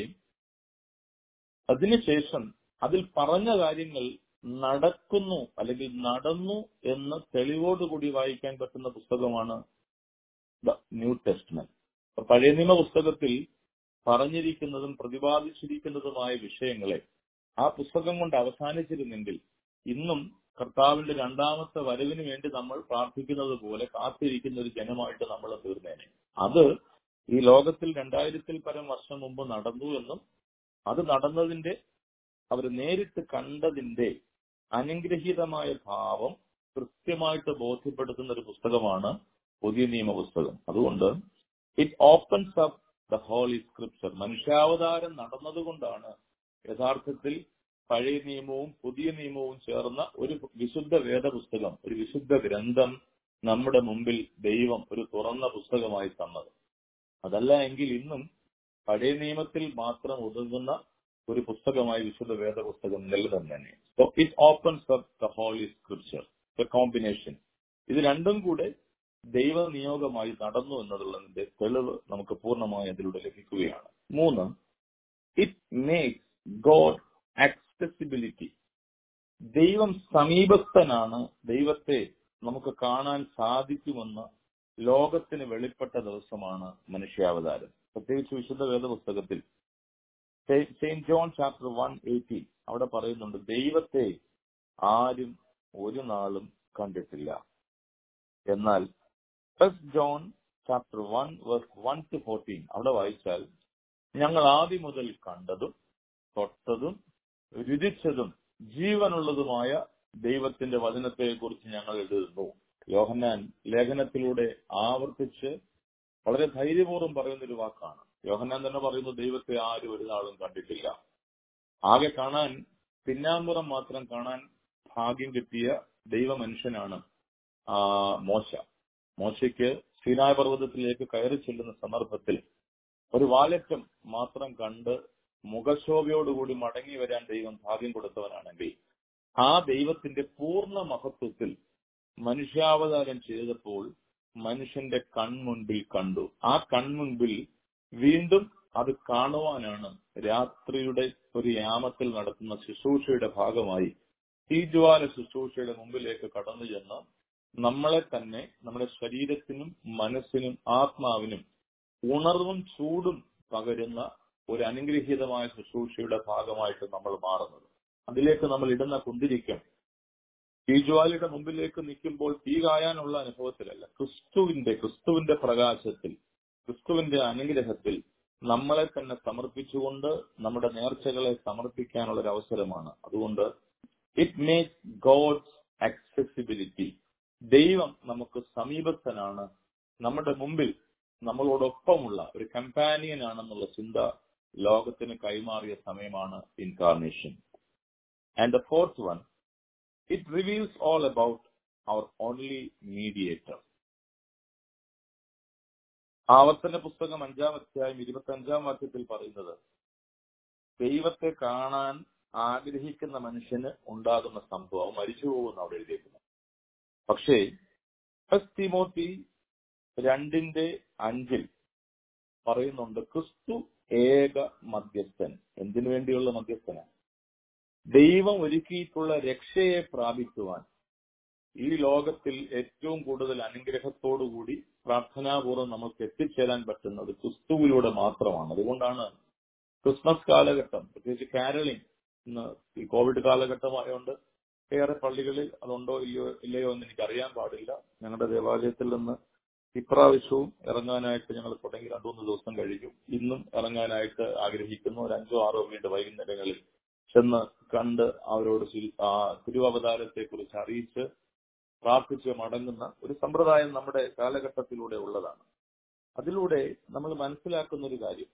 അതിനുശേഷം അതിൽ പറഞ്ഞ കാര്യങ്ങൾ നടക്കുന്നു അല്ലെങ്കിൽ നടന്നു എന്ന് തെളിവോടുകൂടി വായിക്കാൻ പറ്റുന്ന പുസ്തകമാണ് ദ ന്യൂ ടെസ്റ്റ്മെന്റ് അപ്പൊ പഴയ നിയമ പുസ്തകത്തിൽ പറഞ്ഞിരിക്കുന്നതും പ്രതിപാദിച്ചിരിക്കുന്നതുമായ വിഷയങ്ങളെ ആ പുസ്തകം കൊണ്ട് അവസാനിച്ചിരുന്നെങ്കിൽ ഇന്നും കർത്താവിന്റെ രണ്ടാമത്തെ വരവിന് വേണ്ടി നമ്മൾ പ്രാർത്ഥിക്കുന്നത് പോലെ കാത്തിരിക്കുന്ന ഒരു ജനമായിട്ട് നമ്മൾ തീർന്നേനെ അത് ഈ ലോകത്തിൽ രണ്ടായിരത്തിൽ പരം വർഷം മുമ്പ് നടന്നു എന്നും അത് നടന്നതിന്റെ അവർ നേരിട്ട് കണ്ടതിന്റെ അനുഗ്രഹീതമായ ഭാവം കൃത്യമായിട്ട് ബോധ്യപ്പെടുത്തുന്ന ഒരു പുസ്തകമാണ് പുതിയ നിയമ പുസ്തകം അതുകൊണ്ട് it opens up the holy scripture മനുഷ്യാവതാരം നടന്നതുകൊണ്ടാണ് യഥാർത്ഥത്തിൽ പഴയ നിയമവും പുതിയ നിയമവും ചേർന്ന ഒരു വിശുദ്ധ വേദ പുസ്തകം ഒരു വിശുദ്ധ ഗ്രന്ഥം നമ്മുടെ മുമ്പിൽ ദൈവം ഒരു തുറന്ന പുസ്തകമായി തന്നത് അതല്ല എങ്കിൽ ഇന്നും പഴയ നിയമത്തിൽ മാത്രം ഒതുങ്ങുന്ന ഒരു പുസ്തകമായി വിശുദ്ധ വേദ പുസ്തകം നിലനിന്നെ so it opens up the holy scripture the combination ഇത് രണ്ടും കൂടെ ദൈവ നിയോഗമായി നടന്നു എന്നതുള്ളതിന്റെ തെളിവ് നമുക്ക് പൂർണ്ണമായി അതിലൂടെ ലഭിക്കുകയാണ് മൂന്ന് ഇറ്റ് മേക്സ് ഗോഡ് ആക്സസിബിലിറ്റി ദൈവം സമീപസ്ഥനാണ് ദൈവത്തെ നമുക്ക് കാണാൻ സാധിക്കുമെന്ന് ലോകത്തിന് വെളിപ്പെട്ട ദിവസമാണ് മനുഷ്യാവതാരം പ്രത്യേകിച്ച് വിശുദ്ധ വേദപുസ്തകത്തിൽ Saint John chapter one eighty അവിടെ പറയുന്നുണ്ട് ദൈവത്തെ ആരും ഒരു നാളും കണ്ടിട്ടില്ല എന്നാൽ first John chapter one verse one two fourteen അവിടെ വായിച്ചാൽ ഞങ്ങൾ ആദ്യം മുതൽ കണ്ടതും തൊട്ടതും രുചിച്ചതും ജീവനുള്ളതുമായ ദൈവത്തിന്റെ വചനത്തെ കുറിച്ച് ഞങ്ങൾ എഴുതുന്നു യോഹന്നാൻ ലേഖനത്തിലൂടെ ആവർത്തിച്ച് വളരെ ധൈര്യപൂർവ്വം പറയുന്ന ഒരു വാക്കാണ് യോഹന്നാൻ തന്നെ പറയുന്നു ദൈവത്തെ ആരും ഒരു നാളും കണ്ടിട്ടില്ല ആകെ കാണാൻ പിന്നാമ്പുറം മാത്രം കാണാൻ ഭാഗ്യം കിട്ടിയ ദൈവമനുഷ്യനാണ് ആ മോശ മോശയ്ക്ക് സീനായ പർവ്വതത്തിലേക്ക് കയറി ചെല്ലുന്ന സന്ദർഭത്തിൽ ഒരു വാലറ്റം മാത്രം കണ്ട് മുഖശോഭയോടുകൂടി മടങ്ങി വരാൻ ദൈവം ഭാഗ്യം കൊടുത്തവനാണെങ്കിൽ ആ ദൈവത്തിന്റെ പൂർണ്ണ മഹത്വത്തിൽ മനുഷ്യാവതാരം ചെയ്തപ്പോൾ മനുഷ്യന്റെ കൺമുൻപിൽ കണ്ടു ആ കൺമുൻപിൽ വീണ്ടും അത് കാണുവാനാണ് രാത്രിയുടെ ഒരു യാമത്തിൽ നടത്തുന്ന ശുശ്രൂഷയുടെ ഭാഗമായി തീജ്വാല ശുശ്രൂഷയുടെ മുമ്പിലേക്ക് കടന്നു ചെന്ന് നമ്മളെ തന്നെ നമ്മുടെ ശരീരത്തിനും മനസ്സിനും ആത്മാവിനും ഉണർവും ചൂടും പകരുന്ന ഒരു അനുഗ്രഹീതമായ ശുശ്രൂഷയുടെ ഭാഗമായിട്ട് നമ്മൾ മാറുന്നത് അതിലേക്ക് നമ്മൾ ഇടുന്ന കുന്തിരിക്കം തീജ്വാലയുടെ മുമ്പിലേക്ക് നിൽക്കുമ്പോൾ തീ കായാനുള്ള അനുഭവത്തിലല്ല ക്രിസ്തുവിന്റെ ക്രിസ്തുവിന്റെ പ്രകാശത്തിൽ ക്രിസ്തുവിന്റെ അനുഗ്രഹത്തിൽ നമ്മളെ തന്നെ സമർപ്പിച്ചുകൊണ്ട് നമ്മുടെ നേർച്ചകളെ സമർപ്പിക്കാനുള്ള ഒരു അവസരമാണ് അതുകൊണ്ട് ഇറ്റ് മേക്സ് ഗോഡ്സ് അക്സസിബിലിറ്റി ദൈവം നമുക്ക് സമീപസ്ഥനാണ് നമ്മുടെ മുമ്പിൽ നമ്മളോടൊപ്പമുള്ള ഒരു കമ്പാനിയൻ ആണെന്നുള്ള ചിന്ത ലോകത്തിന് കൈമാറിയ സമയമാണ് incarnation and the fourth one it reveals all about our only mediator ആവർത്തന പുസ്തകം അഞ്ചാം അധ്യായം ഇരുപത്തി അഞ്ചാം വാക്യത്തിൽ പറയുന്നത് ദൈവത്തെ കാണാൻ ആഗ്രഹിക്കുന്ന മനുഷ്യന് ഉണ്ടാകുന്ന സംഭവം മരിച്ചു പോകുന്ന അവിടെ എഴുതിയിരിക്കുന്നു പക്ഷേ തിമോത്തി രണ്ടിന്റെ അഞ്ചിൽ പറയുന്നുണ്ട് ക്രിസ്തു ഏക മധ്യസ്ഥൻ എന്തിനു വേണ്ടിയുള്ള മധ്യസ്ഥനാണ് ദൈവം ഒരുക്കിയിട്ടുള്ള രക്ഷയെ പ്രാപിക്കുവാൻ ഈ ലോകത്തിൽ ഏറ്റവും കൂടുതൽ അനുഗ്രഹത്തോടുകൂടി പ്രാർത്ഥനാപൂർവ്വം നമുക്ക് എത്തിച്ചേരാൻ പറ്റുന്നത് ക്രിസ്തുവിലൂടെ മാത്രമാണ് അതുകൊണ്ടാണ് ക്രിസ്മസ് കാലഘട്ടം പ്രത്യേകിച്ച് കാരളിംഗ് ഇന്ന് ഈ കോവിഡ് കാലഘട്ടമായതുകൊണ്ട് ഏറെ പള്ളികളിൽ അതുണ്ടോ ഇല്ലയോ ഇല്ലയോ എന്ന് എനിക്ക് അറിയാൻ പാടില്ല ഞങ്ങളുടെ ദേവാലയത്തിൽ നിന്ന് ഇപ്രാവശ്യവും ഇറങ്ങാനായിട്ട് ഞങ്ങൾ തുടങ്ങി രണ്ടു മൂന്ന് ദിവസം കഴിഞ്ഞു ഇന്നും ഇറങ്ങാനായിട്ട് ആഗ്രഹിക്കുന്നു ഒരു അഞ്ചോ ആറോ വീട് വൈകുന്നേരങ്ങളിൽ ചെന്ന് കണ്ട് അവരോട് തിരുവവതാരത്തെ കുറിച്ച് അറിയിച്ച് പ്രാർത്ഥിച്ച് മടങ്ങുന്ന ഒരു സമ്പ്രദായം നമ്മുടെ കാലഘട്ടത്തിലൂടെ ഉള്ളതാണ് അതിലൂടെ നമ്മൾ മനസ്സിലാക്കുന്ന ഒരു കാര്യം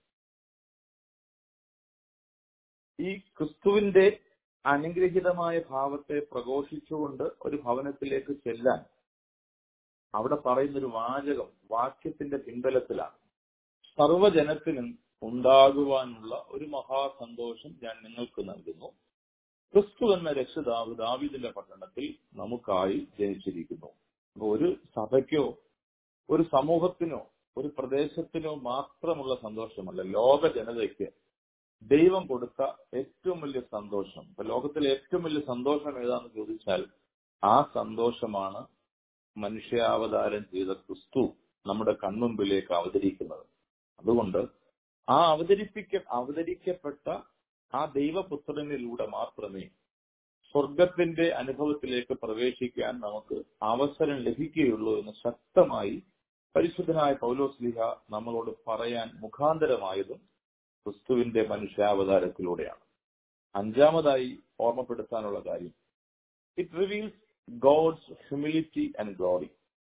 ഈ ക്രിസ്തുവിന്റെ അനുഗ്രഹീതമായ ഭാവത്തെ പ്രഘോഷിച്ചുകൊണ്ട് ഒരു ഭവനത്തിലേക്ക് ചെല്ലാൻ അവിടെ പറയുന്ന ഒരു വാചകം വാക്യത്തിന്റെ പിൻബലത്തിലാണ് സർവജനത്തിനും ഉണ്ടാകുവാനുള്ള ഒരു മഹാസന്തോഷം ഞാൻ നിങ്ങൾക്ക് നൽകുന്നു ക്രിസ്തു എന്ന രക്ഷിതാവ് ദാവിദിന്റെ പട്ടണത്തിൽ നമുക്കായി ജനിച്ചിരിക്കുന്നു അപ്പൊ ഒരു സഭയ്ക്കോ ഒരു സമൂഹത്തിനോ ഒരു പ്രദേശത്തിനോ മാത്രമുള്ള സന്തോഷമല്ല ലോക ജനതയ്ക്ക് ദൈവം കൊടുത്ത ഏറ്റവും വലിയ സന്തോഷം ഇപ്പൊ ലോകത്തിലെ ഏറ്റവും വലിയ സന്തോഷം ഏതാന്ന് ചോദിച്ചാൽ ആ സന്തോഷമാണ് മനുഷ്യാവതാരം ചെയ്ത ക്രിസ്തു നമ്മുടെ കൺമുമ്പിലേക്ക് അവതരിക്കുന്നത് അതുകൊണ്ട് ആ അവതരിപ്പിക്ക അവതരിക്കപ്പെട്ട ആ ദൈവപുത്രനിലൂടെ മാത്രമേ സ്വർഗത്തിന്റെ അനുഭവത്തിലേക്ക് പ്രവേശിക്കാൻ നമുക്ക് അവസരം ലഭിക്കുകയുള്ളൂ എന്ന് ശക്തമായി പരിശുദ്ധനായ പൗലോസ്ലിഹ നമ്മളോട് പറയാൻ മുഖാന്തരമായതും ക്രിസ്തുവിന്റെ മനുഷ്യാവതാരത്തിലൂടെയാണ് അഞ്ചാമതായി ഓർമ്മപ്പെടുത്താനുള്ള കാര്യം it reveals God's humility and glory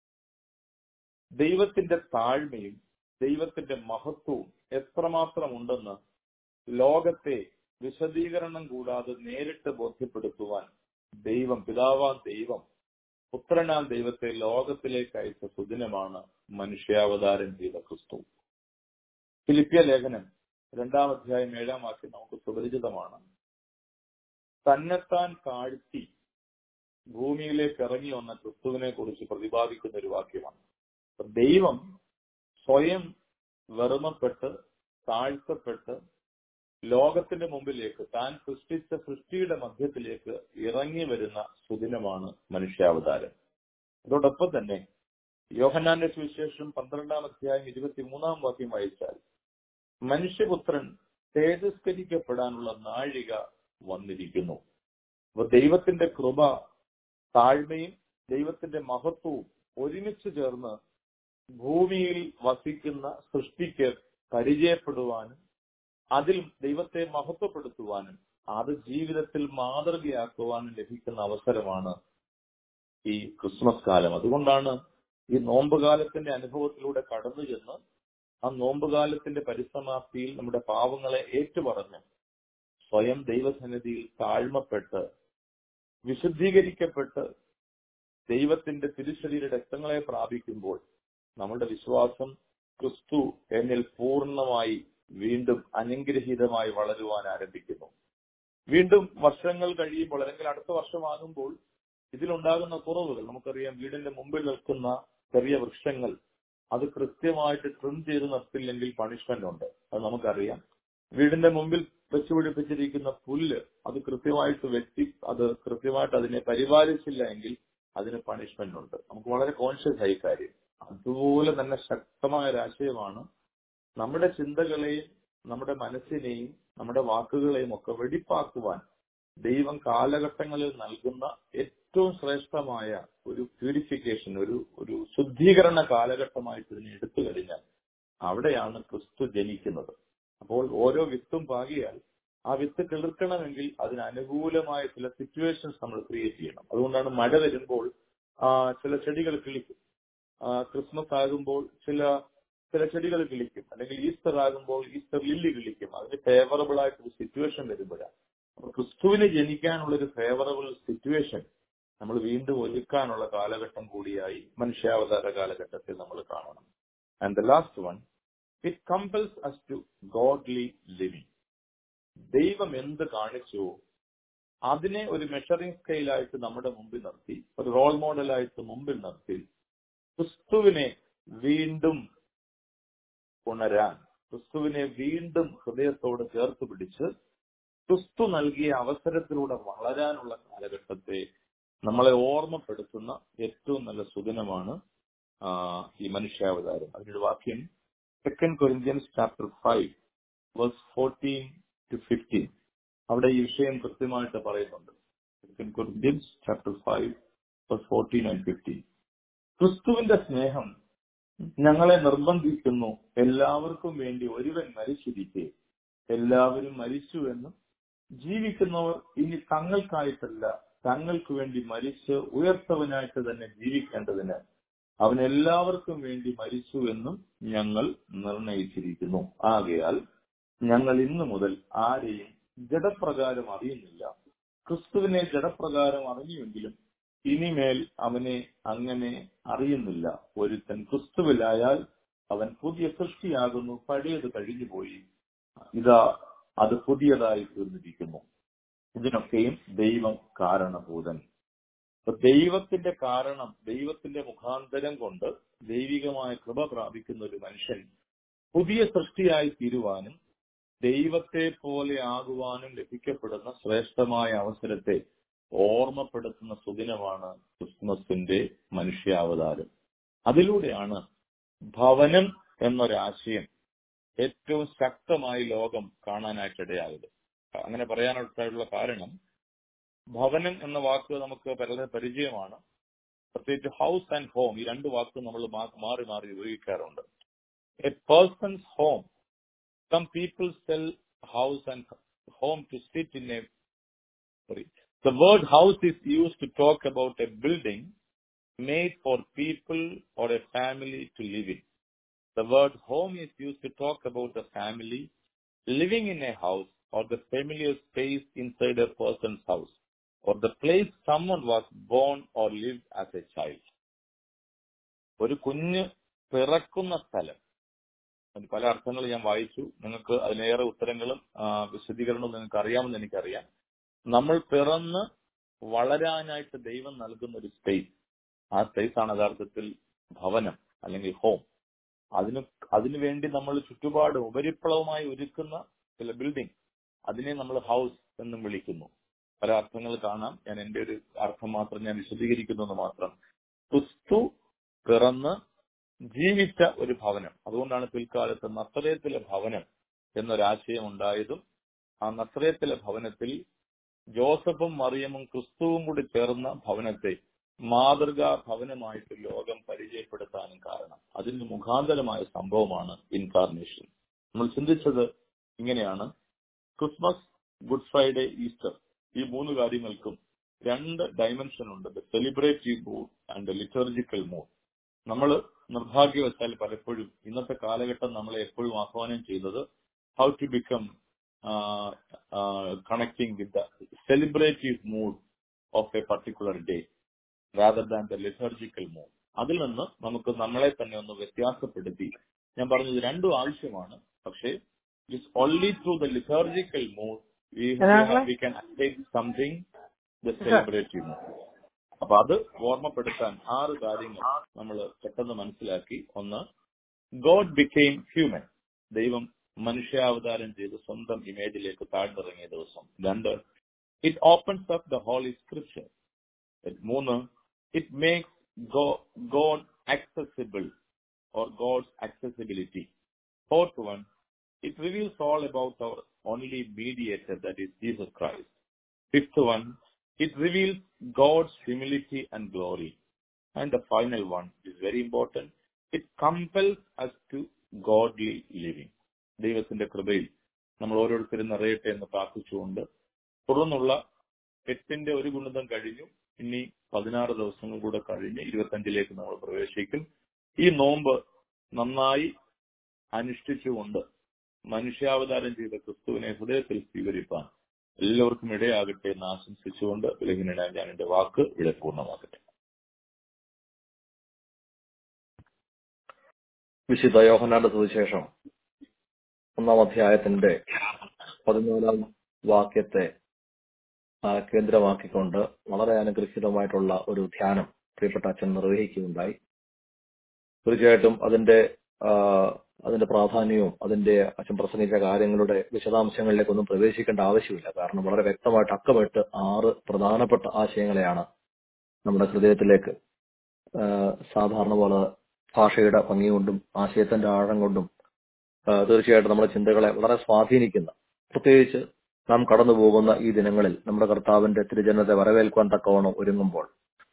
ദൈവത്തിന്റെ താഴ്മയും ദൈവത്തിന്റെ മഹത്വവും എത്രമാത്രം ഉണ്ടെന്ന് ലോകത്തെ വിശദീകരണം കൂടാതെ നേരിട്ട് ബോധ്യപ്പെടുത്തുവാൻ ദൈവം പിതാവാൻ ദൈവം പുത്രനാൻ ദൈവത്തെ ലോകത്തിലേക്ക് അയച്ച സുദിനമാണ് മനുഷ്യാവതാരം ചെയ്ത ക്രിസ്തു ഫിലിപ്പിയ ലേഖനം രണ്ടാം അധ്യായം ഏഴാം വാക്യം നമുക്ക് സുപരിചിതമാണ് തന്നെത്താൻ താഴ്ത്തി ഭൂമിയിലേക്ക് ഇറങ്ങി വന്ന ക്രിസ്തുവിനെ കുറിച്ച് പ്രതിപാദിക്കുന്ന ഒരു വാക്യമാണ് ദൈവം സ്വയം വെറുമപ്പെട്ട് താഴ്ത്തപ്പെട്ട് ലോകത്തിന്റെ മുമ്പിലേക്ക് താൻ സൃഷ്ടിച്ച സൃഷ്ടിയുടെ മധ്യത്തിലേക്ക് ഇറങ്ങി വരുന്ന സുദിനമാണ് മനുഷ്യാവതാരം അതോടൊപ്പം തന്നെ യോഹന്നാന്റെ സുവിശേഷം പന്ത്രണ്ടാം അധ്യായം ഇരുപത്തിമൂന്നാം വാക്യം വായിച്ചാൽ മനുഷ്യപുത്രൻ തേജസ്കരിക്കപ്പെടാനുള്ള നാഴിക വന്നിരിക്കുന്നു അപ്പൊ ദൈവത്തിന്റെ കൃപ താഴ്മയും ദൈവത്തിന്റെ മഹത്വവും ഒരുമിച്ച് ചേർന്ന് ഭൂമിയിൽ വസിക്കുന്ന സൃഷ്ടിക്ക് പരിചയപ്പെടുവാനും അതിൽ ദൈവത്തെ മഹത്വപ്പെടുത്തുവാനും അത് ജീവിതത്തിൽ മാതൃകയാക്കുവാനും ലഭിക്കുന്ന അവസരമാണ് ഈ ക്രിസ്മസ് കാലം അതുകൊണ്ടാണ് ഈ നോമ്പ് കാലത്തിന്റെ അനുഭവത്തിലൂടെ കടന്നു ചെന്ന് ആ നോമ്പുകാലത്തിന്റെ പരിസമാപ്തിയിൽ നമ്മുടെ പാവങ്ങളെ ഏറ്റുപറഞ്ഞ് സ്വയം ദൈവസന്നിധിയിൽ താഴ്മപ്പെട്ട് വിശുദ്ധീകരിക്കപ്പെട്ട് ദൈവത്തിന്റെ തിരുശരീര രക്തങ്ങളെ പ്രാപിക്കുമ്പോൾ നമ്മുടെ വിശ്വാസം ക്രിസ്തു എന്നിൽ പൂർണ്ണമായി വീണ്ടും അനുഗ്രഹീതമായി വളരുവാൻ ആരംഭിക്കുന്നു വീണ്ടും വർഷങ്ങൾ കഴിയുമ്പോൾ അല്ലെങ്കിൽ അടുത്ത വർഷമാകുമ്പോൾ ഇതിലുണ്ടാകുന്ന കുറവുകൾ നമുക്കറിയാം വീടിന്റെ മുമ്പിൽ നിൽക്കുന്ന ചെറിയ വൃക്ഷങ്ങൾ അത് കൃത്യമായിട്ട് ട്രിം ചെയ്ത് നിർത്തില്ലെങ്കിൽ പണിഷ്മെന്റ് ഉണ്ട് അത് നമുക്കറിയാം വീടിന്റെ മുമ്പിൽ വെച്ചുപിടിപ്പിച്ചിരിക്കുന്ന പുല്ല് അത് കൃത്യമായിട്ട് വെട്ടി അത് കൃത്യമായിട്ട് അതിനെ പരിപാലിച്ചില്ല എങ്കിൽ അതിന് പണിഷ്മെന്റ് ഉണ്ട് നമുക്ക് വളരെ കോൺഷ്യസ് ആയി കാര്യം അതുപോലെ തന്നെ ശക്തമായ ഒരു ആശയമാണ് നമ്മുടെ ചിന്തകളെയും നമ്മുടെ മനസ്സിനെയും നമ്മുടെ വാക്കുകളെയും ഒക്കെ വെടിപ്പാക്കുവാൻ ദൈവം കാലഘട്ടങ്ങളിൽ നൽകുന്ന ഏറ്റവും ശ്രേഷ്ഠമായ ഒരു പ്യൂരിഫിക്കേഷൻ ഒരു ഒരു ശുദ്ധീകരണ കാലഘട്ടമായിട്ട് ഇതിനെ എടുത്തു കഴിഞ്ഞാൽ അവിടെയാണ് ക്രിസ്തു ജനിക്കുന്നത് അപ്പോൾ ഓരോ വിത്തും പാകിയാൽ ആ വിത്ത് കിളിർക്കണമെങ്കിൽ അതിന് അനുകൂലമായ ചില സിറ്റുവേഷൻസ് നമ്മൾ ക്രിയേറ്റ് ചെയ്യണം അതുകൊണ്ടാണ് മഴ വരുമ്പോൾ ആ, ചില ചെടികൾ കിളിക്കും ആ, ക്രിസ്മസ് ആകുമ്പോൾ ചില ചില ചെടികൾ കിളിക്കും അല്ലെങ്കിൽ ഈസ്റ്റർ ആകുമ്പോൾ ഈസ്റ്റർ ലില്ലി കിളിക്കും അതിന് ഫേവറബിൾ ആയിട്ടൊരു സിറ്റുവേഷൻ വരുമ്പോഴാണ് അപ്പൊ ക്രിസ്തുവിന് ജനിക്കാനുള്ള ഒരു ഫേവറബിൾ സിറ്റുവേഷൻ നമ്മൾ വീണ്ടും ഒരുക്കാനുള്ള കാലഘട്ടം കൂടിയായി മനുഷ്യാവതാര കാലഘട്ടത്തിൽ നമ്മൾ കാണണം and the last one it compels us to godly living ദൈവം എന്ത് കാണിച്ചു അതിനെ ഒരു മെഷറിംഗ് സ്കെയിലായിട്ട് നമ്മുടെ മുമ്പിൽ നിർത്തി ഒരു റോൾ മോഡലായിട്ട് മുമ്പിൽ നിർത്തി ക്രിസ്തുവിനെ വീണ്ടും ഉണരാൻ ക്രിസ്തുവിനെ വീണ്ടും ഹൃദയത്തോട് ചേർത്ത് പിടിച്ച് ക്രിസ്തു നൽകിയ അവസരത്തിലൂടെ വളരാനുള്ള കാലഘട്ടത്തെ നമ്മളെ ഓർമ്മപ്പെടുത്തുന്ന ഏറ്റവും നല്ല സുദിനമാണ് ആ, ഈ മനുഷ്യാവതാരം അതിനൊരു വാക്യം second Corinthians chapter five verse fourteen to fifteen അവിടെ ഈ വിഷയം കൃത്യമായിട്ട് പറയുന്നുണ്ട് second Corinthians chapter five verse fourteen and fifteen ക്രിസ്തുവിന്റെ സ്നേഹം ഞങ്ങളെ നിർബന്ധിക്കുന്നു എല്ലാവർക്കും വേണ്ടി ഒരുവൻ മരിച്ചിരിക്കെ എല്ലാവരും മരിച്ചുവെന്നും ജീവിക്കുന്നവർ ഇനി തങ്ങൾക്കായിട്ടല്ല തങ്ങൾക്ക് വേണ്ടി മരിച്ച് ഉയർത്തവനായിട്ട് തന്നെ ജീവിക്കേണ്ടതിന് അവൻ എല്ലാവർക്കും വേണ്ടി മരിച്ചു എന്നും ഞങ്ങൾ നിർണയിച്ചിരിക്കുന്നു ആകയാൽ ഞങ്ങൾ ഇന്നു മുതൽ ആരെയും ജഡപ്രകാരം അറിയുന്നില്ല ക്രിസ്തുവിനെ ജഡപ്രകാരം അറിഞ്ഞുവെങ്കിലും ഇനിമേൽ അവനെ അങ്ങനെ അറിയുന്നില്ല ഒരുത്തൻ ക്രിസ്തുവിലായാൽ അവൻ പുതിയ സൃഷ്ടിയാകുന്നു പഴയത് കഴിഞ്ഞുപോയി ഇതാ അത് പുതിയതായി തീർന്നിരിക്കുന്നു ഇതിനൊക്കെയും ദൈവം കാരണഭൂതൻ അപ്പൊ ദൈവത്തിന്റെ കാരണം ദൈവത്തിന്റെ മുഖാന്തരം കൊണ്ട് ദൈവികമായ കൃപ പ്രാപിക്കുന്ന ഒരു മനുഷ്യൻ പുതിയ സൃഷ്ടിയായി തീരുവാനും ദൈവത്തെ പോലെ ആകുവാനും ലഭിക്കപ്പെടുന്ന ശ്രേഷ്ഠമായ അവസരത്തെ ഓർമ്മപ്പെടുത്തുന്ന സുദിനമാണ് ക്രിസ്മസിന്റെ മനുഷ്യാവതാരം അതിലൂടെയാണ് ഭവനം എന്നൊരാശയം ഏറ്റവും ശക്തമായി ലോകം കാണാനായിട്ടിടയായത് അങ്ങനെ പറയാനായിട്ടുള്ള കാരണം ഭവനം എന്ന വാക്ക് നമുക്ക് വളരെ പരിചയമാണ് പ്രത്യേകിച്ച് ഹൗസ് ആൻഡ് ഹോം ഈ രണ്ട് വാക്കും നമ്മൾ മാറി മാറി ഉപയോഗിക്കാറുണ്ട് a person's home some people sell house and home to sit in a sorry. The word house is used to talk about a building made for people or a family to live in. The word home is used to talk about the family living in a house or the familiar space inside a person's house or the place someone was born or lived as a child. ഒരു കുഞ്ഞ് പിറക്കുന്ന സ്ഥലം അതിന് പല അർത്ഥങ്ങൾ ഞാൻ വായിച്ചു നിങ്ങൾക്ക് അതിലേറെ ഉത്തരങ്ങളും ആ, വിശദീകരണവും നിങ്ങൾക്ക് അറിയാമെന്ന് എനിക്കറിയാം നമ്മൾ പിറന്ന് വളരാനായിട്ട് ദൈവം നൽകുന്ന ഒരു സ്പേസ് ആ സ്പേസ് ആണ് യഥാർത്ഥത്തിൽ ഭവനം അല്ലെങ്കിൽ ഹോം അതിന് അതിനു വേണ്ടി നമ്മൾ ചുറ്റുപാട് ഉപരിപ്ലവമായി ഒരുക്കുന്ന ചില ബിൽഡിംഗ് അതിനെ നമ്മൾ ഹൗസ് എന്നും വിളിക്കുന്നു പല അർത്ഥങ്ങൾ കാണാം ഞാൻ എന്റെ ഒരു അർത്ഥം മാത്രം ഞാൻ വിശദീകരിക്കുന്നു എന്ന് മാത്രം ക്രിസ്തു പിറന്ന് ജീവിച്ച ഒരു ഭവനം അതുകൊണ്ടാണ് പിൽക്കാലത്ത് നസ്രയത്തിലെ ഭവനം എന്നൊരാശയം ഉണ്ടായതും ആ നസ്രയത്തിലെ ഭവനത്തിൽ ജോസഫും മറിയമും ക്രിസ്തുവും കൂടി ചേർന്ന ഭവനത്തെ മാതൃകാ ഭവനമായിട്ട് ലോകം പരിചയപ്പെടുത്താനും കാരണം അതിന് മുഖാന്തരമായ സംഭവമാണ് ഇൻകാർണേഷൻ നമ്മൾ ചിന്തിച്ചത് ഇങ്ങനെയാണ് ക്രിസ്മസ് ഗുഡ് ഫ്രൈഡേ ഈസ്റ്റർ ഈ മൂന്ന് കാര്യങ്ങൾക്കും രണ്ട് ഡയമെൻഷൻ ഉണ്ട് the celebrative mood and the liturgical mood നമ്മൾ നിർഭാഗ്യവശാൽ പലപ്പോഴും ഇന്നത്തെ കാലഘട്ടം നമ്മളെ എപ്പോഴും ആഹ്വാനം ചെയ്യുന്നത് how to become connecting with the celebrative mood of a particular day rather than the liturgical mood അതിൽ നിന്ന് നമുക്ക് നമ്മളെ തന്നെ ഒന്ന് വ്യത്യാസപ്പെടുത്തി ഞാൻ പറഞ്ഞത് രണ്ടും ആവശ്യമാണ് പക്ഷേ it's only through the liturgical mood we can attain something the celebrative mood അപ്പൊ അത് ഓർമ്മപ്പെടുത്താൻ ആറ് കാര്യങ്ങൾ നമ്മൾ പെട്ടെന്ന് മനസ്സിലാക്കി ഒന്ന് ഗോഡ് ബിക്കെയിം ഹ്യൂമൻ ദൈവം മനുഷ്യാവതാരം ചെയ്ത് സ്വന്തം ഇമേജിലേക്ക് താഴ്ന്നിറങ്ങിയ ദിവസം രണ്ട് it opens up the holy scripture മൂന്ന് it makes God accessible or God's accessibility. Fourth one, it reveals all about our only mediator, that is Jesus Christ. Fifth one, it reveals God's humility and glory. And the final one is very important. It compels us to godly living. ദൈവത്തിന്റെ കൃപയിൽ നമ്മൾ ഓരോരുത്തരും നിറയട്ടെ എന്ന് പ്രാർത്ഥിച്ചുകൊണ്ട് തുടർന്നുള്ള എട്ടിന്റെ ഒരു ഗുണിതം കഴിഞ്ഞു ഇനി പതിനാറ് ദിവസങ്ങൾ കൂടെ കഴിഞ്ഞ് ഇരുപത്തഞ്ചിലേക്ക് നമ്മൾ പ്രവേശിക്കും ഈ നോമ്പ് നന്നായി അനുഷ്ഠിച്ചുകൊണ്ട് മനുഷ്യാവതാരം ചെയ്ത ക്രിസ്തുവിനെ ഹൃദയത്തിൽ സ്വീകരിപ്പാൻ എല്ലാവർക്കും ഇടയാകട്ടെ എന്ന് ആശംസിച്ചുകൊണ്ട് വിലഹിനായ ഞാൻ എന്റെ വാക്ക് ഇവിടെ പൂർണ്ണമാകട്ടെ വിശുദ്ധ യോഹനാന്റെ സുവിശേഷം ഒന്നാം അധ്യായത്തിന്റെ പതിനാലാം വാക്യത്തെ ആ, കേന്ദ്രമാക്കിക്കൊണ്ട് വളരെ അനുഗ്രഹീതമായിട്ടുള്ള ഒരു ധ്യാനം പ്രിയപ്പെട്ട അച്ഛൻ നിർവഹിക്കുകയുണ്ടായി തീർച്ചയായിട്ടും അതിന്റെ ആ, അതിന്റെ പ്രാധാന്യവും അതിന്റെ അച്ഛൻ പ്രസംഗിച്ച കാര്യങ്ങളുടെ വിശദാംശങ്ങളിലേക്കൊന്നും പ്രവേശിക്കേണ്ട ആവശ്യമില്ല കാരണം വളരെ വ്യക്തമായിട്ട് അക്കമിട്ട് ആറ് പ്രധാനപ്പെട്ട ആശയങ്ങളെയാണ് നമ്മുടെ ഹൃദയത്തിലേക്ക് ആ, സാധാരണ പോലെ ഭാഷയുടെ ഭംഗി കൊണ്ടും ആശയത്തിന്റെ ആഴം കൊണ്ടും ആ, തീർച്ചയായിട്ടും നമ്മുടെ ചിന്തകളെ വളരെ സ്വാധീനിക്കുന്ന പ്രത്യേകിച്ച് നാം കടന്നു പോകുന്ന ഈ ദിനങ്ങളിൽ നമ്മുടെ കർത്താവിന്റെ തിരുജനത്തെ വരവേൽക്കുവാൻ തക്കവണ്ണം ഒരുങ്ങുമ്പോൾ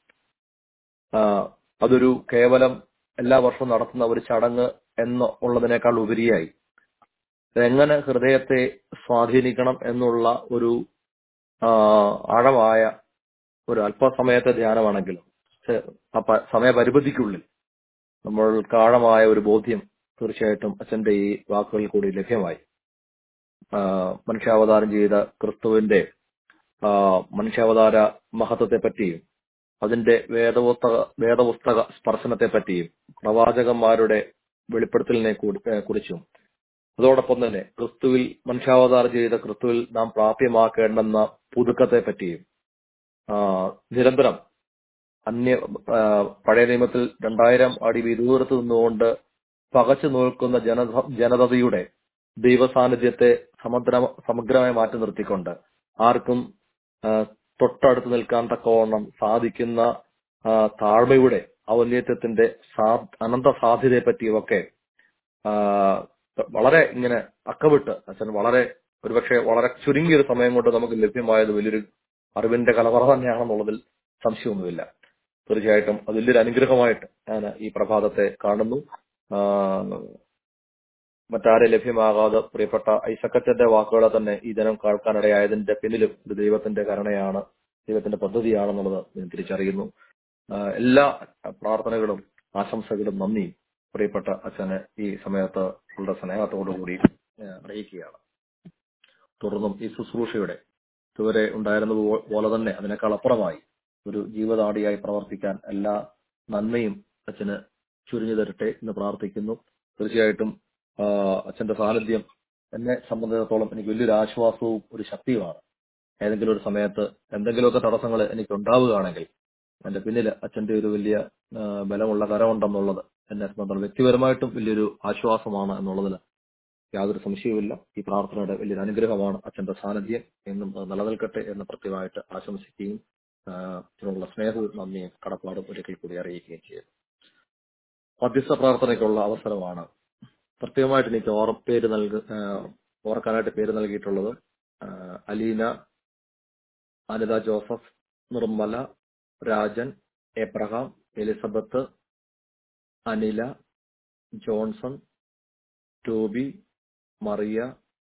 ആ, അതൊരു കേവലം എല്ലാ വർഷവും നടത്തുന്ന ഒരു ചടങ്ങ് എന്ന് ഉള്ളതിനേക്കാൾ ഉപരിയായി എങ്ങനെ ഹൃദയത്തെ സ്വാധീനിക്കണം എന്നുള്ള ഒരു ആ, ആഴമായ ഒരു അല്പസമയത്തെ ധ്യാനമാണെങ്കിലും ചെ- ആ പ- സമയപരിമിതിക്കുള്ളിൽ നമ്മൾക്ക് ആഴമായ ഒരു ബോധ്യം തീർച്ചയായിട്ടും അച്ഛന്റെ ഈ വാക്കുകളിൽ കൂടി ലഭ്യമായി ആ, മനുഷ്യാവതാരം ചെയ്ത ക്രിസ്തുവിന്റെ ആ, മനുഷ്യാവതാര മഹത്വത്തെ പറ്റിയും അതിന്റെ വേദപുസ്തക വേദപുസ്തക സ്പർശനത്തെ പറ്റിയും പ്രവാചകന്മാരുടെ വെളിപ്പെടുത്തലിനെ കൂടി- ഏ, കുറിച്ചും അതോടൊപ്പം തന്നെ ക്രിസ്തുവിൽ മനുഷ്യാവതാരം ചെയ്ത ക്രിസ്തുവിൽ നാം പ്രാപ്യമാക്കേണ്ടെന്ന പുതുക്കത്തെ പറ്റിയും ആ, നിരന്തരം അന്യ ആ, പഴയ നിയമത്തിൽ രണ്ടായിരം അടി വിദൂരത്ത് നിന്നുകൊണ്ട് പകച്ചു നിൽക്കുന്ന ജനത ജനതയുടെ ദൈവസാന്നിധ്യത്തെ സമഗ്ര സമഗ്രമായി മാറ്റി നിർത്തിക്കൊണ്ട് ആർക്കും ആ, തൊട്ടടുത്ത് നിൽക്കാൻ തക്കവണ്ണം സാധിക്കുന്ന ആ, താഴ്മയുടെ ഔന്നത്യത്തിന്റെ സാ- അനന്ത സാധ്യതയെ പറ്റിയുമൊക്കെ ആ, വളരെ ഇങ്ങനെ അക്കവിട്ട് അച്ഛൻ വളരെ ഒരുപക്ഷെ വളരെ ചുരുങ്ങിയ ഒരു സമയം കൊണ്ട് നമുക്ക് ലഭ്യമായത് വലിയൊരു അറിവിന്റെ കലവറ തന്നെയാണെന്നുള്ളതിൽ സംശയമൊന്നുമില്ല തീർച്ചയായിട്ടും അത് വലിയൊരു അനുഗ്രഹമായിട്ട് ഞാൻ ഈ പ്രഭാതത്തെ കാണുന്നു ആ, മറ്റാരെ ലഭ്യമാകാതെ പ്രിയപ്പെട്ട ഐസക്കച്ചന്റെ വാക്കുകളെ തന്നെ ഈ ജനം കേൾക്കാനിടയായതിന്റെ പിന്നിലും ഇത് ദൈവത്തിന്റെ കരുണയാണ് ദൈവത്തിന്റെ പദ്ധതിയാണെന്നുള്ളത് ഞാൻ തിരിച്ചറിയുന്നു ആ, എല്ലാ പ്രാർത്ഥനകളും ആശംസകളും നന്ദിയും പ്രിയപ്പെട്ട അച്ഛന് ഈ സമയത്ത് ഉള്ള സ്നേഹത്തോടുകൂടി ആ, അറിയിക്കുകയാണ് തുടർന്നും ഈ ശുശ്രൂഷയുടെ ഇതുവരെ ഉണ്ടായിരുന്ന പോ- പോലെ തന്നെ അതിനേക്കാൾ അപ്പുറമായി ഒരു ജീവതാടിയായി പ്രവർത്തിക്കാൻ എല്ലാ നന്മയും അച്ഛന് ചുരിഞ്ഞു തരട്ടെ എന്ന് പ്രാർത്ഥിക്കുന്നു തീർച്ചയായിട്ടും ആ, അച്ഛന്റെ സാന്നിധ്യം എന്നെ സംബന്ധിച്ചിടത്തോളം എനിക്ക് വലിയൊരു ആശ്വാസവും ഒരു ശക്തിയുമാണ് ഏതെങ്കിലും ഒരു സമയത്ത് എന്തെങ്കിലുമൊക്കെ തടസ്സങ്ങൾ എനിക്ക് ഉണ്ടാവുകയാണെങ്കിൽ എന്റെ പിന്നിൽ അച്ഛന്റെ ഒരു വലിയ ആ, ബലമുള്ള കരമുണ്ടെന്നുള്ളത് എന്നെ സംബന്ധിച്ചിടത്തോളം വ്യക്തിപരമായിട്ടും വലിയൊരു ആശ്വാസമാണ് എന്നുള്ളതിൽ യാതൊരു സംശയവുമില്ല ഈ പ്രാർത്ഥനയുടെ വലിയൊരു അനുഗ്രഹമാണ് അച്ഛന്റെ സാന്നിധ്യം എന്നും അത് നിലനിൽക്കട്ടെ എന്ന് പ്രത്യേകമായിട്ട് ആശംസിക്കുകയും ആ, ഇതിനുള്ള സ്നേഹവും നന്ദിയും കടപ്പാടും ഒരിക്കൽ കൂടി അറിയിക്കുകയും ചെയ്യുന്നു മധ്യസ്ഥ പ്രാർത്ഥനയ്ക്കുള്ള അവസരമാണ് പ്രത്യേകമായിട്ട് എനിക്ക് ഓർ പേര് നൽക ആ, ഓർക്കാനായിട്ട് പേര് നൽകിയിട്ടുള്ളത് ആ, Aleena Anitha Joseph Nirmala Rajan Abraham Elizabeth Anila Johnson Toby Maria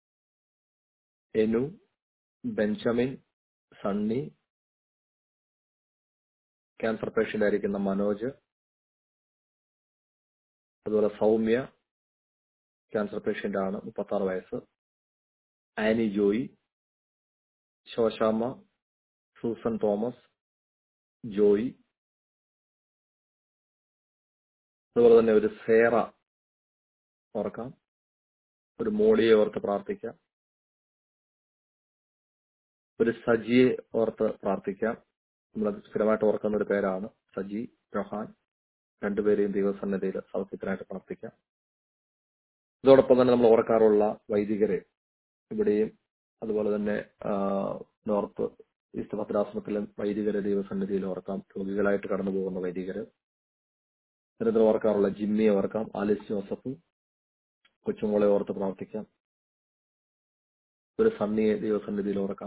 Enu Benjamin Sunny cancer patient ആയിരിക്കുന്ന മനോജ് അതുപോലെ സൗമ്യ ക്യാൻസർ പേഷ്യന്റ് ആണ് മുപ്പത്തി ആറ് വയസ്സ് Annie Joy Shoshamma Susan Thomas Joy അതുപോലെ തന്നെ ഒരു സേറ ഓർക്കാം ഒരു മോളിയെ ഓർത്ത് പ്രാർത്ഥിക്കാം ഒരു സജിയെ ഓർത്ത് പ്രാർത്ഥിക്കാം നമ്മൾ സ്ഥിരമായിട്ട് ഓർക്കുന്ന ഒരു പേരാണ് സജി ജൊഹാൻ രണ്ടുപേരെയും ദൈവസന്നദ്ധയിൽ സൗഖ്യത്തിനായിട്ട് പ്രാർത്ഥിക്കാം ഇതോടൊപ്പം തന്നെ നമ്മൾ ഓർക്കാറുള്ള വൈദികരെ ഇവിടെയും അതുപോലെ തന്നെ ആ, നോർത്ത് ഈസ്റ്റ് ഭദ്രാസനത്തിലെ വൈദികരെ ദൈവസന്നിധിയിൽ ഓർക്കാം രോഗികളായിട്ട് കടന്നു പോകുന്ന വൈദികര് നിരന്തരം ഓർക്കാറുള്ള ജിമ്മിയെ ഓർക്കാം ആലിസ് ജോസഫ് കൊച്ചുമോളെ ഓർത്ത് പ്രാർത്ഥിക്കാം ഒരു സണ്ണിയെ ദൈവസന്നിധിയിൽ ഓർക്കാം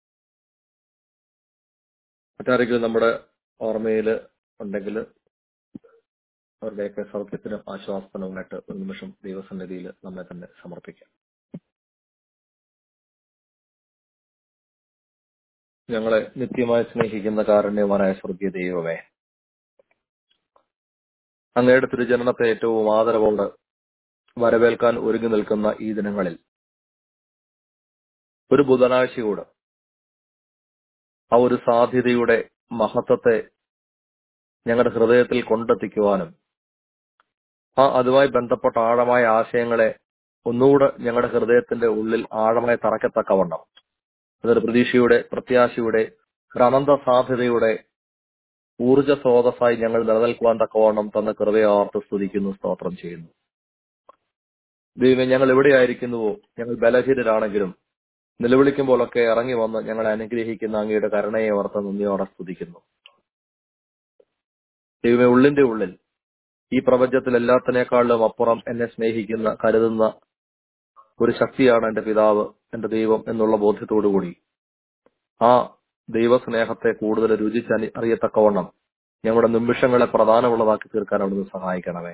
മറ്റാരെങ്കിലും നമ്മുടെ ഓർമ്മയിൽ ഉണ്ടെങ്കിൽ അവരുടെയൊക്കെ സൗഖ്യത്തിനും ആശ്വാസത്തിനുമായിട്ട് ഒരു നിമിഷം ദൈവസന്നിധിയിൽ നമ്മെ തന്നെ സമർപ്പിക്കാം ഞങ്ങളെ നിത്യമായി സ്നേഹിക്കുന്ന കാരുണ്യവാനായ സ്വർഗീയ ദൈവമേ അങ്ങയുടെ തിരുജനനത്തെ ഏറ്റവും ആദരവോട് വരവേൽക്കാൻ ഒരുങ്ങി നിൽക്കുന്ന ഈ ദിനങ്ങളിൽ ഒരു ബുധനാഴ്ചയോട് ആ ഒരു സാധ്യതയുടെ മഹത്വത്തെ ഞങ്ങളുടെ ഹൃദയത്തിൽ കൊണ്ടെത്തിക്കുവാനും ആ അതുമായി ബന്ധപ്പെട്ട ആഴമായ ആശയങ്ങളെ ഒന്നുകൂടെ ഞങ്ങളുടെ ഹൃദയത്തിന്റെ ഉള്ളിൽ ആഴമായി തറക്കത്തക്കവണ്ണം അതൊരു പ്രതീക്ഷയുടെ പ്രത്യാശയുടെ ഒരു അനന്ത സാധ്യതയുടെ ഊർജ സ്രോതസ്സായി ഞങ്ങൾ നിലനിൽക്കുവാൻ തക്കവണ്ണം തന്ന കൃപയെ ഓർത്ത് സ്തുതിക്കുന്നു സ്തോത്രം ചെയ്യുന്നു ദൈവമേ ഞങ്ങൾ എവിടെയായിരിക്കുന്നുവോ ഞങ്ങൾ ബലഹീനരാണെങ്കിലും നിലവിളിക്കുമ്പോഴൊക്കെ ഇറങ്ങി വന്ന് ഞങ്ങളെ അനുഗ്രഹിക്കുന്ന അങ്ങയുടെ കരുണയെ ഓർത്ത് നന്ദിയോടെ സ്തുതിക്കുന്നു ദൈവമേ ഉള്ളിന്റെ ഉള്ളിൽ ഈ പ്രപഞ്ചത്തിൽ എല്ലാത്തിനേക്കാളിലും അപ്പുറം എന്നെ സ്നേഹിക്കുന്ന കരുതുന്ന ഒരു ശക്തിയാണ് എന്റെ പിതാവ് എന്റെ ദൈവം എന്നുള്ള ബോധ്യത്തോടുകൂടി ആ ദൈവസ്നേഹത്തെ കൂടുതൽ രുചിച്ച് അനി- അറിയത്തക്കവണ്ണം ഞങ്ങളുടെ നിമിഷങ്ങളെ പ്രധാനമുള്ളതാക്കി തീർക്കാൻ അവിടുന്ന് സഹായിക്കണമേ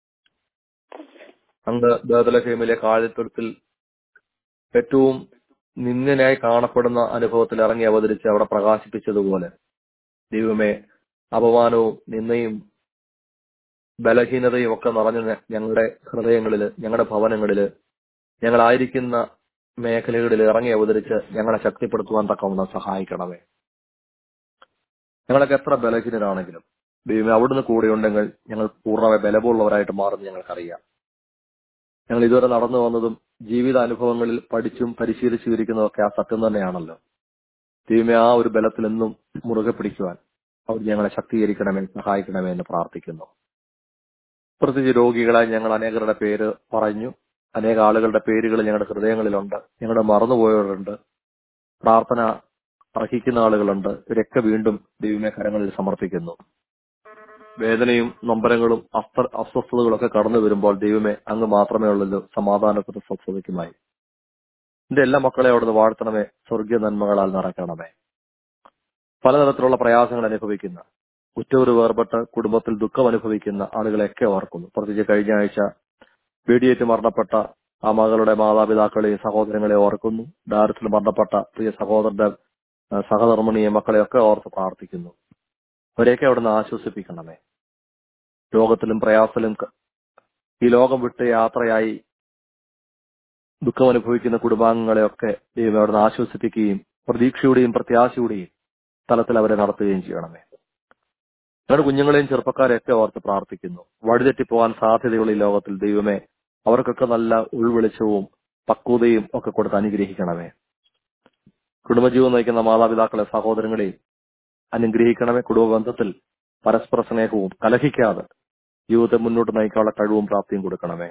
അന്ന് ബേദലഹേമിലെ കാഴ്ചത്തൊഴുത്തിൽ ഏറ്റവും നിന്ദനായി കാണപ്പെടുന്ന അനുഭവത്തിൽ ഇറങ്ങി അവതരിച്ച് അവിടെ പ്രകാശിപ്പിച്ചതുപോലെ ദൈവമേ അപമാനവും നിന്നയും ബലഹീനതയും ഒക്കെ നിറഞ്ഞ ഞ- ഞങ്ങളുടെ ഹൃദയങ്ങളില് ഞങ്ങളുടെ ഭവനങ്ങളില് ഞങ്ങളായിരിക്കുന്ന മേഖലകളിൽ ഇറങ്ങി അവതരിച്ച് ഞങ്ങളെ ശക്തിപ്പെടുത്തുവാൻ തക്കവണ്ണം സഹായിക്കണമേ ഞങ്ങളൊക്കെ എത്ര ബലഹീനരാണെങ്കിലും ദൈവമേ അവിടുന്ന് കൂടെയുണ്ടെങ്കിൽ ഞങ്ങൾ പൂർണ്ണമായി ബലമുള്ളവരായിട്ട് മാറുമെന്ന് ഞങ്ങൾക്കറിയാം ഞങ്ങൾ ഇതുവരെ നടന്നു വന്നതും ജീവിതാനുഭവങ്ങളിൽ പഠിച്ചും പരിശീലിച്ചും ഇരിക്കുന്നതൊക്കെ ആ സത്യം തന്നെയാണല്ലോ ദൈവമേ ആ ഒരു ബലത്തിൽ എന്നും മുറുകെ പിടിക്കുവാൻ അവർ ഞങ്ങളെ ശക്തീകരിക്കണമേ സഹായിക്കണമേ എന്ന് പ്രാർത്ഥിക്കുന്നു പ്രത്യേകിച്ച് രോഗികളായി ഞങ്ങൾ അനേകരുടെ പേര് പറഞ്ഞു അനേക ആളുകളുടെ പേരുകൾ ഞങ്ങളുടെ ഹൃദയങ്ങളിലുണ്ട് ഞങ്ങളുടെ മറന്നുപോയവരുണ്ട് പ്രാർത്ഥന അർഹിക്കുന്ന ആളുകളുണ്ട് ഇവരൊക്കെ വീണ്ടും ദൈവമേ കരങ്ങളിൽ സമർപ്പിക്കുന്നു വേദനയും നൊമ്പരങ്ങളും അസ്വ അസ്വസ്ഥതകളൊക്കെ കടന്നു വരുമ്പോൾ ദൈവമേ അങ്ങ് മാത്രമേ ഉള്ളൂ സമാധാനത്തിന് സ്വസ്ഥതയ്ക്കുമായി എന്റെ എല്ലാ മക്കളെ അവിടുന്ന് വാഴ്ത്തണമേ സ്വർഗീയ നന്മകളാൽ നിറയ്ക്കണമേ പലതരത്തിലുള്ള പ്രയാസങ്ങൾ അനുഭവിക്കുന്ന ഉറ്റവർ വേർപെട്ട് കുടുംബത്തിൽ ദുഃഖം അനുഭവിക്കുന്ന ആളുകളെയൊക്കെ ഓർക്കുന്നു പ്രത്യേകിച്ച് കഴിഞ്ഞ ആഴ്ച വെടിയേറ്റ് മരണപ്പെട്ട ആ മകളുടെ മാതാപിതാക്കളെയും സഹോദരങ്ങളെ ഓർക്കുന്നു ഡാരത്തിൽ മരണപ്പെട്ട പ്രിയ സഹോദരന്റെ ആ, സഹധർമ്മിണിയെ മക്കളെയൊക്കെ ഓർത്ത് പ്രാർത്ഥിക്കുന്നു അവരെയൊക്കെ അവിടുന്ന് ആശ്വസിപ്പിക്കണമേ രോഗത്തിലും പ്രയാസത്തിലും ക- ഈ ലോകം വിട്ട് യാത്രയായി ദുഃഖം അനുഭവിക്കുന്ന കുടുംബാംഗങ്ങളെയൊക്കെ ദൈവം അവിടുന്ന് ആശ്വസിപ്പിക്കുകയും പ്രതീക്ഷയുടെയും പ്രത്യാശയുടെയും തലത്തിൽ അവരെ നടത്തുകയും ചെയ്യണമേ ഞങ്ങളുടെ കുഞ്ഞുങ്ങളെയും ചെറുപ്പക്കാരെയൊക്കെ ഓർത്ത് പ്രാർത്ഥിക്കുന്നു വഴിതെറ്റിപ്പോകാൻ സാധ്യതയുള്ള ഈ ലോകത്തിൽ ദൈവമേ അവർക്കൊക്കെ നല്ല ഉൾവെളിച്ചവും പക്വതയും ഒക്കെ കൊടുത്ത് അനുഗ്രഹിക്കണമേ കുടുംബജീവൻ നയിക്കുന്ന മാതാപിതാക്കളെ സഹോദരങ്ങളെയും അനുഗ്രഹിക്കണമേ കുടുംബ ബന്ധത്തിൽ പരസ്പര സ്നേഹവും കലഹിക്കാതെ ജീവിതത്തെ മുന്നോട്ട് നയിക്കാനുള്ള കഴിവും പ്രാപ്തിയും കൊടുക്കണമേ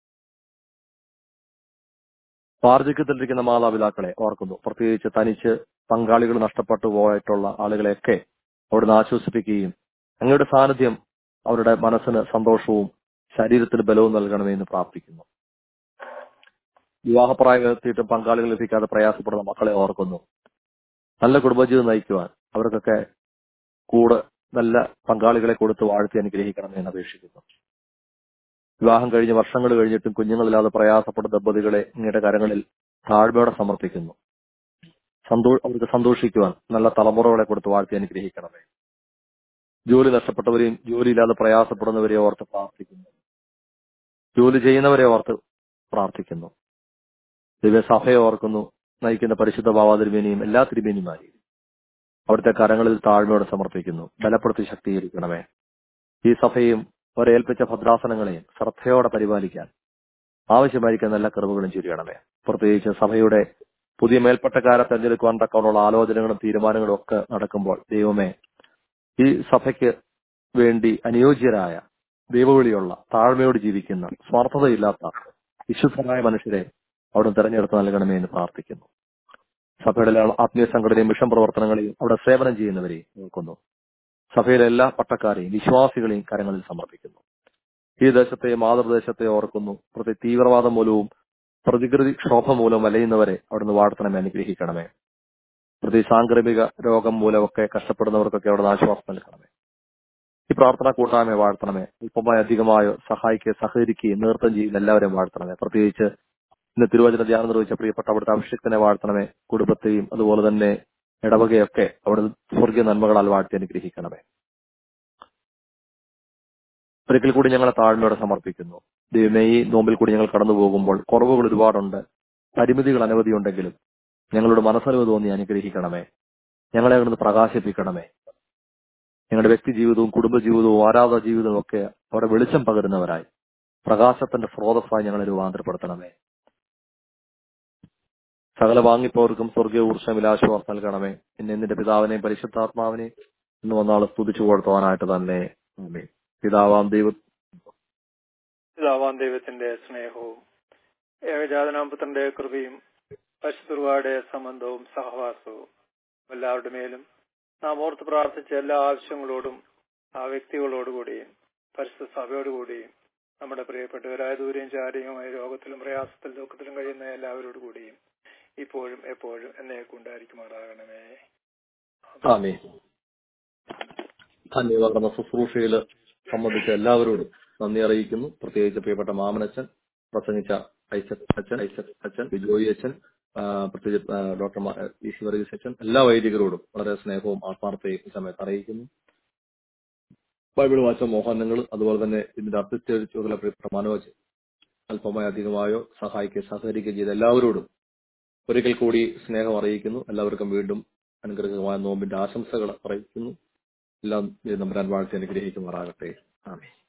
വാർദ്ധക്യത്തിലിരിക്കുന്ന മാതാപിതാക്കളെ ഓർക്കുന്നു പ്രത്യേകിച്ച് തനിച്ച് പങ്കാളികൾ നഷ്ടപ്പെട്ടു പോയിട്ടുള്ള ആളുകളെയൊക്കെ അവിടുന്ന് ആശ്വസിപ്പിക്കുകയും അങ്ങയുടെ സാന്നിധ്യം അവരുടെ മനസ്സിന് സന്തോഷവും ശരീരത്തിന് ബലവും നൽകണമേ എന്ന് പ്രാർത്ഥിക്കുന്നു വിവാഹപ്രായം എത്തിയിട്ടും പങ്കാളികൾ ലഭിക്കാതെ പ്രയാസപ്പെടുന്ന മക്കളെ ഓർക്കുന്നു നല്ല കുടുംബജീവിതം നയിക്കുവാൻ അവർക്കൊക്കെ കൂടെ നല്ല പങ്കാളികളെ കൊടുത്ത് വാഴ്ത്തി അനുഗ്രഹിക്കണമെന്ന് എന്ന് അപേക്ഷിക്കുന്നു വിവാഹം കഴിഞ്ഞ് വർഷങ്ങൾ കഴിഞ്ഞിട്ടും കുഞ്ഞുങ്ങളില്ലാതെ പ്രയാസപ്പെട്ട ദമ്പതികളെ ഇങ്ങയുടെ കരങ്ങളിൽ താഴ്മയോടെ സമർപ്പിക്കുന്നു സന്തോ അവർക്ക് സന്തോഷിക്കുവാൻ നല്ല തലമുറകളെ കൊടുത്ത് വാഴ്ത്തി അനുഗ്രഹിക്കണമേ ജോലി നഷ്ടപ്പെട്ടവരെയും ജോലിയില്ലാതെ പ്രയാസപ്പെടുന്നവരെയും ഓർത്ത് പ്രാർത്ഥിക്കുന്നു ജോലി ചെയ്യുന്നവരെ ഓർത്ത് പ്രാർത്ഥിക്കുന്നു ദിവ്യസഭയെ ഓർക്കുന്നു നയിക്കുന്ന പരിശുദ്ധ ബാബാ തിരുമേനിയും എല്ലാ തിരുമേനിമാരെയും അവിടുത്തെ കരങ്ങളിൽ താഴ്മയോടെ സമർപ്പിക്കുന്നു ബലപ്പെടുത്തി ശക്തീകരിക്കണമേ ഈ സഭയും ഒരേൽപ്പിച്ച ഭദ്രാസനങ്ങളെയും ശ്രദ്ധയോടെ പരിപാലിക്കാൻ ആവശ്യമായിരിക്കുന്ന എല്ലാ കറിവുകളും ചുരിയണമേ പ്രത്യേകിച്ച് സഭയുടെ പുതിയ മേൽപ്പട്ടക്കാരെ തെരഞ്ഞെടുക്കുവാൻ തക്കമുള്ള ആലോചനകളും തീരുമാനങ്ങളും ഒക്കെ നടക്കുമ്പോൾ ദൈവമേ ഈ സഭയ്ക്ക് വേണ്ടി അനുയോജ്യരായ ദൈവവിളിയുള്ള താഴ്മയോട് ജീവിക്കുന്ന സ്വാർത്ഥതയില്ലാത്ത വിശുദ്ധരായ മനുഷ്യരെ അവിടെ തെരഞ്ഞെടുത്ത് നൽകണമേ എന്ന് പ്രാർത്ഥിക്കുന്നു സഭയുടെ എല്ലാ ആത്മീയ സംഘടനയും മിഷൻ പ്രവർത്തനങ്ങളെയും അവിടെ സേവനം ചെയ്യുന്നവരെയും നോക്കുന്നു സഭയിലെ എല്ലാ പട്ടക്കാരെയും വിശ്വാസികളെയും കരങ്ങളിൽ സമർപ്പിക്കുന്നു ഈ ദേശത്തെ മാതൃദേശത്തെ ഓർക്കുന്നു പ്രതി തീവ്രവാദം മൂലവും പ്രതികൃതി ക്ഷോഭം മൂലവും വലയുന്നവരെ അവിടുന്ന് വാഴ്ത്തണമേ അനുഗ്രഹിക്കണമേ പ്രതി സാംക്രമിക രോഗം മൂലമൊക്കെ കഷ്ടപ്പെടുന്നവർക്കൊക്കെ അവിടെ ആശ്വാസം നൽകണമേ ഈ പ്രാർത്ഥന കൂട്ടായ്മ വാഴ്ത്തണമേ അല്പമായി അധികമായോ സഹായിക്കുകയും സഹകരിക്കുകയും നൃത്തം ചെയ്യുന്ന എല്ലാവരെയും വാഴ്ത്തണമേ പ്രത്യേകിച്ച് ഇന്ന് തിരുവചന ധ്യാനം നിർവഹിച്ച പ്രിയപ്പെട്ട അവിടുത്തെ അഭിഷേകത്തിനെ വാഴ്ത്തണമേ കുടുംബത്തെയും അതുപോലെ തന്നെ ഇടവകയൊക്കെ അവിടെ സ്വർഗീയ നന്മകളാൽ വാഴ്ത്തി അനുഗ്രഹിക്കണമേ ഒരിക്കൽ കൂടി ഞങ്ങളെ താഴ്മയോടെ സമർപ്പിക്കുന്നു ദൈവമേ ഈ നോമ്പിൽ കൂടി ഞങ്ങൾ കടന്നു പോകുമ്പോൾ കുറവുകൾ ഒരുപാടുണ്ട് പരിമിതികൾ അനവധിയുണ്ടെങ്കിലും ഞങ്ങളുടെ മനസ്സറിവ് തോന്നി അനുഗ്രഹിക്കണമേ ഞങ്ങളെ അവിടുന്ന് പ്രകാശിപ്പിക്കണമേ ഞങ്ങളുടെ വ്യക്തി ജീവിതവും കുടുംബ ജീവിതവും ആരാധ ജീവിതവും ഒക്കെ അവിടെ വെളിച്ചം പകരുന്നവരായി പ്രകാശത്തിന്റെ സ്രോതസ്സായി ഞങ്ങളെ രൂപാന്തരപ്പെടുത്തണമേ സകല വാങ്ങിപ്പോർക്കും സ്വർഗീയ ഊർജ്ജമിലാശ്വാസം നൽകണമേ എന്നെ നിന്റെ പിതാവിനെയും പരിശുദ്ധാത്മാവിനെയും ഇന്ന് വന്നാളെ സ്തുതിച്ചു കൊടുത്തുവാനായിട്ട് തന്നെ ആമേൻ. പിതാവാം ദൈവ പിതാവാൻ ദൈവത്തിന്റെ സ്നേഹവും ഏകജാതനാമ്പുത്രന്റെ കൃപയും പരിശുദ്ധരുടെ സംബന്ധവും സഹവാസവും എല്ലാവരുടെ മേലും നാം ഓർത്ത് പ്രാർത്ഥിച്ച എല്ലാ ആവശ്യങ്ങളോടും ആ വ്യക്തികളോടുകൂടിയും പരിശുദ്ധ സഭയോടുകൂടിയും നമ്മുടെ പ്രിയപ്പെട്ടവരായ ദൂരെയും ചാരിയുമായ രോഗത്തിലും പ്രയാസത്തിലും ദുഃഖത്തിലും കഴിയുന്ന എല്ലാവരോടു കൂടിയും ഇപ്പോഴും എപ്പോഴും എന്നേക്കും ഉണ്ടായിരിക്കുമാറാകണമേ ആമേ ധന്യവാദ ശുശ്രൂഷയിൽ സംബന്ധിച്ച എല്ലാവരോടും നന്ദി അറിയിക്കുന്നു പ്രത്യേകിച്ച് പ്രിയപ്പെട്ട മാമനച്ചൻ പ്രസംഗിച്ച ഐസക് അച്ഛൻ ഐസക് അച്ഛൻ ബിജോയി അച്ഛൻ ആ, പ്രത്യേകിച്ച് ആ, ഡോക്ടർ മാ- ഇ സി വർഗീസ് അച്ഛൻ എല്ലാ വൈദികരോടും വളരെ സ്നേഹവും ആത്മാർത്ഥയും ഈ സമയത്ത് അറിയിക്കുന്നു ബൈബിൾ വായിച്ച മോഹനങ്ങൾ അതുപോലെ തന്നെ ഇതിന്റെ അർത്ഥത്തെ ചുമതല പ്രിയപ്പെട്ട മനോജ് അല്പമായി അധികമായോ സഹായിക്കുകയും സഹകരിക്കുകയും ചെയ്ത എല്ലാവരോടും ഒരിക്കൽ കൂടി സ്നേഹം അറിയിക്കുന്നു എല്ലാവർക്കും വീണ്ടും അനുഗ്രഹമായ നോമ്പിന്റെ ആശംസകൾ അറിയിക്കുന്നു എല്ലാം നമ്പരാൻ വാഴ്ത്തി അനുഗ്രഹിക്കുമാറാകട്ടെ ആമേ